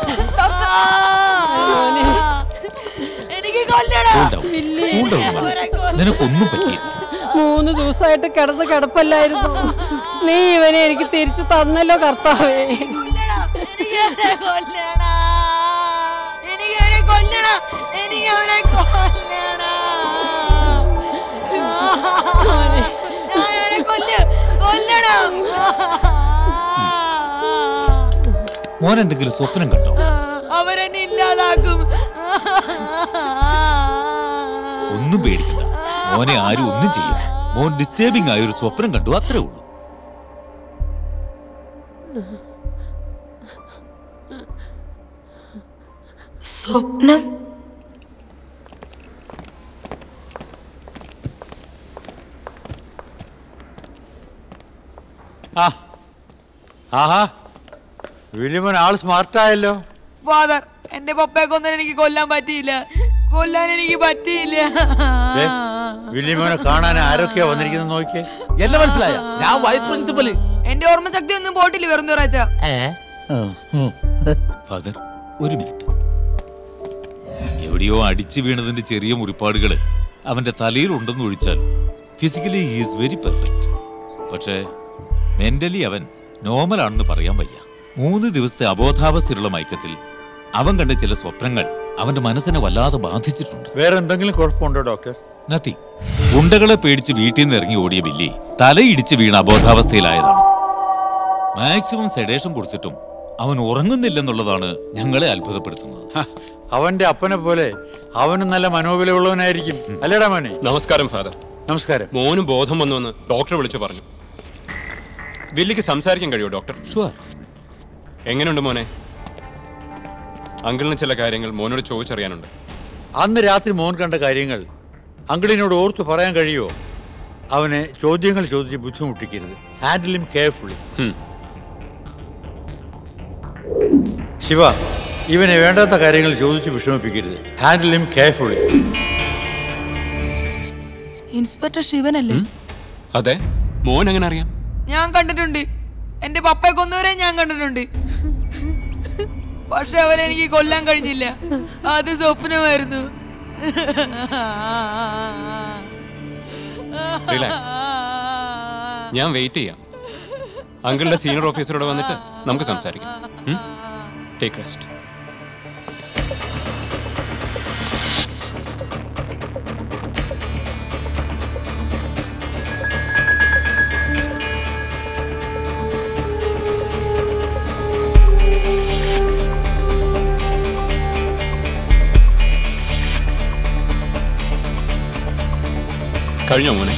എനിക്ക് കൊല്ലണം Cool down. Cool down, മോനെ. നിനക്കൊന്നും പറ്റിയില്ല മൂന്ന് ദിവസമായിട്ട് കിടന്ന് കിടപ്പല്ലായിരുന്നു നീ ഇവനെ എനിക്ക് തിരിച്ചു തന്നല്ലോ കർത്താവേ എനിക്ക് അവനെ കൊല്ലണം എനിക്ക് അവനെ കൊല്ലണം എനിക്ക് അവനെ കൊല്ലണം ഞാൻ അവനെ കൊല്ലും കൊല്ലണം മോൻ എന്തെങ്കിലും സ്വപ്നം കണ്ടോ അവരെന്നെ ഇല്ലാതാക്കും ഒന്നും പേടിക്കണ്ട മോനെ ആരും ഒന്നും ചെയ്യും മോൻ ഡിസ്റ്റർബിംഗ് ആയ ഒരു സ്വപ്നം കണ്ടു അത്രേ ഉള്ളൂ സ്വപ്നം ആ ആഹാ വില്യമോൻ ആൾ സ്മാർട്ടായല്ലോ ഫാദർ എന്റെ പപ്പയെ കൊന്നിട്ട് എനിക്ക് കൊല്ലാൻ പറ്റിയില്ല കൊല്ലാൻ എനിക്ക് പറ്റിയില്ല ദേ, വില്യമോനെ കാണാൻ ആരൊക്കെയാ വന്നിരിക്കുന്നത് നോക്കിയേ എന്നെ മനസ്സിലായ ഞാൻ വൈസ് പ്രിൻസിപ്പല് എന്റെ ഓർമ്മശക്തി ഒന്നും പോട്ടില്ല വെറും തുറച്ച ഫാദർ ഒരു മിനിറ്റ് എവിടെയോ അടിച്ചു വീണതിന്റെ ചെറിയ മുറിപ്പാടുകള് അവന്റെ തലയിൽ ഉണ്ടെന്ന് ഒഴിച്ചാൽ ഫിസിക്കലി ഈസ് വെരി പെർഫെക്റ്റ് പക്ഷേ മെന്റലി അവൻ നോർമൽ ആണെന്ന് പറയാൻ വയ്യ മൂന്ന് ദിവസത്തെ അബോധാവസ്ഥയിലുള്ള മയക്കത്തിൽ അവൻ കണ്ട ചില സ്വപ്നങ്ങൾ അവന്റെ മനസ്സിനെ വല്ലാതെ ബാധിച്ചിട്ടുണ്ട് വേറെ എന്തെങ്കിലും കുഴപ്പമുണ്ടോ ഡോക്ടർ നത്തി ഗുണ്ടകളെ പേടിച്ച് വീട്ടിൽ നിന്ന് ഇറങ്ങി ഓടിയ ബില്ലി തലയിടിച്ച് വീണ അബോധാവസ്ഥയിലായതാണ് മാക്സിമം സെഡേഷൻ കൊടുത്തിട്ടും അവൻ ഉറങ്ങുന്നില്ലെന്നുള്ളതാണ് ഞങ്ങളെ അത്ഭുതപ്പെടുത്തുന്നത് ഹ, അവന്റെ അപ്പനെ പോലെ അവനും നല്ല മനോബലമുള്ളവനായിരിക്കും അല്ലേടാ മോനെ നമസ്കാരം ഫാദർ നമസ്കാരം മോന് ബോധം വന്നുവെന്ന് ഡോക്ടറെ വിളിച്ചു പറഞ്ഞു വില്ലിക്ക് സംസാരിക്കാൻ കഴിയുമോ ഡോക്ടർ ഷുവർ എങ്ങനെയുണ്ട് മോനെ അങ്കിളിന് ചില കാര്യങ്ങൾ മോനോട് ചോദിച്ചറിയാനുണ്ട് അന്ന് രാത്രി മോൻ കണ്ട കാര്യങ്ങൾ അങ്കിളിനോട് ഓർത്ത് പറയാൻ കഴിയുമോ അവനെ ചോദ്യങ്ങൾ ചോദിച്ച് ബുദ്ധിമുട്ടിക്കരുത് ഹാൻഡിൽ ഹിം കെയർഫുള്ളി ശിവ ഇവനെ വേണ്ടാത്ത കാര്യങ്ങൾ ചോദിച്ച് വിഷമിപ്പിക്കരുത് ഹാൻഡിൽ ഹിം കെയർഫുള്ളി ഇൻസ്പെക്ടർ ശിവനല്ലേ അതെ മോൻ എങ്ങനെ അറിയാം ഞാൻ കണ്ടിട്ടുണ്ട് എന്റെ പപ്പയെ കൊന്നവരെ ഞാൻ കണ്ടിട്ടുണ്ട് പക്ഷെ അവരെനിക്ക് കൊല്ലാൻ കഴിഞ്ഞില്ല അത് സ്വപ്നമായിരുന്നു റിലാക്സ് ഞാൻ വെയിറ്റ് ചെയ്യാം അങ്കിളുടെ സീനിയർ ഓഫീസറോട് വന്നിട്ട് നമുക്ക് സംസാരിക്കാം ടേക്ക് റെസ്റ്റ് കഴിഞ്ഞോ മോനെ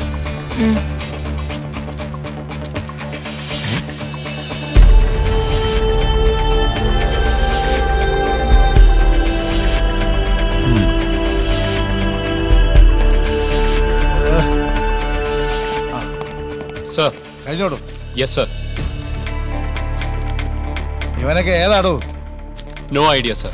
സർ കഴിഞ്ഞോടൂ യെസ് സർ ഇവനൊക്കെ ഏതാടോ നോ ഐഡിയ സർ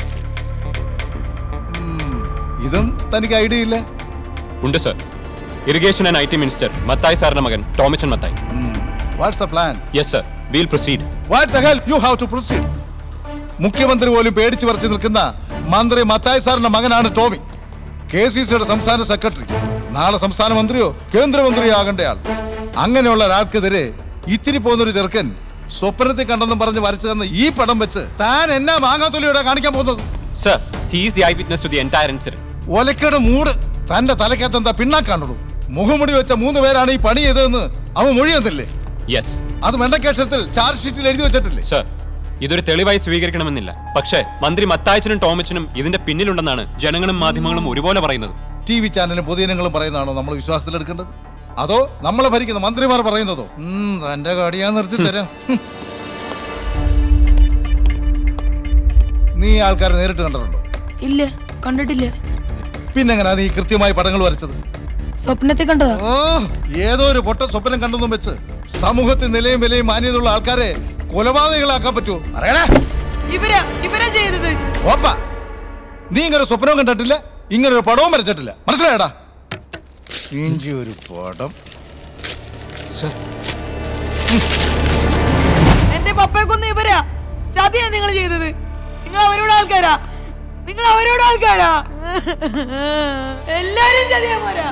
ഇതും തനിക്ക് ഐഡിയ ഇല്ല ഉണ്ട് sir irrigation and I T minister Mathai സാറിന്റെ മകൻ Tomichan Mathai what's the plan yes sir we'll proceed what the hell you have to proceed മുഖ്യമന്ത്രി പോലും പേടിച്ചു പറിച്ചു നിൽക്കുന്ന മന്ത്രി മത്തായി സാറിന്റെ മകനാണ് ടോമി കെ സി സിയുടെ സംസ്ഥാന സെക്രട്ടറി നാളെ സംസ്ഥാന മന്ത്രിയോ കേന്ദ്രമന്ത്രിയോ ആകേണ്ട ആൾ അങ്ങനെയുള്ള ഒരാൾക്കെതിരെ ഇത്തിരി പോകുന്നൊരു ചെറുക്കൻ സ്വപ്നത്തിൽ കണ്ടെന്നും പറഞ്ഞ് വരച്ചു തന്ന ഈ പടം വെച്ച് താൻ എന്നാ മാങ്ങാത്തൊലിയോടെ കാണിക്കാൻ പോകുന്നത് sir he's the eye witness to the entire incident ഒലക്കയുടെ മൂട് തന്റെ തലക്കകത്ത് എന്താ പിണ്ണാക്കാണുള്ളൂ മുഖമുടി വെച്ച മൂന്ന് പേരാണ് ഈ പണി ചെയ്തതെന്ന് അവൻ മൊഴി തന്നില്ലേ യെസ് അത് വെണ്ടക്കേഷത്തിൽ ചാർജ് ഷീറ്റിൽ എഴുതി വെച്ചിട്ടില്ലേ സർ ഇതൊരു തെളിവായി സ്വീകരിക്കണമെന്നില്ല പക്ഷേ മന്ത്രി മത്തായച്ചനും ടോമിച്ചനും ഇതിന്റെ പിന്നിലുണ്ടെന്നാണ് ജനങ്ങളും മാധ്യമങ്ങളും ഒരുപോലെ പറയുന്നത് ടി വി ചാനലും പൊതുജനങ്ങളും പറയുന്നതാണോ നമ്മൾ വിശ്വാസത്തിലെടുക്കേണ്ടത് അതോ നമ്മളെ ഭരിക്കുന്ന മന്ത്രിമാർ പറയുന്നതോ ഉം, തന്റെ കടിയാ നിർത്തി തരാം ഹും. നീ ഈ ആൾക്കാരെ നേരിട്ട് കണ്ടിട്ടുണ്ടോ ഇല്ല കണ്ടിട്ടില്ല പിന്നെങ്ങനാ നീ കൃത്യമായി പടങ്ങൾ വരച്ചത് സ്വപ്നത്തിൽ കണ്ടതാ ഓ ഏതോ ഒരു പൊട്ട സ്വപ്നം കണ്ടെന്നും വെച്ച് സമൂഹത്തിൽ നിലയും വിലയും മാന്യതയുള്ള ആൾക്കാരെ കൊലപാതകളാക്കാൻ പറ്റുമോ അറിയണേ ഇവരാ ഇവരാ ചെയ്തത് ഓപ്പ നീ ഇങ്ങനെ സ്വപ്നവും കണ്ടിട്ടില്ല ഇങ്ങനെ ഒരു പടവും വരച്ചിട്ടില്ല മനസ്സിലായടാ ഇഞ്ചി ഒരു പടം എന്റെ പപ്പയെ കൊന്ന ഇവരാ ചതിയാ നിങ്ങൾ ചെയ്തത് നിങ്ങൾ അവരോട് ആൾക്കാരാ നിങ്ങൾ അവരോട് ആൾക്കാരാ എല്ലാരും ചതിയാ പോരാ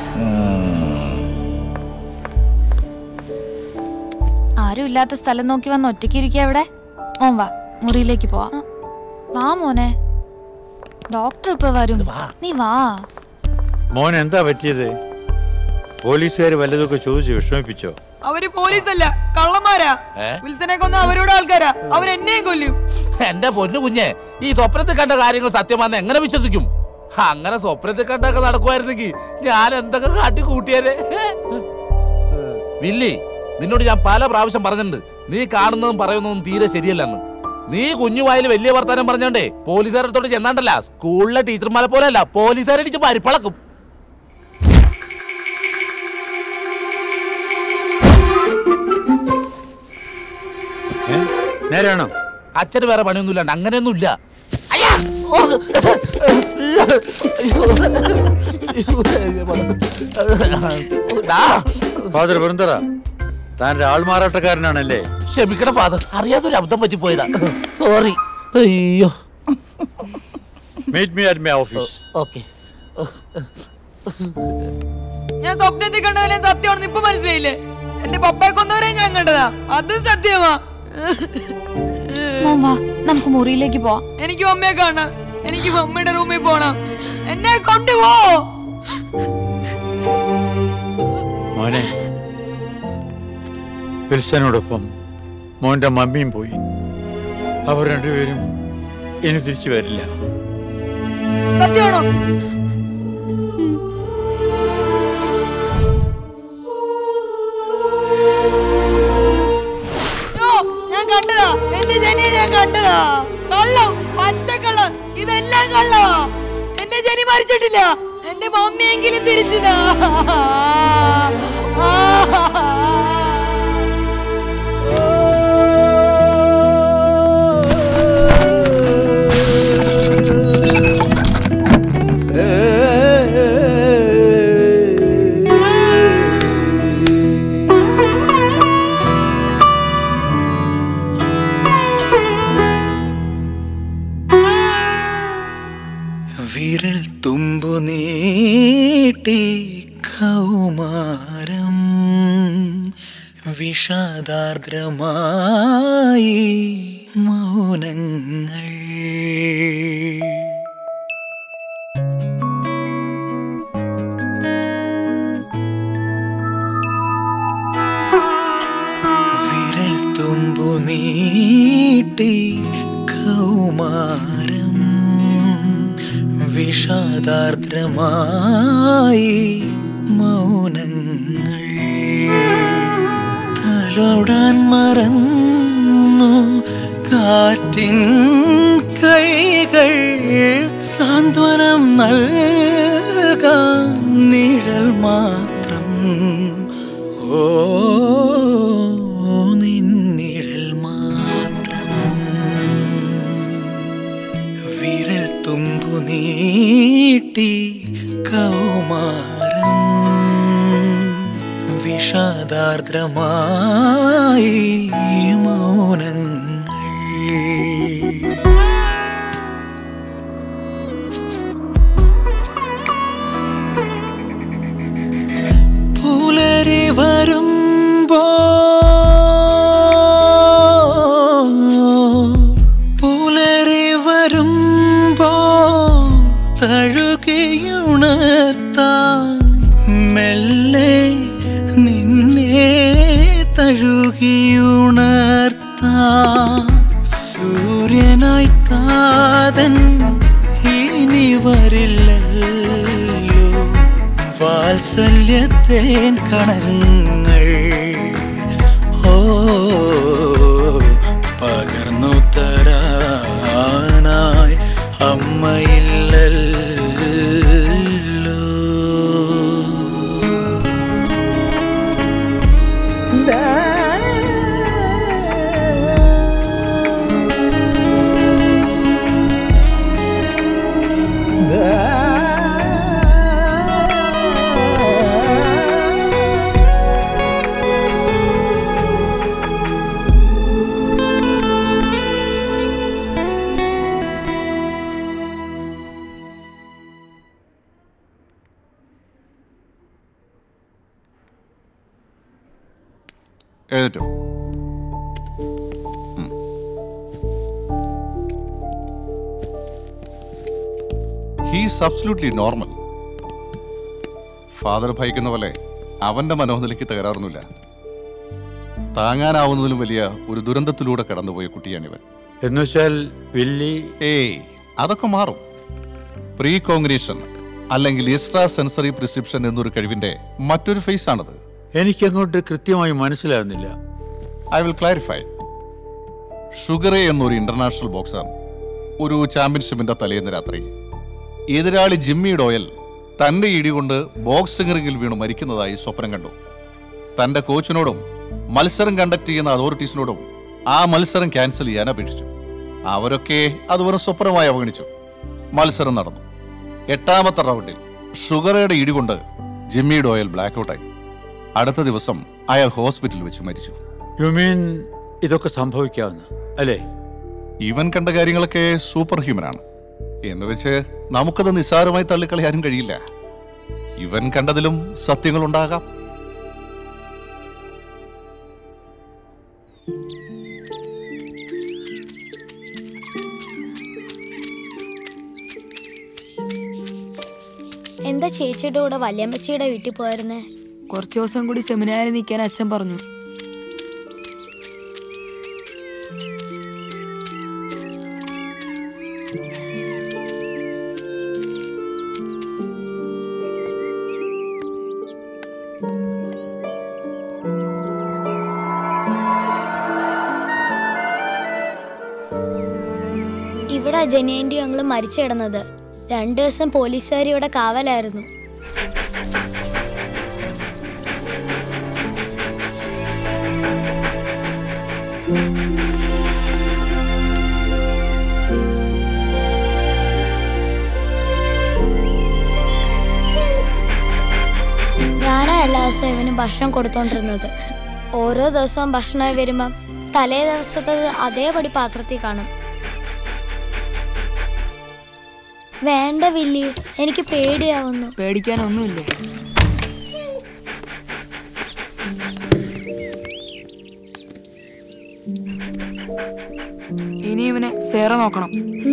ആരും ഇല്ലാത്ത സ്ഥലം നോക്കി വന്ന് ഒറ്റയ്ക്ക് ഇരിക്കുക അവിടെ ഓൻ വാ മുറിയിലേക്ക് പോവാ വാ മോനെ ഡോക്ടർ ഇപ്പൊ വരും നീ വാ മോൻ എന്താ പറ്റിയത് പോലീസുകാർ വല്ലതൊക്കെ ചോദിച്ച് വിഷമിപ്പിച്ചോ അവര് പോലീസല്ല കള്ളന്മാരാ ഏ? വിൽസനെ കൊന്ന അവരോട് ആൾക്കാരാ അവരെന്നെയും കൊല്ലും എന്റെ പൊന്നു കുഞ്ഞെ ഈ സ്വപ്നത്തിൽ കണ്ട കാര്യങ്ങൾ സത്യമാണെന്ന് എങ്ങനെ വിശ്വസിക്കും അങ്ങനെ സ്വപ്നത്തിൽ കണ്ടൊക്കെ നടക്കുമായിരുന്നെങ്കിൽ ഞാൻ എന്തൊക്കെ കാട്ടി കൂട്ടിയാലേ വില്ലി നിന്നോട് ഞാൻ പല പ്രാവശ്യം പറഞ്ഞിട്ടുണ്ട് നീ കാണുന്നതും പറയുന്നതും തീരെ ശരിയല്ലെന്ന് നീ കുഞ്ഞു വായിൽ വലിയ വർത്താനം പറഞ്ഞോണ്ടേ പോലീസുകാരത്തോട് ചെന്നാണ്ടല്ല സ്കൂളിലെ ടീച്ചർമാരെ പോലെയല്ല പോലീസുകാരടിച്ച് പരിപ്പളക്കും നേരാണോ അച്ഛന് വേറെ പണിയൊന്നുമില്ല അങ്ങനെയൊന്നുമില്ല ഫാദർ വൃന്ദറ താൻ ആൾമാറാട്ടക്കാരനാണല്ലേ ക്ഷമിക്കണം ഫാദർ അറിയാതൊരു അബദ്ധം പറ്റിപ്പോയതാ സോറി അയ്യോ meet me at my office okay ഞാൻ സ്വപ്നത്തിൽ കണ്ടതെല്ലാം സത്യമാണെന്ന് ഇപ്പൊ മനസ്സിലായില്ലേ എന്റെ പപ്പയെ കൊന്നവരെ ഞാൻ കണ്ടതാ അതും സത്യമാ മോൻ വാ നമുക്ക് മുറിയിലേക്ക് പോവാം എനിക്ക് മമ്മയെ കാണാം എനിക്ക് മമ്മയുടെ റൂമിൽ പോണം എന്നെ കൊണ്ടുപോ മോനെ വിൽസനോടൊപ്പം മോന്റെ മമ്മിയും പോയി അവർ രണ്ടുപേരും ഇനി തിരിച്ചു വരില്ല സത്യമാണോ യ്യോ, ഞാൻ കണ്ടതാ എന്റെ ജനിയെ ഞാൻ കണ്ടതാ കള്ളം പച്ചക്കള്ളം ഇതെല്ലാം കള്ളവാ എന്റെ ജനി മരിച്ചിട്ടില്ല എന്റെ മമ്മിയെങ്കിലും തിരിച്ചു താ. വിരൽ തുമ്പു നീട്ടി കൗമാരം വിഷാദാർദ്രമായി മൗനങ്ങൾ വിരൽ തുമ്പു നീട്ടി കൗമാരം വിഷാദാർദ്രമായി മൗനങ്ങൾ തലോടാൻ മറന്നു കാറ്റിൻ കൈകൾ സാന്ത്വനം നൽകാൻ നിഴൽ മാത്രം ഓ നിന്നിഴൽ മാത്രം വിരൽ തുമ്പു നീട്ടി കൗമാരം വിഷാദാർദ്രമായി മൗനങ്ങൾ പുലരി വരുമ്പോ പുലരി വരുമ്പോ തഴുകിയുണർത്താൻ മെല്ലെ നിന്നെ തഴുകിയുണർത്താൻ സൂര്യനായി താതൻ ഇനി വരില്ലല്ലോ വാത്സല്യത്തേൻ കണങ്ങൾ ഓ പകർന്നു തരാനായി അമ്മയില്ലല്ലോ എഴുന്നേറ്റോ ഹീസ് അബ്സല്യൂട്ട്ലി നോർമൽ ഫാദർ ഭയക്കുന്ന പോലെ അവന്റെ മനോനിലയ്ക്ക് തകരാറൊന്നുമില്ല താങ്ങാനാവുന്നതിലും വലിയ ഒരു ദുരന്തത്തിലൂടെ കടന്നുപോയ കുട്ടിയാണിവൻ എന്നുവെച്ചാൽ വില്ലി ഏയ് അതൊക്കെ മാറും പ്രീ കോഗ്നീഷൻ അല്ലെങ്കിൽ എക്സ്ട്രാ സെൻസറി പ്രിസ്ക്രിപ്ഷൻ എന്നൊരു കഴിവിന്റെ മറ്റൊരു ഫേസ് ആണത് എനിക്കങ്ങോട്ട് കൃത്യമായി മനസ്സിലാകുന്നില്ല ഐ വിൽ ക്ലാരിഫൈ ഷുഗറെ എന്നൊരു ഇന്റർനാഷണൽ ബോക്സർ ഒരു ചാമ്പ്യൻഷിപ്പിന്റെ തലേന്ന് രാത്രി എതിരാളി ജിമ്മി ഡോയൽ തന്റെ ഇടികൊണ്ട് ബോക്സിംഗ് റിംഗിൽ വീണ് മരിക്കുന്നതായി സ്വപ്നം കണ്ടു തന്റെ കോച്ചിനോടും മത്സരം കണ്ടക്ട് ചെയ്യുന്ന അതോറിറ്റീസിനോടും ആ മത്സരം ക്യാൻസൽ ചെയ്യാൻ അപേക്ഷിച്ചു അവരൊക്കെ അത് വെറും സ്വപ്നമായി അവഗണിച്ചു മത്സരം നടന്നു എട്ടാമത്തെ റൗണ്ടിൽ ഷുഗറയുടെ ഇടികൊണ്ട് ജിമ്മി ഡോയൽ ബ്ലാക്ക് ഔട്ടായി അടുത്ത ദിവസം അയാൾ ഹോസ്പിറ്റലിൽ വെച്ച് മരിച്ചു യു മീൻ ഇതൊക്കെ സംഭവിക്കാവുന്ന അല്ലേ ഇവൻ കണ്ട കാര്യങ്ങളൊക്കെ സൂപ്പർ ഹ്യൂമൻ ആണ് എന്ന് വെച്ച് നമുക്കത് നിസ്സാരമായി തള്ളിക്കളയാനും കഴിയില്ല ഇവൻ കണ്ടതിലും സത്യങ്ങളുണ്ടാകാം എന്താ ചേച്ചിയുടെ കൂടെ വല്യമ്മച്ചിയുടെ വീട്ടിൽ പോയിരുന്നേ കുറച്ചു ദിവസം കൂടി സെമിനാരിൽ നിൽക്കാൻ അച്ഛൻ പറഞ്ഞു ഇവിടെ ജനിയന്റെ ഞങ്ങള് മരിച്ചു കിടന്നത് രണ്ടു ദിവസം പോലീസുകാർ ഇവിടെ കാവലായിരുന്നു ഞാനാ എല്ലാ ദിവസവും ഇവന് ഭക്ഷണം കൊടുത്തോണ്ടിരുന്നത് ഓരോ ദിവസവും ഭക്ഷണമായി വരുമ്പം തലേ ദിവസത്തത് അതേപടി പാത്രത്തിൽ കാണും വേണ്ട വില്ലി എനിക്ക് പേടിയാവുന്നു പേടിക്കാനൊന്നുമില്ല ഇനി ഇവനെ സേറ നോക്കണം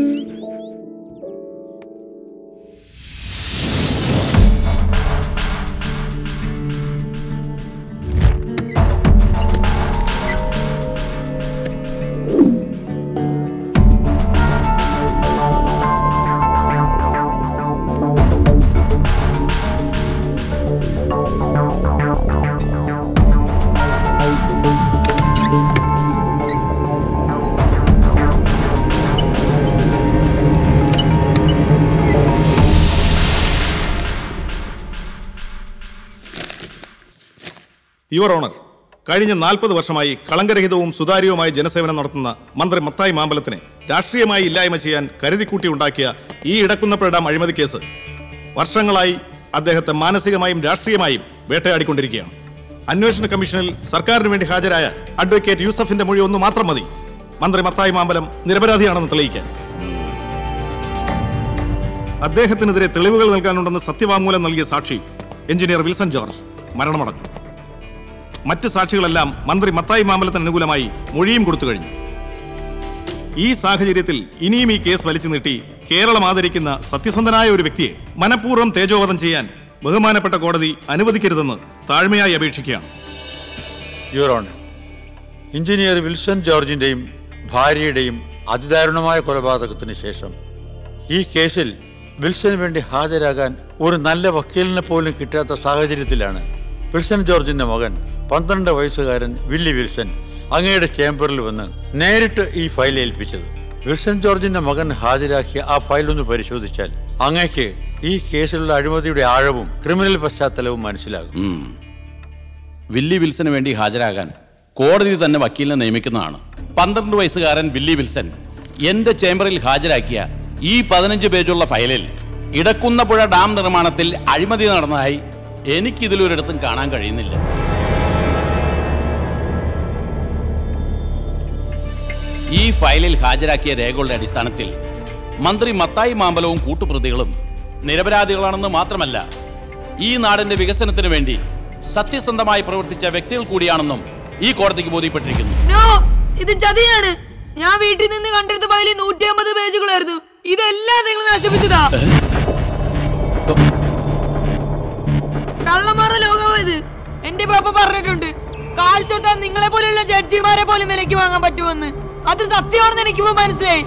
യുവർ ഓണർ കഴിഞ്ഞ നാൽപ്പത് വർഷമായി കളങ്കരഹിതവും സുതാര്യവുമായ ജനസേവനം നടത്തുന്ന മന്ത്രി മത്തായി മാമ്പലത്തിനെ രാഷ്ട്രീയമായി ഇല്ലായ്മ ചെയ്യാൻ കരുതിക്കൂട്ടി ഉണ്ടാക്കിയ ഈ ഇടക്കുന്നപ്പുഴ ഡാം അഴിമതി കേസ് വർഷങ്ങളായി അദ്ദേഹത്തെ മാനസികമായും രാഷ്ട്രീയമായും വേട്ടയാടിക്കൊണ്ടിരിക്കുകയാണ് അന്വേഷണ കമ്മീഷനിൽ സർക്കാരിന് വേണ്ടി ഹാജരായ അഡ്വക്കേറ്റ് യൂസഫിന്റെ മൊഴി ഒന്ന് മാത്രം മതി മന്ത്രി മത്തായി മാമ്പലം നിരപരാധിയാണെന്ന് തെളിയിക്കാൻ അദ്ദേഹത്തിനെതിരെ തെളിവുകൾ നൽകാനുണ്ടെന്ന് സത്യവാങ്മൂലം നൽകിയ സാക്ഷി എഞ്ചിനീയർ വിൽസൺ ജോർജ് മരണമടഞ്ഞു മറ്റ് സാക്ഷികളെല്ലാം മന്ത്രി മത്തായി മാമ്പലത്തിന് അനുകൂലമായി മൊഴിയും കൊടുത്തു കഴിഞ്ഞു ഈ സാഹചര്യത്തിൽ ഇനിയും ഈ കേസ് വലിച്ചു നീട്ടി കേരളം ആദരിക്കുന്ന സത്യസന്ധനായ ഒരു വ്യക്തിയെ മനഃപൂർവ്വം തേജോവധം ചെയ്യാൻ ബഹുമാനപ്പെട്ട കോടതി അനുവദിക്കരുതെന്ന് താഴ്മയായി അപേക്ഷിക്കുകയാണ് യുവർ ഓണർ എഞ്ചിനീയർ വിൽസൺ ജോർജിൻ്റെയും ഭാര്യയുടെയും അതിദാരുണമായ കൊലപാതകത്തിന് ശേഷം ഈ കേസിൽ വിൽസന് വേണ്ടി ഹാജരാകാൻ ഒരു നല്ല വക്കീലിനെ പോലും കിട്ടാത്ത സാഹചര്യത്തിലാണ് വിൽസൺ ജോർജിന്റെ മകൻ പന്ത്രണ്ട് വയസ്സുകാരൻ വില്ലി വിൽസൺ അങ്ങയുടെ ചേംബറിൽ വന്ന് നേരിട്ട് ഈ ഫയൽ ഏൽപ്പിച്ചത് വിൽസൺ ജോർജിന്റെ മകൻ ഹാജരാക്കിയ ആ ഫയൽ ഒന്ന് പരിശോധിച്ചാൽ അങ്ങയ്ക്ക് ഈ കേസിലുള്ള അഴിമതിയുടെ ആഴവും ക്രിമിനൽ പശ്ചാത്തലവും മനസ്സിലാകും ഉം. വില്ലി വിൽസന് വേണ്ടി ഹാജരാകാൻ കോടതി തന്നെ വക്കീലിനെ നിയമിക്കുന്നതാണ് പന്ത്രണ്ട് വയസ്സുകാരൻ വില്ലി വിൽസൺ എന്റെ ചേംബറിൽ ഹാജരാക്കിയ ഈ പതിനഞ്ച് പേജുള്ള ഫയലിൽ ഇടക്കുന്നപ്പുഴ ഡാം നിർമ്മാണത്തിൽ അഴിമതി നടന്നതായി എനിക്കിതിലൊരിടത്തും കാണാൻ കഴിയുന്നില്ല ഈ ഫയലിൽ ഹാജരാക്കിയ രേഖകളുടെ അടിസ്ഥാനത്തിൽ മന്ത്രി മത്തായി മാമ്പലവും കൂട്ടുപ്രതികളും നിരപരാധികളാണെന്ന് മാത്രമല്ല ഈ നാടിന്റെ വികസനത്തിന് വേണ്ടി സത്യസന്ധമായി പ്രവർത്തിച്ച വ്യക്തികൾ കൂടിയാണെന്നും ഈ കോടതിക്ക് ബോധ്യപ്പെട്ടിരിക്കുന്നു നോ ഇത് ചതിയാണ് ഞാൻ വീട്ടിൽ നിന്ന് കണ്ടെടുത്ത ഫയലിൽ നൂറ്റി അമ്പത് പേജുകളായിരുന്നു ഇതെല്ലാം നിങ്ങൾ നശിപ്പിച്ചതാ കള്ളമാറ ലോകമാ ഇത് എന്റെ പാപ്പ പറഞ്ഞിട്ടുണ്ട് കാശ് കൊടുത്താൽ നിങ്ങളെ പോലെയുള്ള ജഡ്ജിമാരെ പോലും വിലക്ക് വാങ്ങാൻ പറ്റുമെന്ന് അത് സത്യമാണെന്ന് എനിക്കിപ്പോ മനസ്സിലായി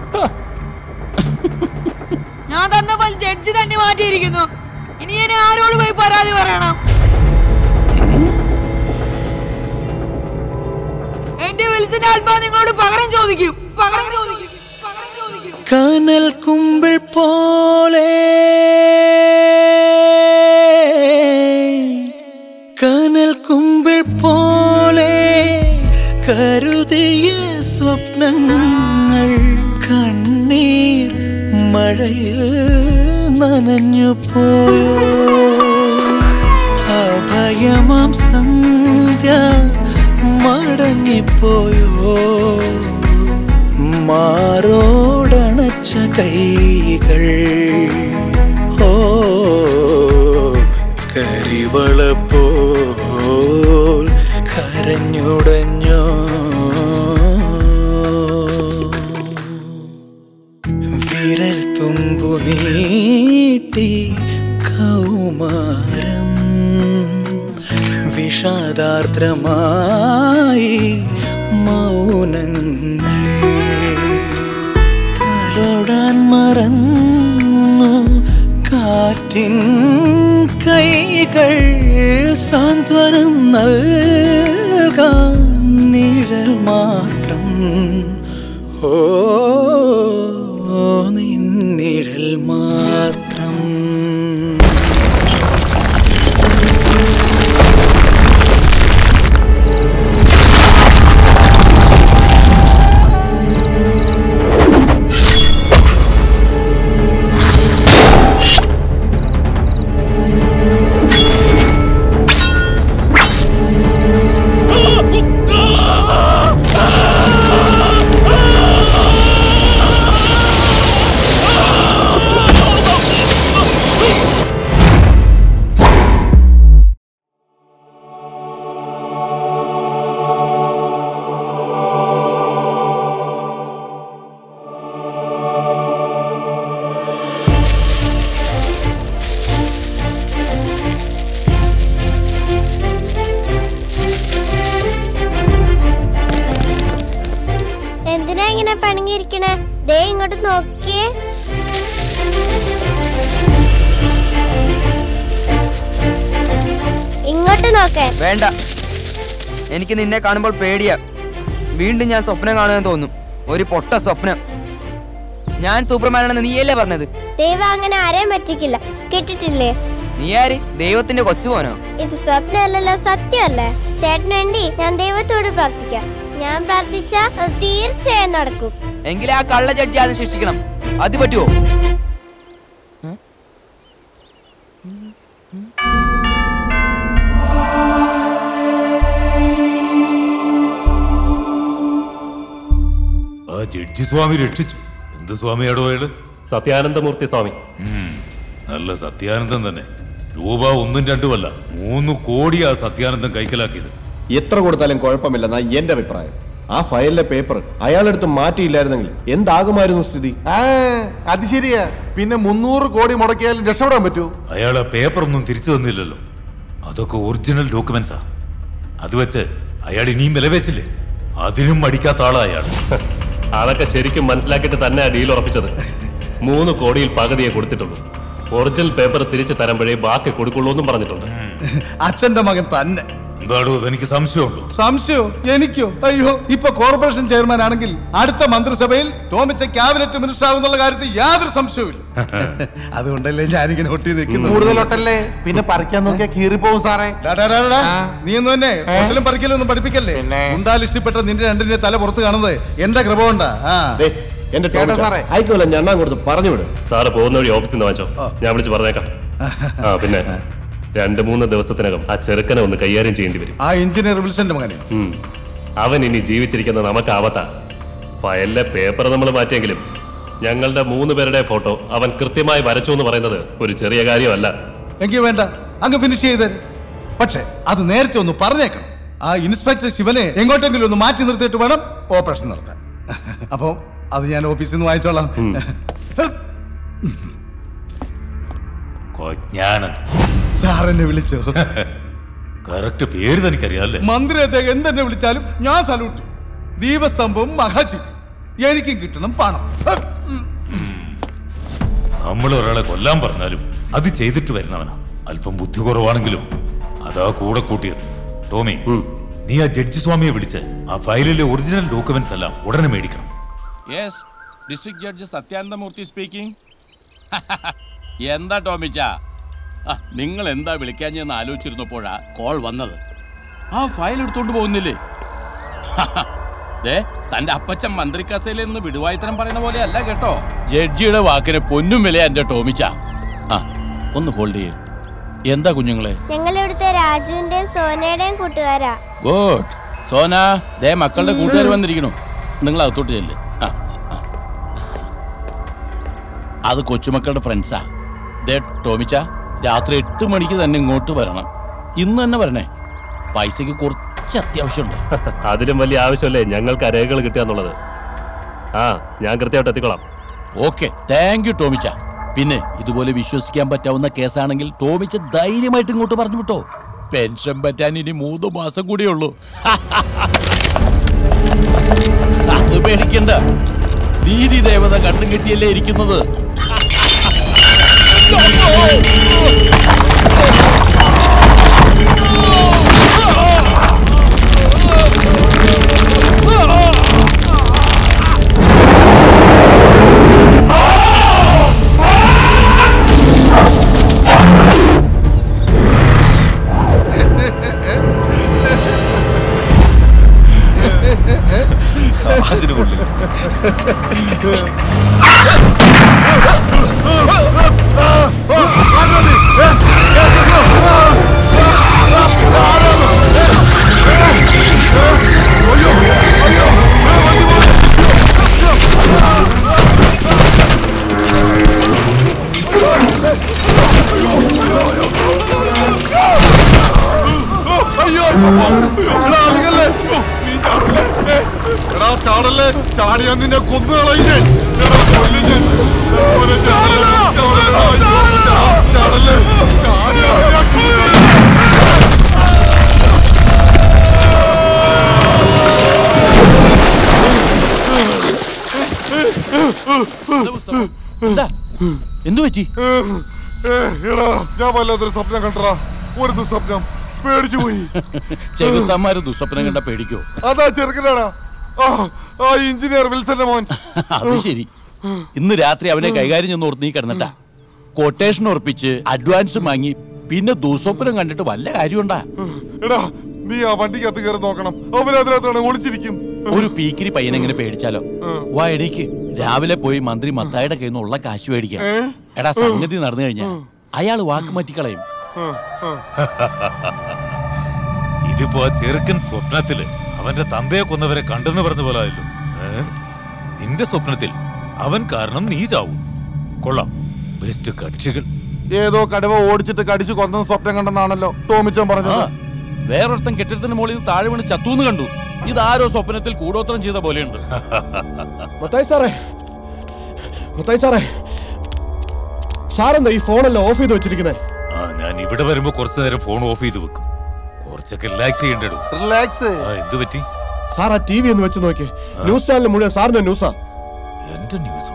ഞാൻ തന്ന ഫയൽ ജഡ്ജി തന്നെ മാറ്റിയിരിക്കുന്നു ഇനി ഞാൻ ആരോട് പോയി പരാതി പറയണം എന്റെ വിൽസിന്റെ ആത്മാവ് നിങ്ങളോട് പകരം ചോദിക്കും പകരം ചോദിക്കും കനൽ കുമ്പിൾ പോലെ കനൽ കുമ്പിൾ പോലെ കരുതിയ സ്വപ്നങ്ങൾ കണ്ണീർ മഴയിൽ നനഞ്ഞു പോയോ അഭയമാം സന്ധ്യ മടങ്ങിപ്പോയോ മാറോടണച്ച കൈകൾ ഓ കരിവള പോൽ കരഞ്ഞുടഞ്ഞോ വിരൽ തുമ്പു നീട്ടി കൗമാരം വിഷാദാർദ്രമായി മൗനങ്ങൾ തലോടാൻ മറന്നു കാറ്റിൻ കൈകൾ സാന്ത്വനം നൽകാൻ നിഴൽ മാത്രം ഓ നിന്നിഴൽ മാത്രം നിക്കണേ ദേ ഇങ്ങോട്ട് നോക്കിയേ ഇങ്ങോട്ട് നോക്കേ വേണ്ട എനിക്ക് നിന്നെ കാണുമ്പോൾ പേടിയാ വീണ്ടും ഞാൻ സ്വപ്നം കാണുമെന്ന് തോന്നും ഒരു പൊട്ട സ്വപ്നം ഞാൻ സൂപ്പർമാനാണെന്ന് നീയല്ലേ പറഞ്ഞത് ദൈവം അങ്ങനെ ആരെയും പറ്റിക്കില്ല കേട്ടിട്ടില്ലേ നീ ആര് ദൈവത്തിന്റെ കൊച്ചുപോനോ ഇത് സ്വപ്നമല്ലല്ലോ സത്യമല്ലേ ചേട്ടന് വേണ്ടി ഞാൻ ദൈവത്തോട് പ്രാർത്ഥിക്കാം ഞാൻ പ്രാർത്ഥിച്ച അത് തീർച്ചയായും നടക്കും എങ്കിൽ ആ കള്ള ജഡ്ജി ആദ്യം ശിക്ഷിക്കണം അത് പറ്റുമോ ആ ജഡ്ജി സ്വാമി രക്ഷിച്ചു എന്ത് സ്വാമിയാടോ അയാള് സത്യാനന്ദമൂർത്തി സ്വാമി നല്ല സത്യാനന്ദം തന്നെ രൂപ ഒന്നും രണ്ടുമല്ല മൂന്ന് കോടി ആ സത്യാനന്ദം കൈക്കലാക്കിയത് എത്ര കൊടുത്താലും കുഴപ്പമില്ലെന്നാ എന്റെ അഭിപ്രായം ആ ഫയലിലെ പേപ്പർ അയാളെടുത്ത് മാറ്റിയില്ലായിരുന്നെങ്കിൽ എന്താകുമായിരുന്നു സ്ഥിതി ആ അത് ശരിയാ പിന്നെ മുന്നൂറ് കോടി മുടക്കിയാലും രക്ഷപ്പെടാൻ പറ്റൂ അയാൾ ആ പേപ്പർ ഒന്നും തിരിച്ചു തന്നില്ലല്ലോ അതൊക്കെ ഒറിജിനൽ ഡോക്യുമെന്റ്സാ അത് വെച്ച് അയാൾ ഇനിയും വിലപേശില്ലേ അതിനും മടിക്കാത്ത ആളാ അയാൾ അതൊക്കെ ശരിക്കും മനസ്സിലാക്കിയിട്ട് തന്നെ ഡീൽ ഉറപ്പിച്ചത് മൂന്ന് കോടിയിൽ പകുതിയെ കൊടുത്തിട്ടുള്ളൂ ഒറിജിനൽ പേപ്പർ തിരിച്ചു തരുമ്പോഴേ ബാക്കി കൊടുക്കുള്ളൂ എന്നും പറഞ്ഞിട്ടുണ്ട് അച്ഛന്റെ മകൻ തന്നെ എന്താടോ എനിക്ക് സംശയമുണ്ടോ സംശയോ എനിക്കോ അയ്യോ ഇപ്പൊ കോർപ്പറേഷൻ ചെയർമാൻ ആണെങ്കിൽ അടുത്ത മന്ത്രിസഭയിൽ ടോമിച്ച ക്യാബിനറ്റ് മിനിസ്റ്റർ ആകുന്നുള്ള കാര്യത്തിൽ യാതൊരു സംശയവുമില്ല അതുകൊണ്ടല്ലേ ഞാനിങ്ങനെ ഒട്ടി നിൽക്കുന്നു കൂടുതലൊട്ടല്ലേ പിന്നെ പറിക്കാൻ നോക്കിയാ കീറിപ്പോവും സാറേ ഡാ, ഡാ, ഡാ, ഡാ. നീ ഒന്നും തന്നെ ഹോസ്റ്റലും പറിക്കലും ഒന്നും പഠിപ്പിക്കല്ലേ ഉണ്ടാലിഷ്ടപ്പെട്ട നിന്റെ രണ്ടിന്റെ തല പുറത്ത് കാണുന്നത് എന്റെ കൃപ കൊണ്ടാ ആ എന്റെ കേട്ടോ ടോമിച്ചാ, സാറേ? അയക്കുമല്ല ഞണ്ണാൻ കൊടുത്ത് പറഞ്ഞു വിട് സാറ് പോകുന്ന വഴി ഓഫീസിൽ നിന്ന് വാങ്ങിച്ചോ ഞാൻ വിളിച്ച് പറഞ്ഞേക്കാം ആ പിന്നെ രണ്ട് മൂന്ന് ദിവസത്തിനകം ആ ചെറുക്കനെ ഒന്ന് കൈകാര്യം ചെയ്യേണ്ടി വരും ആ എഞ്ചിനീയർ വിൽസന്റെ മകനെ ഉം. അവൻ ഇനി ജീവിച്ചിരിക്കുന്ന നമുക്കാവത്ത ഫയലിലെ പേപ്പർ നമ്മൾ മാറ്റിയെങ്കിലും ഞങ്ങളുടെ മൂന്ന് പേരുടെ ഫോട്ടോ അവൻ കൃത്യമായി വരച്ചു എന്ന് പറയുന്നത് ഒരു ചെറിയ കാര്യമല്ല എങ്കിൽ വേണ്ട അങ്ങ് ഫിനിഷ് ചെയ്തേ പക്ഷെ അത് നേരത്തെ ഒന്ന് പറഞ്ഞേക്കണം ആ ഇൻസ്പെക്ടർ ശിവനെ എങ്ങോട്ടെങ്കിലും ഒന്ന് മാറ്റി നിർത്തിയിട്ട് വേണം ഓപ്പറേഷൻ നടത്താൻ അപ്പം അത് ഞാൻ ഓഫീസിൽ നിന്ന് വാങ്ങിച്ചോളാം ജ്ഞാനൻ സാർ എന്നെ വിളിച്ചോ കറക്റ്റ് പേര് തനിക്കറിയാല്ലേ മന്ത്രി അദ്ദേഹം എന്തെന്നെ വിളിച്ചാലും ഞാൻ സല്യൂട്ട് ചെയ്യും. ദീപസ്തംഭം മഹാചി എനിക്കും കിട്ടണം പണം നമ്മൾ ഒരാളെ കൊല്ലാൻ പറഞ്ഞാലും അത് ചെയ്തിട്ട് വരുന്നവനാ അല്പം ബുദ്ധി കുറവാണെങ്കിലും അതാ കൂടെ കൂട്ടിയത് ടോമി നീ ആ ജഡ്ജി സ്വാമിയെ വിളിച്ച് ആ ഫയലിലെ ഒറിജിനൽ ഡോക്യുമെന്റ്സ് എല്ലാം ഉടനെ മേടിക്കണം yes district judge Sathyanandamoorthy speaking എന്താ ടോമിച്ച ആ, നിങ്ങൾ എന്താ വിളിക്കാഞ്ഞെന്ന് ആലോചിച്ചിരുന്നപ്പോഴാ കോൾ വന്നത് ആ ഫയൽ എടുത്തോണ്ട് പോകുന്നില്ലേ ദേ തന്റെ അപ്പച്ചൻ മന്ത്രി കസേലയിൽ നിന്ന് വിടുവായിത്തരം പറയുന്ന പോലെ അല്ല കേട്ടോ ജഡ്ജിയുടെ വാക്കിന് പൊന്നും വില എന്റെ ടോമിച്ച ആ ഒന്ന് ഹോൾഡ് ചെയ്യേ എന്താ കുഞ്ഞുങ്ങളെ ഞങ്ങൾ ഇവിടുത്തെ രാജുവിന്റെയും സോനയുടെയും കൂട്ടുകാരാ ഗുഡ് സോന ദേ മക്കളുടെ കൂട്ടുകാർ വന്നിരിക്കണു നിങ്ങൾ അകത്തോട്ട് ചെല്ല് ആ ആ. അത് കൊച്ചുമക്കളുടെ ഫ്രണ്ട്സാ ദേ ടോമിച്ച രാത്രി എട്ട് മണിക്ക് തന്നെ ഇങ്ങോട്ട് വരണം ഇന്ന് തന്നെ വരണേ പൈസക്ക് കുറച്ച് അത്യാവശ്യമുണ്ട് അതിലും വലിയ ആവശ്യമല്ലേ ഞങ്ങൾക്ക് ആ രേഖകൾ കിട്ടുക എന്നുള്ളത് ആ ഞാൻ കൃത്യമായിട്ട് എത്തിക്കോളാം ഓക്കെ താങ്ക് യു ടോമിച്ച പിന്നെ ഇതുപോലെ വിശ്വസിക്കാൻ പറ്റാവുന്ന കേസാണെങ്കിൽ ടോമിച്ച ധൈര്യമായിട്ട് ഇങ്ങോട്ട് പറഞ്ഞു വിട്ടോ പെൻഷൻ പറ്റാൻ ഇനി മൂന്ന് മാസം കൂടിയേ ഉള്ളൂ അത് പേടിക്കണ്ട നീതി ദേവത കണ്ണും കെട്ടിയല്ലേ ഇരിക്കുന്നത് കാശിന് കൊള്ളില്ല അയ്യോ എടാ, അളിയല്ലേ? നീ ചാടല്ലേ? ഏ, എടാ ചാടല്ലേ ചാടിയാ നിന്നെ കൊന്നുകളയില്ലേ എടാ കൊല്ലും ഞാൻ എടാ, മോനെ, ചാടല്ലേ? ചാടല്ലേ? അയ്യോ, ചാ- ചാടല്ലേ ചാടിയാ നിന്നെ കൊന്നു എന്തു പറ്റി എടാ ഞാൻ വല്ലാത്തൊരു സ്വപ്നം കണ്ടടാ ഒരു ദുസ്വപ്നം പേടിച്ചു പോയി ചെകുത്താന്മാര് ദുസ്വപ്നം കണ്ട പേടിക്കോ അതാ ചെറുക്കനാടാ ആ, ആ എഞ്ചിനീയർ വിൽസന്റെ മോൻ അത് ശരി ഇന്ന് രാത്രി അവനെ കൈകാര്യം ചെന്ന് ഓർത്ത് നീ കിടന്നിട്ടാ കൊട്ടേഷൻ ഉറപ്പിച്ച് അഡ്വാൻസ് വാങ്ങി പിന്നെ ദുസ്വപ്നം കണ്ടിട്ട് വല്ല കാര്യമുണ്ടാ എടാ നീ ആ വണ്ടിക്കകത്ത് കയറി നോക്കണം അവൻ അതിനകത്താണ് ഒളിച്ചിരിക്കും ഒരു പീക്കിരി പയ്യനെങ്ങനെ പേടിച്ചാലോ വാ എണീക്ക് രാവിലെ പോയി മന്ത്രി മത്തായുടെ കയ്യിൽ നിന്ന് ഉള്ള കാശ് മേടിക്കാം ഏ? എടാ സംഗതി നടന്നു കഴിഞ്ഞാ അയാൾ വാക്ക് മാറ്റിക്കളയും ഇതിപ്പോ ആ ചെറുക്കൻ സ്വപ്നത്തില് അവന്റെ തന്തയെ കൊന്നവരെ കണ്ടെന്ന് പറഞ്ഞ പോലെ ആയല്ലോ ഏ? നിന്റെ സ്വപ്നത്തിൽ അവൻ കാരണം നീ ചാവും കൊള്ളാം ബെസ്റ്റ് കക്ഷികൾ ഏതോ കടുവ ഓടിച്ചിട്ട് കടിച്ചു കൊന്ന സ്വപ്നം കണ്ടെന്നാണല്ലോ ടോമിച്ചൻ പറഞ്ഞത് വേറൊരുത്തൻ കെട്ടിടത്തിന് മുകളിൽ നിന്ന് താഴെ വീണ് ചത്തൂന്ന് കണ്ടു ഇതാരോ സ്വപ്നത്തിൽ കൂടോത്രം ചെയ്ത പോലെയുണ്ട് മത്തായി സാറേ മത്തായി സാറേ സാറെന്താ ഈ ഫോണെല്ലാം ഓഫ് ചെയ്ത് വെച്ചിരിക്കുന്നേ ആ ഞാൻ ഇവിടെ വരുമ്പോ കുറച്ചു നേരം ഫോൺ ഓഫ് ചെയ്ത് വെക്കും കുറച്ചൊക്കെ റിലാക്സ് ചെയ്യണ്ടോ റിലാക്സ് ആ എന്ത് പറ്റി സാർ ആ ടി വി ഒന്ന് വെച്ച് നോക്കിയേ ന്യൂസ് ചാനൽ മുഴുവൻ സാറിന്റെ ന്യൂസാ എന്റെ ന്യൂസോ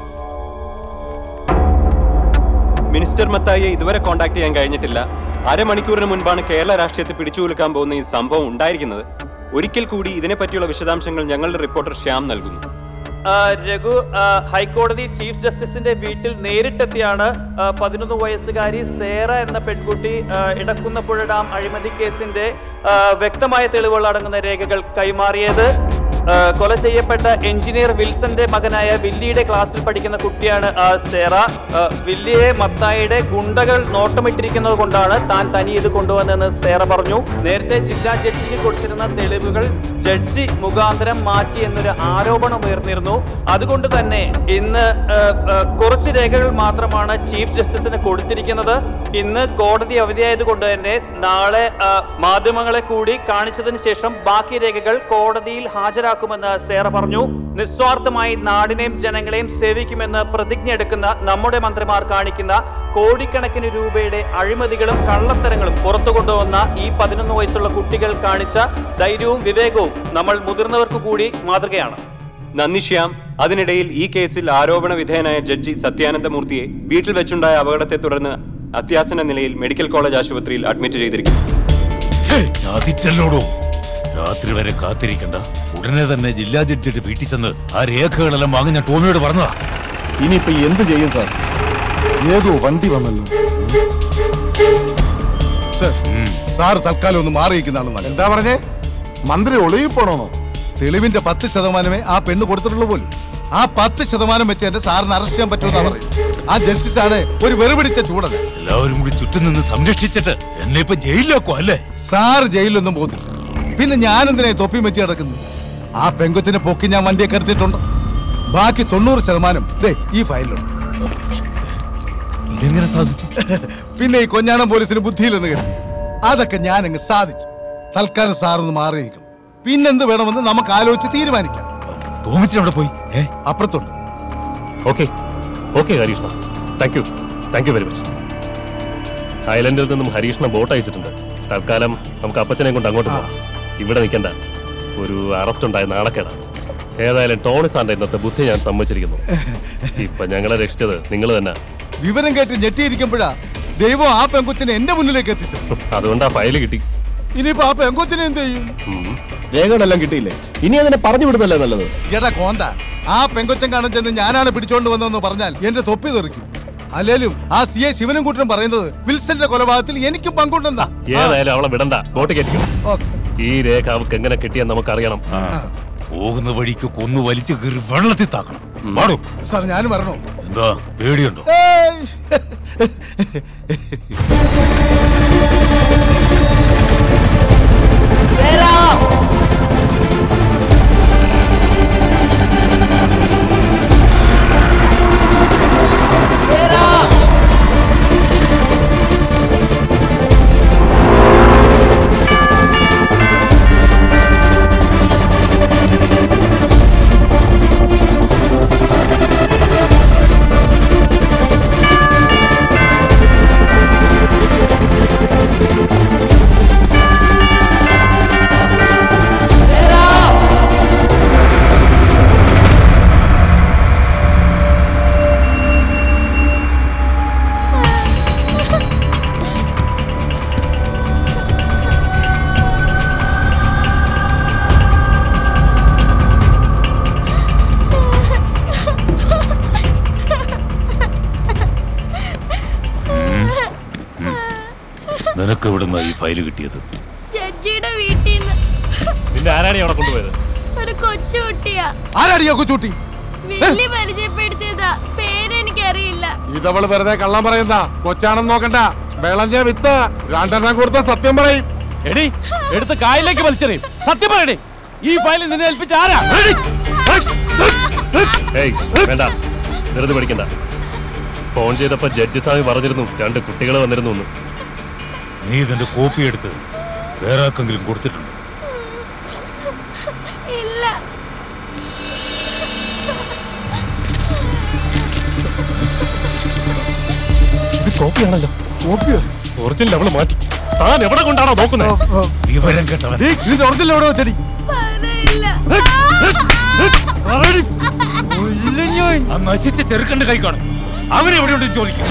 മിനിസ്റ്റർ മത്തായിയെ ഇതുവരെ കോൺടാക്ട് ചെയ്യാൻ കഴിഞ്ഞിട്ടില്ല അരമണിക്കൂറിന് മുൻപാണ് കേരള രാഷ്ട്രീയത്തെ പിടിച്ചുകുലുക്കാൻ പോകുന്ന ഈ സംഭവം ഉണ്ടായിരിക്കുന്നത് ഒരിക്കൽ കൂടി ഇതിനെപ്പറ്റിയുള്ള വിശദാംശങ്ങൾ ഞങ്ങളുടെ റിപ്പോർട്ടർ ശ്യാം നൽകുന്നു ആ, രഘു ആ, ഹൈക്കോടതി ചീഫ് ജസ്റ്റിസിന്റെ വീട്ടിൽ നേരിട്ടെത്തിയാണ് ആ, പതിനൊന്ന് വയസ്സുകാരി സേറ എന്ന പെൺകുട്ടി ആ, ഇടക്കുന്നപ്പുഴ ഡാം അഴിമതി കേസിന്റെ ആ, വ്യക്തമായ തെളിവുകൾ അടങ്ങുന്ന രേഖകൾ കൈമാറിയത് ആ, കൊല ചെയ്യപ്പെട്ട എഞ്ചിനീയർ വിൽസന്റെ മകനായ വില്ലിയുടെ ക്ലാസ്സിൽ പഠിക്കുന്ന കുട്ടിയാണ് ആ, സേറ ആ, വില്ലിയെ മത്തായിയുടെ ഗുണ്ടകൾ നോട്ടമിട്ടിരിക്കുന്നത് കൊണ്ടാണ് താൻ തനി ഇത് കൊണ്ടുവന്നെന്ന് സേറ പറഞ്ഞു നേരത്തെ ജില്ലാ ജഡ്ജിക്ക് കൊടുത്തിരുന്ന തെളിവുകൾ ജഡ്ജി മുഖാന്തരം മാറ്റി എന്നൊരു ആരോപണം ഉയർന്നിരുന്നു അതുകൊണ്ട് തന്നെ ഇന്ന് ആ, ആ, കുറച്ച് രേഖകൾ മാത്രമാണ് ചീഫ് ജസ്റ്റിസിന് കൊടുത്തിരിക്കുന്നത് ഇന്ന് കോടതി അവധിയായത് കൊണ്ട് തന്നെ നാളെ ആ, മാധ്യമങ്ങളെ കൂടി കാണിച്ചതിന് ശേഷം ബാക്കി രേഖകൾ കോടതിയിൽ ഹാജരാക്കുമെന്ന് സേറ പറഞ്ഞു നിസ്വാർത്ഥമായി നാടിനെയും ജനങ്ങളെയും സേവിക്കുമെന്ന് പ്രതിജ്ഞ എടുക്കുന്ന നമ്മുടെ മന്ത്രിമാർ കാണിക്കുന്ന കോടിക്കണക്കിന് രൂപയുടെ അഴിമതികളും കള്ളത്തരങ്ങളും പുറത്തു കൊണ്ടുവന്ന ഈ പതിനൊന്ന് വയസ്സുള്ള കുട്ടികൾ കാണിച്ച ധൈര്യവും വിവേകവും നമ്മൾ മുതിർന്നവർക്ക് കൂടി മാതൃകയാണ് നന്ദി ശ്യാം അതിനിടയിൽ ഈ കേസിൽ ആരോപണ വിധേയനായ ജഡ്ജി സത്യാനന്ദമൂർത്തിയെ വീട്ടിൽ വെച്ചുണ്ടായ അപകടത്തെ തുടർന്ന് അത്യാസന്ന നിലയിൽ മെഡിക്കൽ കോളേജ് ആശുപത്രിയിൽ അഡ്മിറ്റ് ചെയ്തിരിക്കുന്നു ചതിച്ചല്ലോടോ രാത്രി വരെ കാത്തിരിക്കണ്ട ഉടനെ തന്നെ ജില്ലാ ജഡ്ജിയുടെ വീട്ടിൽ ചെന്ന് ആ രേഖകളെല്ലാം വാങ്ങി ഞാൻ ടോമിയോട് പറഞ്ഞതാ ഇനിയിപ്പോ എന്ത് ചെയ്യും സാർ ഏതോ വണ്ടി വന്നല്ലോ സാർ തൽക്കാലം ഒന്ന് മാറിയിരിക്കുന്നതാണ് നല്ലത് എന്താ പറഞ്ഞേ മന്ത്രി ഒളിവിൽ പോണോന്നോ തെളിവിന്റെ പത്ത് ശതമാനമേ ആ പെണ്ണ് കൊടുത്തിട്ടുള്ളൂ പോലും ആ പത്ത് ശതമാനം വെച്ച് എന്റെ സാറിന് അറസ്റ്റ് ചെയ്യാൻ പറ്റുമെന്നാ പറയുന്നത് ആ ജസ്റ്റിസ് ആണ് ഒരു വെറുപിടിച്ച ചൂടൻ എല്ലാവരും കൂടി ചുറ്റും നിന്ന് സംരക്ഷിച്ചിട്ട് എന്നെ ഇപ്പൊ ജയിലിലാക്കോ അല്ലേ സാർ ജയിലിലൊന്നും പോകത്തില്ല പിന്നെ ഞാൻ എന്തിനാ ഈ തൊപ്പി വെച്ച് കിടക്കുന്നു ആ പെങ്കൊച്ചിനെ പൊക്കി ഞാൻ വണ്ടിയെ കരുത്തിയിട്ടുണ്ട് ബാക്കി തൊണ്ണൂറ് ശതമാനം ദേ ഈ ഫയലിലുണ്ട് ഇതെങ്ങനെ സാധിച്ചു പിന്നെ ഈ കൊഞ്ഞാണം പോലീസിന് ബുദ്ധിയില്ലെന്ന് കരുതി അതൊക്കെ ഞാൻ അങ്ങ് സാധിച്ചു തൽക്കാലം സാറൊന്ന് മാറിയിരിക്കണം പിന്നെന്ത് വേണമെന്ന് നമുക്ക് ആലോചിച്ച് തീരുമാനിക്കാം ടോമിച്ചൻ അവിടെ പോയി ഏ അപ്പുറത്തുണ്ട് ഓക്കെ ഓക്കെ ഹരീഷ്ണ thank you thank you very much ഐലൻഡിൽ നിന്നും ഹരീഷ്ണ ബോട്ട് അയച്ചിട്ടുണ്ട് തൽക്കാലം നമുക്ക് അപ്പച്ചനെ കൊണ്ട് അങ്ങോട്ട് പോകാം ഇവിടെ നിൽക്കണ്ട ഒരു അറസ്റ്റ് ഉണ്ടായ നാണക്കേടാ ഏതായാലും ടോണി സാറിന്റെ ഇന്നത്തെ ബുദ്ധി ഞാൻ സമ്മതിച്ചിരിക്കുന്നു ഇപ്പൊ ഞങ്ങളെ രക്ഷിച്ചത് നിങ്ങൾ തന്നെ വിവരം കേട്ട് ഞെട്ടിയിരിക്കുമ്പോഴാ ദൈവം ആ പെങ്കൊച്ചിനെ എന്റെ മുന്നിലേക്ക് എത്തിച്ചത് അതുകൊണ്ട് ആ ഫയല് കിട്ടി ഇനിയിപ്പോ ആ പെങ്കൊച്ചിനെ എന്ത് ചെയ്യും ഉം. രേഖകളെല്ലാം കിട്ടിയില്ലേ ഇനി അതിനെ പറഞ്ഞു വിടുന്നല്ലേ നല്ലത് എടാ കോന്ത ആ പെങ്കൊച്ചൻ കാണാൻ ചെന്ന് ഞാനാണ് പിടിച്ചോണ്ട് വന്നതെന്ന് പറഞ്ഞാൽ എന്റെ തൊപ്പി തെറിക്കും അല്ലേലും ആ സി എ ശിവനും കൂട്ടരും പറയുന്നത് വിൽസന്റെ കൊലപാതകത്തിൽ എനിക്കും പങ്കുണ്ടെന്നാ ഏതായാലും അവളെ വിടണ്ട ബോട്ട് കയറ്റിക്കും ഓക്കെ ഈ രേഖ അവൾക്ക് എങ്ങനെ കിട്ടിയെന്ന് നമുക്കറിയണം പോകുന്ന വഴിക്ക് കൊന്നു വലിച്ചു കയറി വെള്ളത്തിൽ താക്കണം പാടും സാർ ഞാനും വരണോ എന്താ പേടിയുണ്ടോ ഏയ്. ആ നിനക്ക് എവിടുന്ന ഈ ഫയൽ കിട്ടിയത് ജഡ്ജിയുടെ വീട്ടിൽ നിന്ന് നിന്നെ ആരാണ് അവിടെ കൊണ്ടുപോയത് ഒരു കൊച്ചു കുട്ടിയാ ആരാടിയോ കൊച്ചുട്ടി വില്ലി പരിചയപ്പെടുത്തിയതാ പേരെനിക്കറിയില്ല ഇതവള് വെറുതെ കള്ളം പറയുന്ന കൊച്ചാണെന്ന് നോക്കണ്ട വിളഞ്ഞ വിത്ത് രണ്ടെണ്ണം കൊടുത്ത സത്യം പറയും എടി എടുത്ത് കായലിലേക്ക് വലിച്ചെറിയും സത്യം പറയണേ ഈ ഫയലിൽ നിന്നെ ഏൽപ്പിച്ച ആരാ ഏയ് വേണ്ട വെറുതെ പഠിക്കണ്ട ഫോൺ ചെയ്തപ്പോ ജഡ്ജി സ്വാമി പറഞ്ഞിരുന്നു രണ്ട് കുട്ടികൾ വന്നിരുന്നു എന്ന് നീ ഇതിന്റെ കോപ്പി എടുത്ത് വേറെ ആർക്കെങ്കിലും കൊടുത്തിട്ടുണ്ട് ഇല്ല ഇത് കോപ്പിയാണല്ലോ കോപ്പിയോ ഒറിജിനൽ അവള് മാറ്റി താൻ എവിടെ കൊണ്ടാണോ നോക്കുന്നത് വിവരം കേട്ടവൻ ഇതിന്റെ ഒറിജിനൽ എവിടെ വെച്ചടി ആ നശിച്ച ചെറുക്കണ്ട് കൈ കാണും അവരെവിടെയുണ്ട് ചോദിക്കും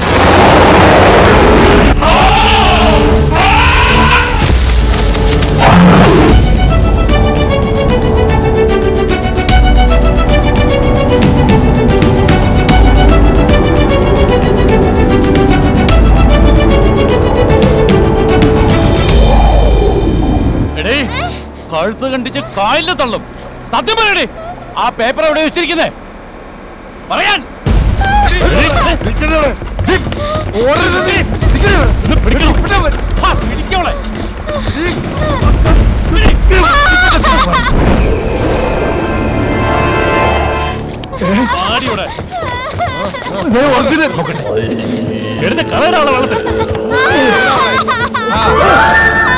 എടേ കഴുത്ത് കണ്ടിച്ച് കായലിൽ തള്ളും സത്യം പറയടേ ആ പേപ്പർ എവിടെ വെച്ചിരിക്കുന്നേ പറയാൻ പിടിക്കവളെ ആടിയുടെ എടുത്ത് കളയടാ അവളെ വെള്ളത്തിൽ